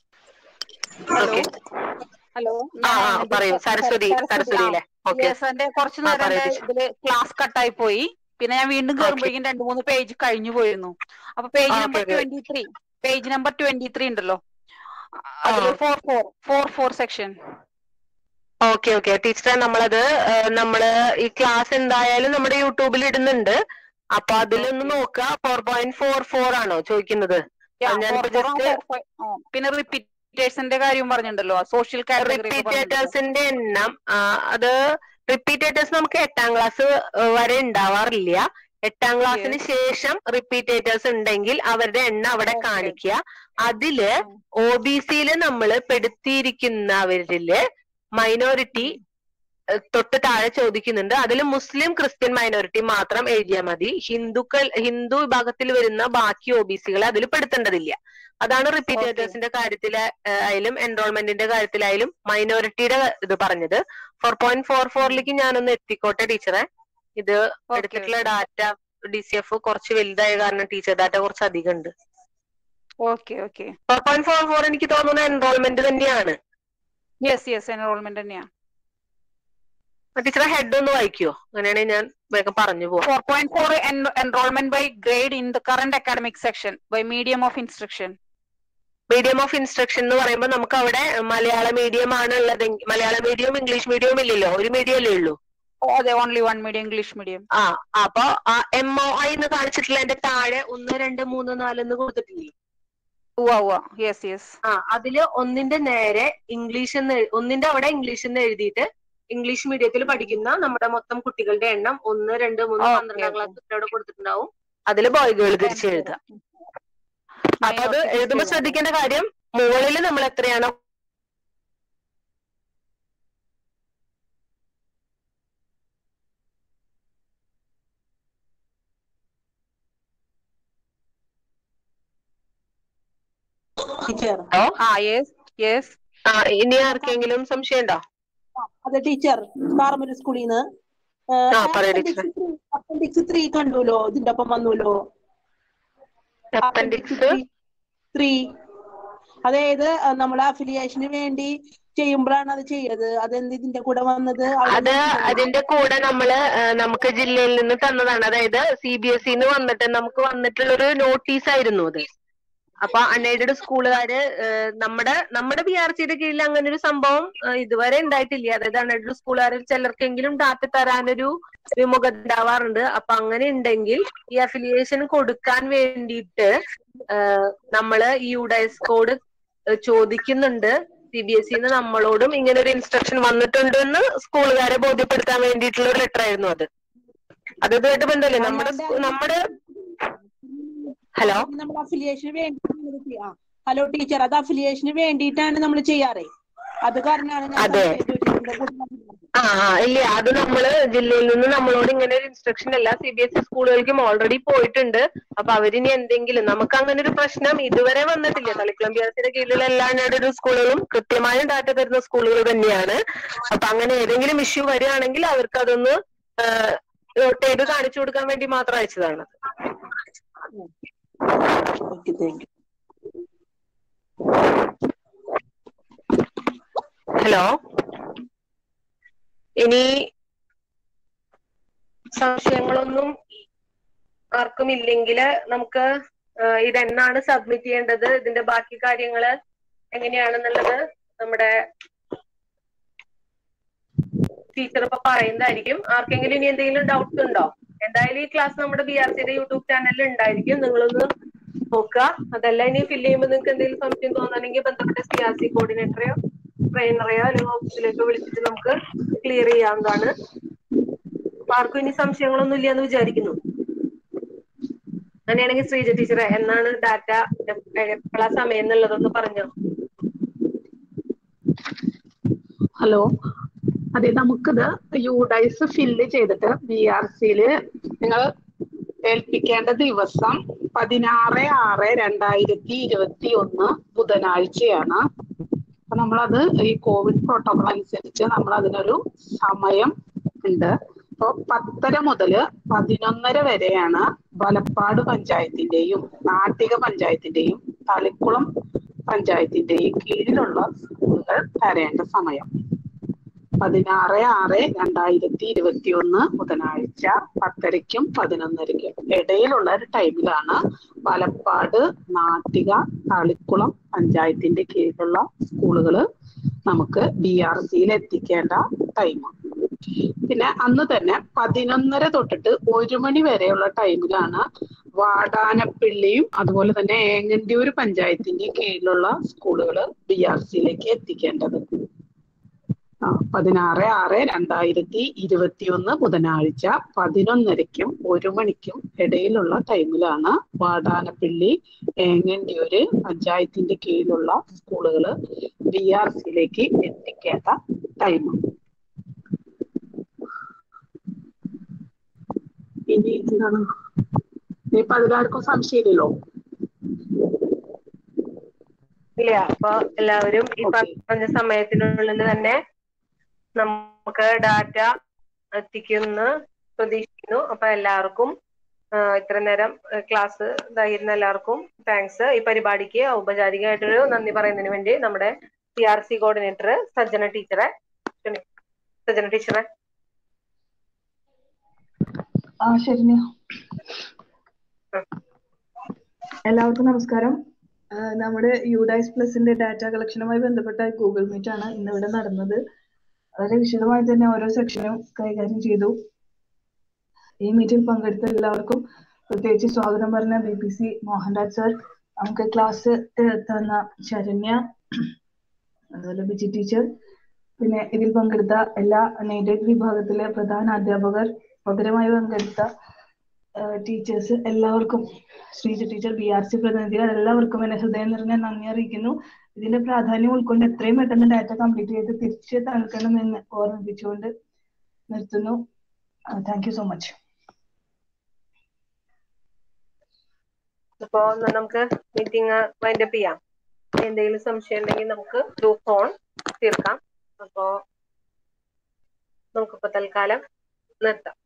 ഹലോ ഓക്കെ ഹലോ ആ ആ പറയൂ സരസ്വതി സരസ്വതിയിലെ ഓക്കെ യെസ് എന്റെ കുറച്ചു ആ, നേരം പറയൂ എന്റെ ടീച്ചർ. ഇതില് ക്ലാസ് കട്ടായി പോയി പിന്നെ ഞാൻ വീണ്ടും കയറുമ്പോഴേക്കും രണ്ടു മൂന്ന് പേജ് കഴിഞ്ഞു പോയിരുന്നു അപ്പൊ പേജ് ആ, number okay, okay. Twenty three page number twenty three ഉണ്ടല്ലോ അതില് four four four four section okay okay ടീച്ചറെ നമ്മളത് ആ, നമ്മള് ഈ ക്ലാസ് എന്തായാലും നമ്മുടെ യൂട്യൂബിൽ ഇടുന്നുണ്ട് അപ്പൊ അതിലൊന്ന് നോക്കുക ഫോർ പോയിന്റ് ഫോർ ഫോർ ആണോ ചോദിക്കുന്നത് അത് ഞാനിപ്പോ just പിന്നെ റിപ്പീറ്റേഴ്സിന്റെ കാര്യം പറഞ്ഞിട്ടുണ്ടല്ലോ സോഷ്യൽ കാറ്റഗറി റിപ്പീറ്റേറ്റേഴ്സിന്റെ എണ്ണം ആ, അത് റിപ്പീറ്റേറ്റേഴ്സ് നമുക്ക് എട്ടാം ക്ലാസ് വരെ ഉണ്ടാവാറില്ല എട്ടാം ക്ലാസ്സിന് ശേഷം റിപ്പീറ്റേറ്റേഴ്സ് ഉണ്ടെങ്കിൽ അവരുടെ എണ്ണം അവിടെ Okay. കാണിക്കുക അതില് ഒ ബി സിയില് നമ്മൾ പെടുത്തിയിരിക്കുന്നവരില് മൈനോറിറ്റി തൊട്ട് താഴെ ചോദിക്കുന്നുണ്ട് അതിൽ മുസ്ലിം ക്രിസ്ത്യൻ മൈനോറിറ്റി മാത്രം എഴുതിയാൽ മതി ഹിന്ദുക്കൾ ഹിന്ദു വിഭാഗത്തിൽ വരുന്ന ബാക്കി ഒ ബി സികളെ അതിൽ പെടുത്തേണ്ടതില്ല അതാണ് റിപ്പീറ്റേറ്റേഴ്സിന്റെ കാര്യത്തില് ആയാലും എൻറോൾമെന്റിന്റെ കാര്യത്തിലായാലും മൈനോറിറ്റിയുടെ ഇത് പറഞ്ഞത് ഫോർ പോയിന്റ് ഫോർ ഫോറിലേക്ക് ഞാനൊന്ന് എത്തിക്കോട്ടെ ടീച്ചറെ ഇത് എടുത്തിട്ടുള്ള ഡാറ്റ ഡി സി എഫ് കുറച്ച് വലുതായ കാരണം ടീച്ചർ ഡാറ്റ കുറച്ച് അധികം ഉണ്ട് okay okay four point four four എനിക്ക് തോന്നുന്നു എൻറോൾമെന്റ് തന്നെയാണ് യെസ് യെസ് എൻറോൾമെന്റ് തന്നെയാ ടീച്ചറെ ഹെഡ് ഒന്ന് വായിക്കുവോ അങ്ങനെയാണെങ്കിൽ ഞാൻ വേഗം പറഞ്ഞു പോവാം four point four enrolment by grade in the current academic section by medium of instruction medium of instruction എന്ന് പറയുമ്പോൾ നമുക്ക് അവിടെ മലയാള മീഡിയം ആണ് ഉള്ളതെങ്കിൽ മലയാള മീഡിയവും ഇംഗ്ലീഷ് മീഡിയവും ഇല്ലല്ലോ ഒരു മീഡിയം അല്ലേ ഉള്ളൂ അതെ only one medium English medium ആ അപ്പൊ എം ഒ ഐ എന്ന് കാണിച്ചിട്ടുള്ള എന്റെ താഴെ ഒന്ന് രണ്ട് മൂന്ന് നാല് എന്ന് കൊടുത്തിട്ടില്ലേ ഉവ്വ ഉവ്വ യെസ് യെസ് ആ അതില് ഒന്നിന്റെ നേരെ ഇംഗ്ലീഷ് എന്ന് എഴു- ഒന്നിന്റെ അവിടെ ഇംഗ്ലീഷ് എന്ന് എഴുതിയിട്ട് ഇംഗ്ലീഷ് മീഡിയത്തിൽ പഠിക്കുന്ന നമ്മുടെ മൊത്തം കുട്ടികളുടെ എണ്ണം ഒന്ന് രണ്ട് മൂന്ന് Okay, പന്ത്രണ്ടാം okay. ക്ലാസ് അവിടെ കൊടുത്തിട്ടുണ്ടാവും അതില് ബോയ്കൾ തിരിച്ച് എഴുതാം അപ്പൊ അത് എഴുതുമ്പോ ശ്രദ്ധിക്കേണ്ട കാര്യം മുകളിൽ നമ്മൾ എത്രയാണോ ടീച്ചർ ആ യെസ് യെസ് ആ ഇനി ആർക്കെങ്കിലും സംശയം ഉണ്ടോ അതെ ടീച്ചർ പാർമല സ്കൂളിൽ നിന്ന് ആ, പറയൂ ടീച്ചർ. അപ്പൻഡിക്സ് ത്രീ കണ്ടുല്ലോ ഇതിന്റെ ഒപ്പം വന്നുല്ലോ അപ്പൻഡിക്സ് ത്രീ അതായത് നമ്മൾ അഫിലിയേഷന് വേണ്ടി ചെയ്യുമ്പോഴാണ് അത് ചെയ്യത് അതെന്ത് ഇതിന്റെ കൂടെ വന്നത് അവിടെ അത് അതിന്റെ കൂടെ നമ്മള് ആ, നമുക്ക് ജില്ലയിൽ നിന്ന് തന്നതാണ് അതായത് സി ബി എസ് ഇന്ന് വന്നിട്ട് നമുക്ക് വന്നിട്ടുള്ള ഒരു നോട്ടീസ് ആയിരുന്നു അത് അപ്പൊ അൺഎയ്ഡഡ് സ്കൂളുകാര് ഏഹ്, നമ്മുടെ നമ്മുടെ ബി ആർ സിയുടെ കീഴിൽ അങ്ങനെ ഒരു സംഭവം ഏഹ്, ഇതുവരെ ഉണ്ടായിട്ടില്ല അതായത് അൺഎയ്ഡഡ് സ്കൂളുകാരിൽ ചിലർക്കെങ്കിലും ഡാറ്റ തരാനൊരു വിമുഖത ഉണ്ടാവാറുണ്ട് അപ്പൊ അങ്ങനെ ഉണ്ടെങ്കിൽ ഈ അഫിലിയേഷൻ കൊടുക്കാൻ വേണ്ടിയിട്ട് ഏഹ്, നമ്മള് ഈ യുഡൈസ് കോഡ് ചോദിക്കുന്നുണ്ട് സി ബി എസ് സിന്ന് നമ്മളോടും ഇങ്ങനെ ഒരു ഇൻസ്ട്രക്ഷൻ വന്നിട്ടുണ്ട് എന്ന് സ്കൂളുകാരെ ബോധ്യപ്പെടുത്താൻ വേണ്ടിയിട്ടുള്ള ഒരു ലെറ്റർ ആയിരുന്നു അത് അത് ഇതുമായിട്ട് ബന്ധമല്ലേ നമ്മുടെ സ്കൂ- നമ്മുടെ ഹലോ നമ്മൾ അഫിലിയേഷന് വേണ്ടി ഹലോ ടീച്ചർ അത് അഫിലിയേഷന് വേണ്ടിയിട്ടാണ് നമ്മൾ ചെയ്യാറ് അത് കാരണമാണ് ഞാൻ അതെ. സംശയം ചോദിച്ചത്. ഇതിന്റെ കൂടെ ആ ആ, ഇല്ല അത് നമ്മള് ജില്ലയിൽ നിന്ന് നമ്മളോട് ഇങ്ങനെ ഒരു ഇൻസ്ട്രക്ഷൻ എല്ലാ സി ബി എസ് ഇ സ്കൂളുകൾക്കും ഓൾറെഡി പോയിട്ടുണ്ട് അപ്പൊ അവരിനി എന്തെങ്കിലും നമുക്ക് അങ്ങനെ ഒരു പ്രശ്നം ഇതുവരെ വന്നിട്ടില്ല തളിക്കുളം ബി ആർ സിയുടെ കീഴിലുള്ള എല്ലാ അൺഎയ്ഡഡ് സ്കൂളുകളും കൃത്യമായ ഡാറ്റ തരുന്ന സ്കൂളുകൾ തന്നെയാണ് അപ്പൊ അങ്ങനെ ഏതെങ്കിലും ഇഷ്യൂ വരികയാണെങ്കിൽ അവർക്ക് അതൊന്ന് നോട്ട് ചെയ്ത് കാണിച്ചു കൊടുക്കാൻ വേണ്ടി മാത്രം അയച്ചതാണ് ഓക്കെ താങ്ക് യു ഹലോ ഇനി സംശയങ്ങളൊന്നും ആർക്കും ഇല്ലെങ്കിൽ നമുക്ക് ആഹ് ഇതെന്നാണ് സബ്മിറ്റ് ചെയ്യേണ്ടത് ഇതിന്റെ ബാക്കി കാര്യങ്ങള് എങ്ങനെയാണെന്നുള്ളത് നമ്മുടെ ടീച്ചർ ഇപ്പൊ പറയുന്നതായിരിക്കും ആർക്കെങ്കിലും ഇനി എന്തെങ്കിലും ഡൗട്ട്സ് ഉണ്ടോ എന്തായാലും ഈ ക്ലാസ് നമ്മുടെ ബി ആർ സിയുടെ യൂട്യൂബ് ചാനലിൽ ഉണ്ടായിരിക്കും നിങ്ങളൊന്ന് നോക്കുക അതല്ല ഇനി ഫില്ല് ചെയ്യുമ്പോൾ നിങ്ങൾക്ക് എന്തെങ്കിലും സംശയം തോന്നണമെങ്കിൽ ബന്ധപ്പെട്ട സി ആർ സി കോർഡിനേറ്ററെയോ ട്രെയിനറെയോ അല്ലെങ്കിൽ ഓഫീസിലേക്കോ വിളിച്ചിട്ട് നമുക്ക് ക്ലിയർ ചെയ്യാവുന്നതാണ് അപ്പൊ ആർക്കും ഇനി സംശയങ്ങളൊന്നും ഇല്ല എന്ന് വിചാരിക്കുന്നു അങ്ങനെയാണെങ്കിൽ ശ്രീജ ടീച്ചറെ എന്നാണ് ഡാറ്റ എപ്പോഴാ സമയം എന്നുള്ളതൊന്ന് പറഞ്ഞോ ഹലോ അതെ നമുക്കിത് യൂഡൈസ് ഫില്ല് ചെയ്തിട്ട് ബി ആർ സിയില് നിങ്ങൾ ഏൽപ്പിക്കേണ്ട ദിവസം പതിനാറ് ആറ് രണ്ടായിരത്തി ഇരുപത്തി ഒന്ന് ബുധനാഴ്ചയാണ് അപ്പൊ നമ്മളത് ഈ കോവിഡ് പ്രോട്ടോകോൾ അനുസരിച്ച് നമ്മൾ അതിനൊരു സമയം ഉണ്ട് അപ്പൊ പത്തര മുതല് പതിനൊന്നര വരെയാണ് വലപ്പാട് പഞ്ചായത്തിന്റെയും നാട്ടിക പഞ്ചായത്തിന്റെയും തളിക്കുളം പഞ്ചായത്തിന്റെയും കീഴിലുള്ള സ്കൂളുകൾ തരേണ്ട സമയം പതിനാറ് ആറ് രണ്ടായിരത്തി ഇരുപത്തി ഒന്ന് ബുധനാഴ്ച പത്തരയ്ക്കും പതിനൊന്നരയ്ക്കും ഇടയിലുള്ള ഒരു ടൈമിലാണ് പാലപ്പാട് നാട്ടിക തളിക്കുളം പഞ്ചായത്തിന്റെ കീഴിലുള്ള സ്കൂളുകൾ നമുക്ക് ബി ആർ സിയിൽ എത്തിക്കേണ്ട ടൈം പിന്നെ അന്ന് തന്നെ പതിനൊന്നര തൊട്ടിട്ട് ഒരു മണി വരെയുള്ള ടൈമിലാണ് വാടാനപ്പള്ളിയും അതുപോലെ തന്നെ ഏങ്ങണ്ടിയൂർ പഞ്ചായത്തിന്റെ കീഴിലുള്ള സ്കൂളുകൾ ബി ആർ സിയിലേക്ക് എത്തിക്കേണ്ടത് ആ, പതിനാറ് ആറ് രണ്ടായിരത്തി ഇരുപത്തി ഒന്ന് ബുധനാഴ്ച പതിനൊന്നരയ്ക്കും ഒരു മണിക്കും ഇടയിലുള്ള ടൈമിലാണ് വാടാനപ്പള്ളി ഏങ്ങണ്ടിയൂര് പഞ്ചായത്തിന്റെ കീഴിലുള്ള സ്കൂളുകൾ ബി ആർ സിയിലേക്ക് എത്തിക്കേണ്ട ടൈം ഇനി എന്താണ് ഇനിയിപ്പൊ അതിലാർക്കും സംശയമില്ലല്ലോ ഇല്ല അപ്പൊ എല്ലാവരും ഈ Okay. പറഞ്ഞ സമയത്തിനുള്ളിൽ തന്നെ നമുക്ക് ഡാറ്റ എത്തിക്കുമെന്ന് പ്രതീക്ഷിക്കുന്നു അപ്പൊ എല്ലാവർക്കും ആ, ഇത്ര നേരം ക്ലാസ് ഇതായിരുന്ന എല്ലാവർക്കും താങ്ക്സ് ഈ പരിപാടിക്ക് ഔപചാരികമായിട്ടൊരു നന്ദി പറയുന്നതിന് വേണ്ടി നമ്മുടെ C R C coordinator Sajjana ടീച്ചറെ ക്ഷണി- സജ്ജന ടീച്ചറെ ആ ശരി എല്ലാവർക്കും നമസ്കാരം ആ, നമ്മുടെ യുഡൈസ് പ്ലസിന്റെ ഡാറ്റ കളക്ഷനുമായി ബന്ധപ്പെട്ട ഗൂഗിൾ മീറ്റ് ആണ് ഇന്നിവിടെ നടന്നത് വളരെ വിശദമായി തന്നെ ഓരോ സെക്ഷനും കൈകാര്യം ചെയ്തു ഈ മീറ്റിൽ പങ്കെടുത്ത എല്ലാവർക്കും പ്രത്യേകിച്ച് സ്വാഗതം പറഞ്ഞ B P C Mohanraj sir നമുക്ക് ക്ലാസ് തന്ന ശരണ്യ അതുപോലെ ബിജി ടീച്ചർ പിന്നെ ഇതിൽ പങ്കെടുത്ത എല്ലാ നെയ്ഡഡ് വിഭാഗത്തിലെ പ്രധാന അധ്യാപകർ പകരമായി പങ്കെടുത്ത ടീച്ചേഴ്സ് എല്ലാവർക്കും Sreeja teacher B R C പ്രതിനിധികൾ എല്ലാവർക്കും എന്നെ ഹൃദയം നിറഞ്ഞ നന്ദി അറിയിക്കുന്നു ഇതിന്റെ പ്രാധാന്യം ഉൾക്കൊണ്ട് എത്രയും പെട്ടെന്ന് ഡാറ്റ കംപ്ലീറ്റ് ചെയ്ത് തിരിച്ച് നൽകണമെന്ന് ഓർമ്മിപ്പിച്ചുകൊണ്ട് നിർത്തുന്നു താങ്ക് യു സോ മച്ച് അപ്പോ എന്നാ നമുക്ക് മീറ്റിംഗ് വൈൻഡപ്പ് ചെയ്യാം എന്തെങ്കിലും സംശയം ഉണ്ടെങ്കിൽ നമുക്ക് ത്രൂ ഫോൺ തീർക്കാം അപ്പോ നമുക്കിപ്പോ തൽക്കാലം നിർത്താം